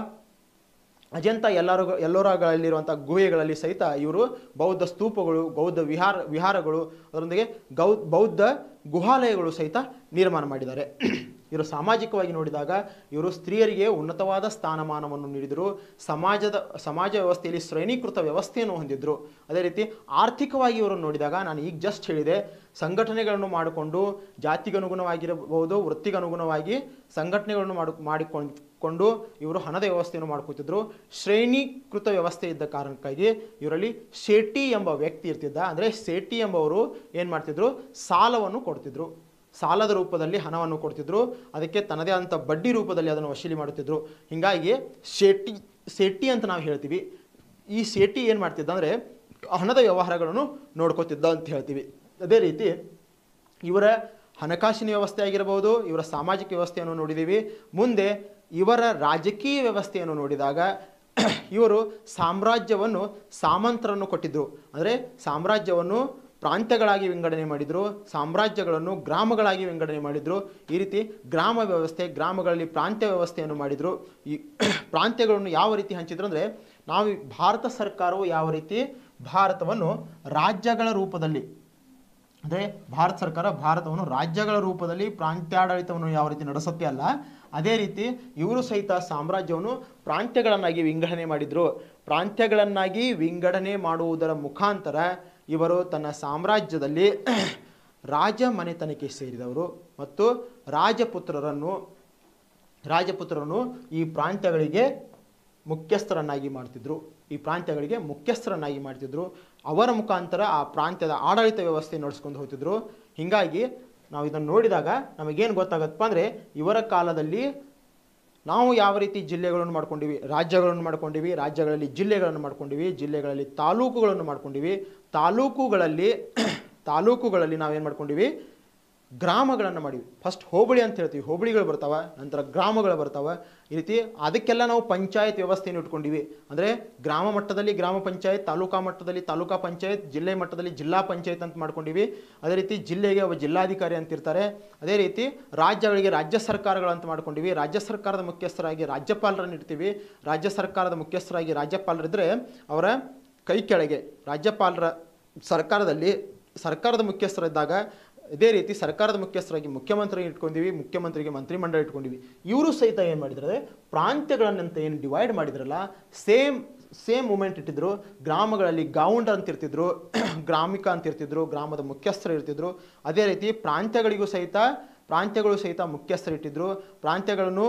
ಅಜಂತ ಎಲ್ಲರೂ ಎಲ್ಲೋರಗಳಲ್ಲಿರುವಂಥ ಗುಹೆಗಳಲ್ಲಿ ಸಹಿತ ಇವರು ಬೌದ್ಧ ಸ್ತೂಪಗಳು ಬೌದ್ಧ ವಿಹಾರ ವಿಹಾರಗಳು ಅದರೊಂದಿಗೆ ಗೌ ಬೌದ್ಧ ಗುಹಾಲಯಗಳು ಸಹಿತ ನಿರ್ಮಾಣ ಮಾಡಿದ್ದಾರೆ ಇವರು ಸಾಮಾಜಿಕವಾಗಿ ನೋಡಿದಾಗ ಇವರು ಸ್ತ್ರೀಯರಿಗೆ ಉನ್ನತವಾದ ಸ್ಥಾನಮಾನವನ್ನು ನೀಡಿದರು ಸಮಾಜದ ಸಮಾಜ ವ್ಯವಸ್ಥೆಯಲ್ಲಿ ಶ್ರೇಣೀಕೃತ ವ್ಯವಸ್ಥೆಯನ್ನು ಹೊಂದಿದ್ರು ಅದೇ ರೀತಿ ಆರ್ಥಿಕವಾಗಿ ಇವರು ನೋಡಿದಾಗ ನಾನು ಈಗ ಜಸ್ಟ್ ಹೇಳಿದೆ ಸಂಘಟನೆಗಳನ್ನು ಮಾಡಿಕೊಂಡು ಜಾತಿಗನುಗುಣವಾಗಿರಬಹುದು ವೃತ್ತಿಗನುಗುಣವಾಗಿ ಸಂಘಟನೆಗಳನ್ನು ಮಾಡು ಮಾಡಿಕೊಂಡು ಕೊಂಡು ಇವರು ಹಣದ ವ್ಯವಸ್ಥೆಯನ್ನು ಮಾಡ್ಕೊತಿದ್ರು ಶ್ರೇಣೀಕೃತ ವ್ಯವಸ್ಥೆ ಇದ್ದ ಕಾರಣಕ್ಕಾಗಿ ಇವರಲ್ಲಿ ಶೇಟಿ ಎಂಬ ವ್ಯಕ್ತಿ ಇರ್ತಿದ್ದ ಅಂದರೆ ಶೇಟಿ ಎಂಬವರು ಏನು ಮಾಡ್ತಿದ್ರು ಸಾಲವನ್ನು ಕೊಡ್ತಿದ್ರು ಸಾಲದ ರೂಪದಲ್ಲಿ ಹಣವನ್ನು ಕೊಡ್ತಿದ್ರು ಅದಕ್ಕೆ ತನ್ನದೇ ಆದಂಥ ಬಡ್ಡಿ ರೂಪದಲ್ಲಿ ಅದನ್ನು ವಸೂಲಿ ಮಾಡುತ್ತಿದ್ರು ಹೀಗಾಗಿ ಶೇಟಿ ಶೆಟ್ಟಿ ಅಂತ ನಾವು ಹೇಳ್ತೀವಿ ಈ ಶೆಟ್ಟಿ ಏನು ಮಾಡ್ತಿದ್ದ ಅಂದರೆ ಹಣದ ವ್ಯವಹಾರಗಳನ್ನು ನೋಡ್ಕೋತಿದ್ದ ಅಂತ ಹೇಳ್ತೀವಿ ಅದೇ ರೀತಿ ಇವರ ಹಣಕಾಸಿನ ವ್ಯವಸ್ಥೆ ಆಗಿರಬಹುದು ಇವರ ಸಾಮಾಜಿಕ ವ್ಯವಸ್ಥೆಯನ್ನು ನೋಡಿದ್ದೀವಿ ಮುಂದೆ ಇವರ ರಾಜಕೀಯ ವ್ಯವಸ್ಥೆಯನ್ನು ನೋಡಿದಾಗ ಇವರು ಸಾಮ್ರಾಜ್ಯವನ್ನು ಸಾಮಂತರನ್ನು ಕೊಟ್ಟಿದ್ದರು ಅಂದರೆ ಸಾಮ್ರಾಜ್ಯವನ್ನು ಪ್ರಾಂತ್ಯಗಳಾಗಿ ವಿಂಗಡಣೆ ಮಾಡಿದರು ಸಾಮ್ರಾಜ್ಯಗಳನ್ನು ಗ್ರಾಮಗಳಾಗಿ ವಿಂಗಡಣೆ ಮಾಡಿದರು ಈ ರೀತಿ ಗ್ರಾಮ ವ್ಯವಸ್ಥೆ ಗ್ರಾಮಗಳಲ್ಲಿ ಪ್ರಾಂತ್ಯ ವ್ಯವಸ್ಥೆಯನ್ನು ಮಾಡಿದರು ಈ ಪ್ರಾಂತ್ಯಗಳನ್ನು ಯಾವ ರೀತಿ ಹಂಚಿದ್ರು ಅಂದರೆ ನಾವು ಈ ಭಾರತ ಸರ್ಕಾರವು ಯಾವ ರೀತಿ ಭಾರತವನ್ನು ರಾಜ್ಯಗಳ ರೂಪದಲ್ಲಿ ಅಂದರೆ ಭಾರತ ಸರ್ಕಾರ ಭಾರತವನ್ನು ರಾಜ್ಯಗಳ ರೂಪದಲ್ಲಿ ಪ್ರಾಂತ್ಯಾಡಳಿತವನ್ನು ಯಾವ ರೀತಿ ನಡೆಸುತ್ತೆ ಅಲ್ಲ ಅದೇ ರೀತಿ ಇವರು ಸಹಿತ ಸಾಮ್ರಾಜ್ಯವನ್ನು ಪ್ರಾಂತ್ಯಗಳನ್ನಾಗಿ ವಿಂಗಡಣೆ ಮಾಡಿದರು ಪ್ರಾಂತ್ಯಗಳನ್ನಾಗಿ ವಿಂಗಡಣೆ ಮಾಡುವುದರ ಮುಖಾಂತರ ಇವರು ತನ್ನ ಸಾಮ್ರಾಜ್ಯದಲ್ಲಿ ರಾಜ ಮನೆತನಕ್ಕೆ ಸೇರಿದವರು ಮತ್ತು ರಾಜಪುತ್ರರನ್ನು ರಾಜಪುತ್ರರನ್ನು ಈ ಪ್ರಾಂತ್ಯಗಳಿಗೆ ಮುಖ್ಯಸ್ಥರನ್ನಾಗಿ ಮಾಡ್ತಿದ್ರು ಈ ಪ್ರಾಂತ್ಯಗಳಿಗೆ ಮುಖ್ಯಸ್ಥರನ್ನಾಗಿ ಮಾಡ್ತಿದ್ರು ಅವರ ಮುಖಾಂತರ ಆ ಪ್ರಾಂತ್ಯದ ಆಡಳಿತ ವ್ಯವಸ್ಥೆ ನಡೆಸ್ಕೊಂಡು ಹೋಗ್ತಿದ್ರು ಹೀಗಾಗಿ ನಾವು ಇದನ್ನು ನೋಡಿದಾಗ ನಮಗೇನು ಗೊತ್ತಾಗತ್ತಪ್ಪ ಅಂದರೆ ಇವರ ಕಾಲದಲ್ಲಿ ನಾವು ಯಾವ ರೀತಿ ಜಿಲ್ಲೆಗಳನ್ನು ಮಾಡ್ಕೊಂಡಿವಿ ರಾಜ್ಯಗಳನ್ನು ಮಾಡ್ಕೊಂಡಿವಿ ರಾಜ್ಯಗಳಲ್ಲಿ ಜಿಲ್ಲೆಗಳನ್ನು ಮಾಡ್ಕೊಂಡಿವಿ ಜಿಲ್ಲೆಗಳಲ್ಲಿ ತಾಲೂಕುಗಳನ್ನು ಮಾಡ್ಕೊಂಡಿವಿ ತಾಲೂಕುಗಳಲ್ಲಿ ತಾಲೂಕುಗಳಲ್ಲಿ ನಾವೇನು ಮಾಡ್ಕೊಂಡಿವಿ ಗ್ರಾಮಗಳನ್ನು ಮಾಡಿವಿ ಫಸ್ಟ್ ಹೋಬಳಿ ಅಂತ ಹೇಳ್ತೀವಿ ಹೋಬಳಿಗಳು ಬರ್ತಾವ ನಂತರ ಗ್ರಾಮಗಳು ಬರ್ತಾವ ಈ ರೀತಿ ಅದಕ್ಕೆಲ್ಲ ನಾವು ಪಂಚಾಯತ್ ವ್ಯವಸ್ಥೆಯನ್ನು ಇಟ್ಕೊಂಡಿವಿ ಅಂದರೆ ಗ್ರಾಮ ಮಟ್ಟದಲ್ಲಿ ಗ್ರಾಮ ಪಂಚಾಯತ್ ತಾಲೂಕಾ ಮಟ್ಟದಲ್ಲಿ ತಾಲೂಕಾ ಪಂಚಾಯತ್ ಜಿಲ್ಲೆ ಮಟ್ಟದಲ್ಲಿ ಜಿಲ್ಲಾ ಪಂಚಾಯತ್ ಅಂತ ಮಾಡ್ಕೊಂಡಿವಿ ಅದೇ ರೀತಿ ಜಿಲ್ಲೆಗೆ ಒಬ್ಬ ಜಿಲ್ಲಾಧಿಕಾರಿ ಅಂತ ಇರ್ತಾರೆ ಅದೇ ರೀತಿ ರಾಜ್ಯಗಳಿಗೆ ರಾಜ್ಯ ಸರ್ಕಾರಗಳು ಅಂತ ಮಾಡ್ಕೊಂಡಿವಿ ರಾಜ್ಯ ಸರ್ಕಾರದ ಮುಖ್ಯಸ್ಥರಾಗಿ ರಾಜ್ಯಪಾಲರನ್ನು ಇಡ್ತೀವಿ ರಾಜ್ಯ ಸರ್ಕಾರದ ಮುಖ್ಯಸ್ಥರಾಗಿ ರಾಜ್ಯಪಾಲರಿದ್ದರೆ ಅವರ ಕೈ ಕೆಳಗೆ ರಾಜ್ಯಪಾಲರ ಸರ್ಕಾರದಲ್ಲಿ ಸರ್ಕಾರದ ಮುಖ್ಯಸ್ಥರಿದ್ದಾಗ ಇದೇ ರೀತಿ ಸರ್ಕಾರದ ಮುಖ್ಯಸ್ಥರಾಗಿ ಮುಖ್ಯಮಂತ್ರಿ ಇಟ್ಕೊಂಡಿವಿ ಮುಖ್ಯಮಂತ್ರಿಗೆ ಮಂತ್ರಿಮಂಡಲ ಇಟ್ಕೊಂಡಿವಿ ಇವರು ಸಹಿತ ಏನು ಮಾಡಿದ್ರೆ ಪ್ರಾಂತ್ಯಗಳನ್ನಂತ ಏನು ಡಿವೈಡ್ ಮಾಡಿದ್ರಲ್ಲ ಸೇಮ್ ಸೇಮ್ ಮೂಮೆಂಟ್ ಇಟ್ಟಿದ್ರು ಗ್ರಾಮಗಳಲ್ಲಿ ಗೌಂಡ್ ಅಂತ ಇರ್ತಿದ್ರು ಗ್ರಾಮಿಕ ಅಂತ ಇರ್ತಿದ್ರು ಗ್ರಾಮದ ಮುಖ್ಯಸ್ಥರು ಇರ್ತಿದ್ರು ಅದೇ ರೀತಿ ಪ್ರಾಂತ್ಯಗಳಿಗೂ ಸಹಿತ ಪ್ರಾಂತ್ಯಗಳು ಸಹಿತ ಮುಖ್ಯಸ್ಥರು ಇಟ್ಟಿದ್ರು ಪ್ರಾಂತ್ಯಗಳನ್ನು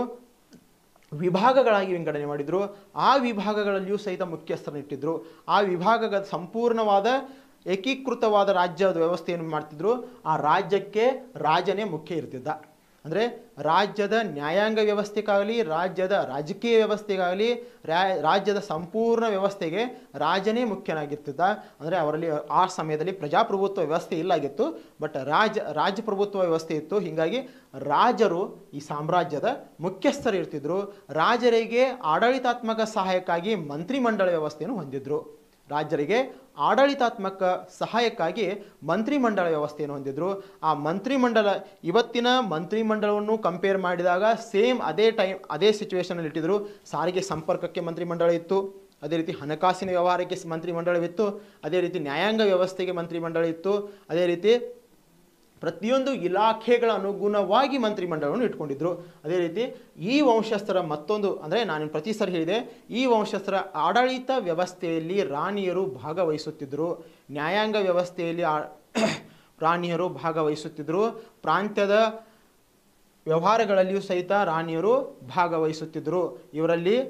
ವಿಭಾಗಗಳಾಗಿ ವಿಂಗಡಣೆ ಮಾಡಿದ್ರು ಆ ವಿಭಾಗಗಳಲ್ಲಿಯೂ ಸಹಿತ ಮುಖ್ಯಸ್ಥರನ್ನು ಇಟ್ಟಿದ್ರು ಆ ವಿಭಾಗದ ಸಂಪೂರ್ಣವಾದ ಏಕೀಕೃತವಾದ ರಾಜ್ಯದ ವ್ಯವಸ್ಥೆಯನ್ನು ಮಾಡ್ತಿದ್ರು ಆ ರಾಜ್ಯಕ್ಕೆ ರಾಜನೇ ಮುಖ್ಯ ಇರ್ತಿದ್ದ ಅಂದರೆ ರಾಜ್ಯದ ನ್ಯಾಯಾಂಗ ವ್ಯವಸ್ಥೆಗಾಗಲಿ ರಾಜ್ಯದ ರಾಜಕೀಯ ವ್ಯವಸ್ಥೆಗಾಗಲಿ ರಾ- ರಾಜ್ಯದ ಸಂಪೂರ್ಣ ವ್ಯವಸ್ಥೆಗೆ ರಾಜನೇ ಮುಖ್ಯನಾಗಿರ್ತಿದ್ದ ಅಂದರೆ ಅವರಲ್ಲಿ ಆ ಸಮಯದಲ್ಲಿ ಪ್ರಜಾಪ್ರಭುತ್ವ ವ್ಯವಸ್ಥೆ ಇಲ್ಲಾಗಿತ್ತು ಬಟ್ ರಾಜ ರಾಜಪ್ರಭುತ್ವ ವ್ಯವಸ್ಥೆ ಇತ್ತು ಹೀಗಾಗಿ ರಾಜರು ಈ ಸಾಮ್ರಾಜ್ಯದ ಮುಖ್ಯಸ್ಥರು ಇರ್ತಿದ್ರು ರಾಜರಿಗೆ ಆಡಳಿತಾತ್ಮಕ ಸಹಾಯಕ್ಕಾಗಿ ಮಂತ್ರಿಮಂಡಲ ವ್ಯವಸ್ಥೆಯನ್ನು ಹೊಂದಿದ್ರು ರಾಜರಿಗೆ ಆಡಳಿತಾತ್ಮಕ ಸಹಾಯಕ್ಕಾಗಿ ಮಂತ್ರಿಮಂಡಲ ವ್ಯವಸ್ಥೆಯನ್ನು ಹೊಂದಿದ್ರು ಆ ಮಂತ್ರಿಮಂಡಲ ಇವತ್ತಿನ ಮಂತ್ರಿಮಂಡಲವನ್ನು ಕಂಪೇರ್ ಮಾಡಿದಾಗ ಸೇಮ್ ಅದೇ ಟೈಮ್ ಅದೇ ಸಿಚುವೇಶನಲ್ಲಿ ಇಟ್ಟಿದ್ರು ಸಾರಿಗೆ ಸಂಪರ್ಕಕ್ಕೆ ಮಂತ್ರಿಮಂಡಲ ಇತ್ತು ಅದೇ ರೀತಿ ಹಣಕಾಸಿನ ವ್ಯವಹಾರಕ್ಕೆ ಸ್- ಮಂತ್ರಿಮಂಡಲವಿತ್ತು ಅದೇ ರೀತಿ ನ್ಯಾಯಾಂಗ ವ್ಯವಸ್ಥೆಗೆ ಮಂತ್ರಿಮಂಡಲ ಇತ್ತು ಅದೇ ರೀತಿ ಪ್ರತಿಯೊಂದು ಇಲಾಖೆಗಳ ಅನುಗುಣವಾಗಿ ಮಂತ್ರಿಮಂಡಲವನ್ನು ಇಟ್ಕೊಂಡಿದ್ರು ಅದೇ ರೀತಿ ಈ ವಂಶಸ್ಥರ ಮತ್ತೊಂದು ಅಂದರೆ ನಾನು ಪ್ರತಿ ಸರಿ ಹೇಳಿದೆ ಈ ವಂಶಸ್ಥರ ಆಡಳಿತ ವ್ಯವಸ್ಥೆಯಲ್ಲಿ ರಾಣಿಯರು ಭಾಗವಹಿಸುತ್ತಿದ್ದರು ನ್ಯಾಯಾಂಗ ವ್ಯವಸ್ಥೆಯಲ್ಲಿ ಆ- ರಾಣಿಯರು ಭಾಗವಹಿಸುತ್ತಿದ್ದರು ಪ್ರಾಂತ್ಯದ ವ್ಯವಹಾರಗಳಲ್ಲಿಯೂ ಸಹಿತ ರಾಣಿಯರು ಭಾಗವಹಿಸುತ್ತಿದ್ದರು ಇವರಲ್ಲಿ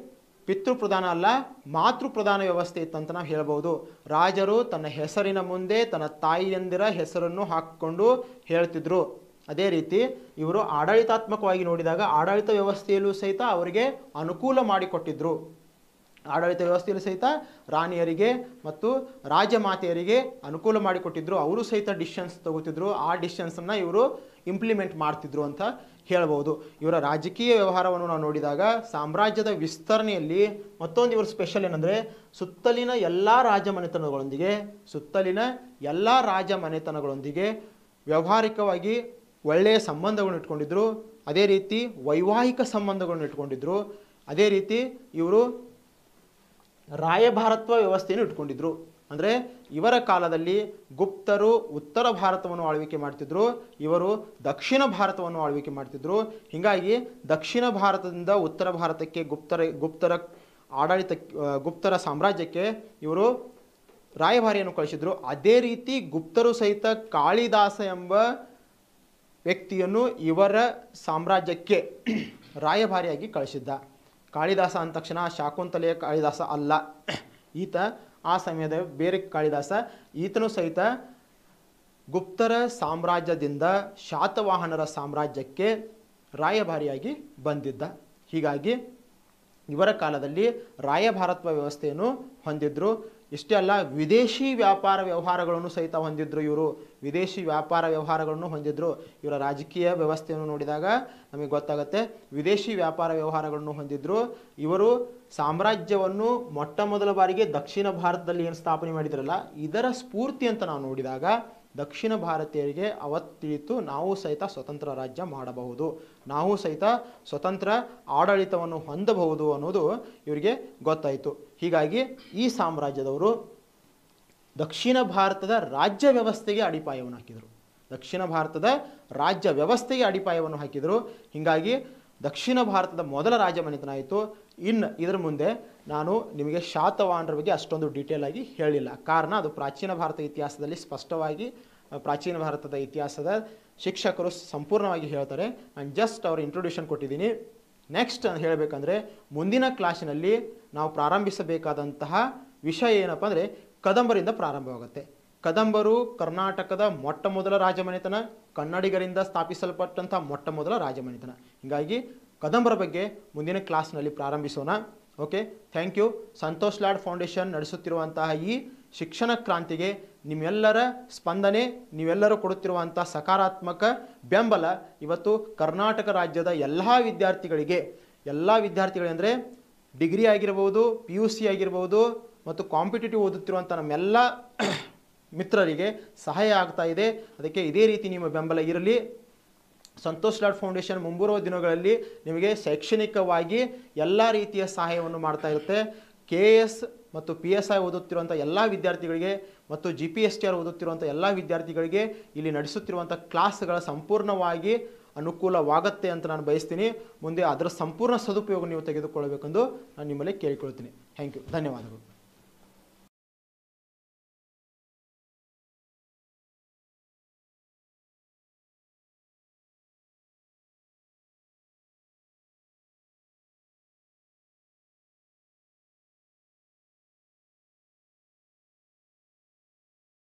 ಪಿತೃ ಪ್ರಧಾನ ಅಲ್ಲ ಮಾತೃ ಪ್ರಧಾನ ವ್ಯವಸ್ಥೆ ಇತ್ತಂತ ನಾವು ಹೇಳ್ಬೋದು ರಾಜರು ತನ್ನ ಹೆಸರಿನ ಮುಂದೆ ತನ್ನ ತಾಯಿಯಂದಿರ ಹೆಸರನ್ನು ಹಾಕಿಕೊಂಡು ಹೇಳ್ತಿದ್ರು ಅದೇ ರೀತಿ ಇವರು ಆಡಳಿತಾತ್ಮಕವಾಗಿ ನೋಡಿದಾಗ ಆಡಳಿತ ವ್ಯವಸ್ಥೆಯಲ್ಲೂ ಸಹಿತ ಅವರಿಗೆ ಅನುಕೂಲ ಮಾಡಿಕೊಟ್ಟಿದ್ರು ಆಡಳಿತ ವ್ಯವಸ್ಥೆಯಲ್ಲಿ ಸಹಿತ ರಾಣಿಯರಿಗೆ ಮತ್ತು ರಾಜಮಾತೆಯರಿಗೆ ಅನುಕೂಲ ಮಾಡಿಕೊಟ್ಟಿದ್ರು ಅವರು ಸಹಿತ ಡಿಸಿಷನ್ಸ್ ತಗೋತಿದ್ರು ಆ ಡಿಸಿಷನ್ಸನ್ನು ಇವರು ಇಂಪ್ಲಿಮೆಂಟ್ ಮಾಡ್ತಿದ್ರು ಅಂತ ಹೇಳ್ಬೋದು ಇವರ ರಾಜಕೀಯ ವ್ಯವಹಾರವನ್ನು ನಾವು ನೋಡಿದಾಗ ಸಾಮ್ರಾಜ್ಯದ ವಿಸ್ತರಣೆಯಲ್ಲಿ ಮತ್ತೊಂದು ಇವರು ಸ್ಪೆಷಲ್ ಏನಂದರೆ ಸುತ್ತಲಿನ ಎಲ್ಲ ರಾಜಮನೆತನಗಳೊಂದಿಗೆ ಸುತ್ತಲಿನ ಎಲ್ಲ ರಾಜಮನೆತನಗಳೊಂದಿಗೆ ವ್ಯಾವಹಾರಿಕವಾಗಿ ಒಳ್ಳೆಯ ಸಂಬಂಧಗಳನ್ನು ಇಟ್ಕೊಂಡಿದ್ರು ಅದೇ ರೀತಿ ವೈವಾಹಿಕ ಸಂಬಂಧಗಳನ್ನು ಇಟ್ಕೊಂಡಿದ್ರು ಅದೇ ರೀತಿ ಇವರು ರಾಯಭಾರತ್ವ ವ್ಯವಸ್ಥೆಯನ್ನು ಇಟ್ಕೊಂಡಿದ್ರು ಅಂದರೆ ಇವರ ಕಾಲದಲ್ಲಿ ಗುಪ್ತರು ಉತ್ತರ ಭಾರತವನ್ನು ಆಳ್ವಿಕೆ ಮಾಡ್ತಿದ್ರು ಇವರು ದಕ್ಷಿಣ ಭಾರತವನ್ನು ಆಳ್ವಿಕೆ ಮಾಡ್ತಿದ್ರು ಹೀಗಾಗಿ ದಕ್ಷಿಣ ಭಾರತದಿಂದ ಉತ್ತರ ಭಾರತಕ್ಕೆ ಗುಪ್ತರ ಗುಪ್ತರ ಆಡಳಿತ ಆ, ಗುಪ್ತರ ಸಾಮ್ರಾಜ್ಯಕ್ಕೆ ಇವರು ರಾಯಭಾರಿಯನ್ನು ಕಳಿಸಿದ್ರು ಅದೇ ರೀತಿ ಗುಪ್ತರು ಸಹಿತ ಕಾಳಿದಾಸ ಎಂಬ ವ್ಯಕ್ತಿಯನ್ನು ಇವರ ಸಾಮ್ರಾಜ್ಯಕ್ಕೆ ರಾಯಭಾರಿಯಾಗಿ ಕಳಿಸಿದ್ದ ಕಾಳಿದಾಸ ಅಂದ ತಕ್ಷಣ ಶಾಕುಂತಲೆಯ ಕಾಳಿದಾಸ ಅಲ್ಲ ಈತ ಆ ಸಮಯದ ಬೇರೆ ಕಾಳಿದಾಸ ಈತನು ಸಹಿತ ಗುಪ್ತರ ಸಾಮ್ರಾಜ್ಯದಿಂದ ಶಾತವಾಹನರ ಸಾಮ್ರಾಜ್ಯಕ್ಕೆ ರಾಯಭಾರಿಯಾಗಿ ಬಂದಿದ್ದ ಹೀಗಾಗಿ ಇವರ ಕಾಲದಲ್ಲಿ ರಾಯಭಾರತ್ವ ವ್ಯವಸ್ಥೆಯನ್ನು ಹೊಂದಿದ್ರು ಇಷ್ಟೇ ಅಲ್ಲ ವಿದೇಶಿ ವ್ಯಾಪಾರ ವ್ಯವಹಾರಗಳನ್ನು ಸಹಿತ ಹೊಂದಿದ್ರು ಇವರು ವಿದೇಶಿ ವ್ಯಾಪಾರ ವ್ಯವಹಾರಗಳನ್ನು ಹೊಂದಿದ್ರು ಇವರ ರಾಜಕೀಯ ವ್ಯವಸ್ಥೆಯನ್ನು ನೋಡಿದಾಗ ನಮಗೆ ಗೊತ್ತಾಗುತ್ತೆ ವಿದೇಶಿ ವ್ಯಾಪಾರ ವ್ಯವಹಾರಗಳನ್ನು ಹೊಂದಿದ್ರು ಇವರು ಸಾಮ್ರಾಜ್ಯವನ್ನು ಮೊಟ್ಟ ಮೊದಲ ಬಾರಿಗೆ ದಕ್ಷಿಣ ಭಾರತದಲ್ಲಿ ಏನು ಸ್ಥಾಪನೆ ಮಾಡಿದ್ರಲ್ಲ ಇದರ ಸ್ಫೂರ್ತಿ ಅಂತ ನಾವು ನೋಡಿದಾಗ ದಕ್ಷಿಣ ಭಾರತೀಯರಿಗೆ ಅವತ್ತು ತಿಳಿತು ನಾವು ಸಹಿತ ಸ್ವತಂತ್ರ ರಾಜ್ಯ ಮಾಡಬಹುದು ನಾವು ಸಹಿತ ಸ್ವತಂತ್ರ ಆಡಳಿತವನ್ನು ಹೊಂದಬಹುದು ಅನ್ನೋದು ಇವರಿಗೆ ಗೊತ್ತಾಯಿತು ಹೀಗಾಗಿ ಈ ಸಾಮ್ರಾಜ್ಯದವರು ದಕ್ಷಿಣ ಭಾರತದ ರಾಜ್ಯ ವ್ಯವಸ್ಥೆಗೆ ಅಡಿಪಾಯವನ್ನು ಹಾಕಿದರು ದಕ್ಷಿಣ ಭಾರತದ ರಾಜ್ಯ ವ್ಯವಸ್ಥೆಗೆ ಅಡಿಪಾಯವನ್ನು ಹಾಕಿದರು ಹೀಗಾಗಿ ದಕ್ಷಿಣ ಭಾರತದ ಮೊದಲ ರಾಜಮನೆತನ ಆಯಿತು ಇನ್ನು ಇದರ ಮುಂದೆ ನಾನು ನಿಮಗೆ ಶಾತವಾಹನರ ಬಗ್ಗೆ ಅಷ್ಟೊಂದು ಡೀಟೇಲ್ ಆಗಿ ಹೇಳಿಲ್ಲ ಕಾರಣ ಅದು ಪ್ರಾಚೀನ ಭಾರತ ಇತಿಹಾಸದಲ್ಲಿ ಸ್ಪಷ್ಟವಾಗಿ ಆ, ಪ್ರಾಚೀನ ಭಾರತದ ಇತಿಹಾಸದ ಶಿಕ್ಷಕರು ಸಂಪೂರ್ಣವಾಗಿ ಹೇಳ್ತಾರೆ ನಾನು ಜಸ್ಟ್ ಅವ್ರ ಇಂಟ್ರೊಡ್ಯೂಷನ್ ಕೊಟ್ಟಿದ್ದೀನಿ ನೆಕ್ಸ್ಟ್ ಅಂತ ಹೇಳಬೇಕಂದ್ರೆ ಮುಂದಿನ ಕ್ಲಾಸಿನಲ್ಲಿ ನಾವು ಪ್ರಾರಂಭಿಸಬೇಕಾದಂತಹ ವಿಷಯ ಏನಪ್ಪ ಅಂದರೆ ಕದಂಬರಿಂದ ಪ್ರಾರಂಭವಾಗುತ್ತೆ ಕದಂಬರು ಕರ್ನಾಟಕದ ಮೊಟ್ಟ ಮೊದಲ ರಾಜಮನೆತನ ಕನ್ನಡಿಗರಿಂದ ಸ್ಥಾಪಿಸಲ್ಪಟ್ಟಂಥ ಮೊಟ್ಟ ಮೊದಲ ರಾಜಮನೆತನ ಹೀಗಾಗಿ ಕದಂಬರ ಬಗ್ಗೆ ಮುಂದಿನ ಕ್ಲಾಸ್ನಲ್ಲಿ ಪ್ರಾರಂಭಿಸೋಣ okay thank you Santosh Lad foundation ನಡೆಸುತ್ತಿರುವಂತಹ ಈ ಶಿಕ್ಷಣ ಕ್ರಾಂತಿಗೆ ನಿಮ್ಮೆಲ್ಲರ ಸ್ಪಂದನೆ ನೀವೆಲ್ಲರೂ ಕೊಡುತ್ತಿರುವಂಥ ಸಕಾರಾತ್ಮಕ ಬೆಂಬಲ ಇವತ್ತು ಕರ್ನಾಟಕ ರಾಜ್ಯದ ಎಲ್ಲ ವಿದ್ಯಾರ್ಥಿಗಳಿಗೆ ಎಲ್ಲ ವಿದ್ಯಾರ್ಥಿಗಳಂದರೆ ಡಿಗ್ರಿ ಆಗಿರ್ಬೋದು ಪಿ ಯು ಸಿ ಆಗಿರ್ಬೋದು ಮತ್ತು ಕಾಂಪಿಟೇಟಿವ್ ಓದುತ್ತಿರುವಂಥ ನಮ್ಮೆಲ್ಲ ಮಿತ್ರರಿಗೆ ಸಹಾಯ ಆಗ್ತಾ ಇದೆ ಅದಕ್ಕೆ ಇದೇ ರೀತಿ ನಿಮ್ಮ ಬೆಂಬಲ ಇರಲಿ ಸಂತೋಷ್ ಲಾಡ್ ಫೌಂಡೇಶನ್ ಮುಂಬರುವ ದಿನಗಳಲ್ಲಿ ನಿಮಗೆ ಶೈಕ್ಷಣಿಕವಾಗಿ ಎಲ್ಲ ರೀತಿಯ ಸಹಾಯವನ್ನು ಮಾಡ್ತಾ ಇರುತ್ತೆ ಕೆ ಎಸ್ ಮತ್ತು ಪಿ ಎಸ್ ಐ ಓದುತ್ತಿರುವಂಥ ಎಲ್ಲ ವಿದ್ಯಾರ್ಥಿಗಳಿಗೆ ಮತ್ತು G P S T R ಓದುತ್ತಿರುವಂಥ ಎಲ್ಲ ವಿದ್ಯಾರ್ಥಿಗಳಿಗೆ ಇಲ್ಲಿ ನಡೆಸುತ್ತಿರುವಂಥ ಕ್ಲಾಸ್ಗಳ ಸಂಪೂರ್ಣವಾಗಿ ಅನುಕೂಲವಾಗುತ್ತೆ ಅಂತ ನಾನು ಬಯಸ್ತೀನಿ ಮುಂದೆ ಅದರ ಸಂಪೂರ್ಣ ಸದುಪಯೋಗ ನೀವು ತೆಗೆದುಕೊಳ್ಳಬೇಕೆಂದು ನಾನು ನಿಮ್ಮಲ್ಲಿ ಕೇಳಿಕೊಳ್ತೀನಿ ಥ್ಯಾಂಕ್ ಯು ಧನ್ಯವಾದಗಳು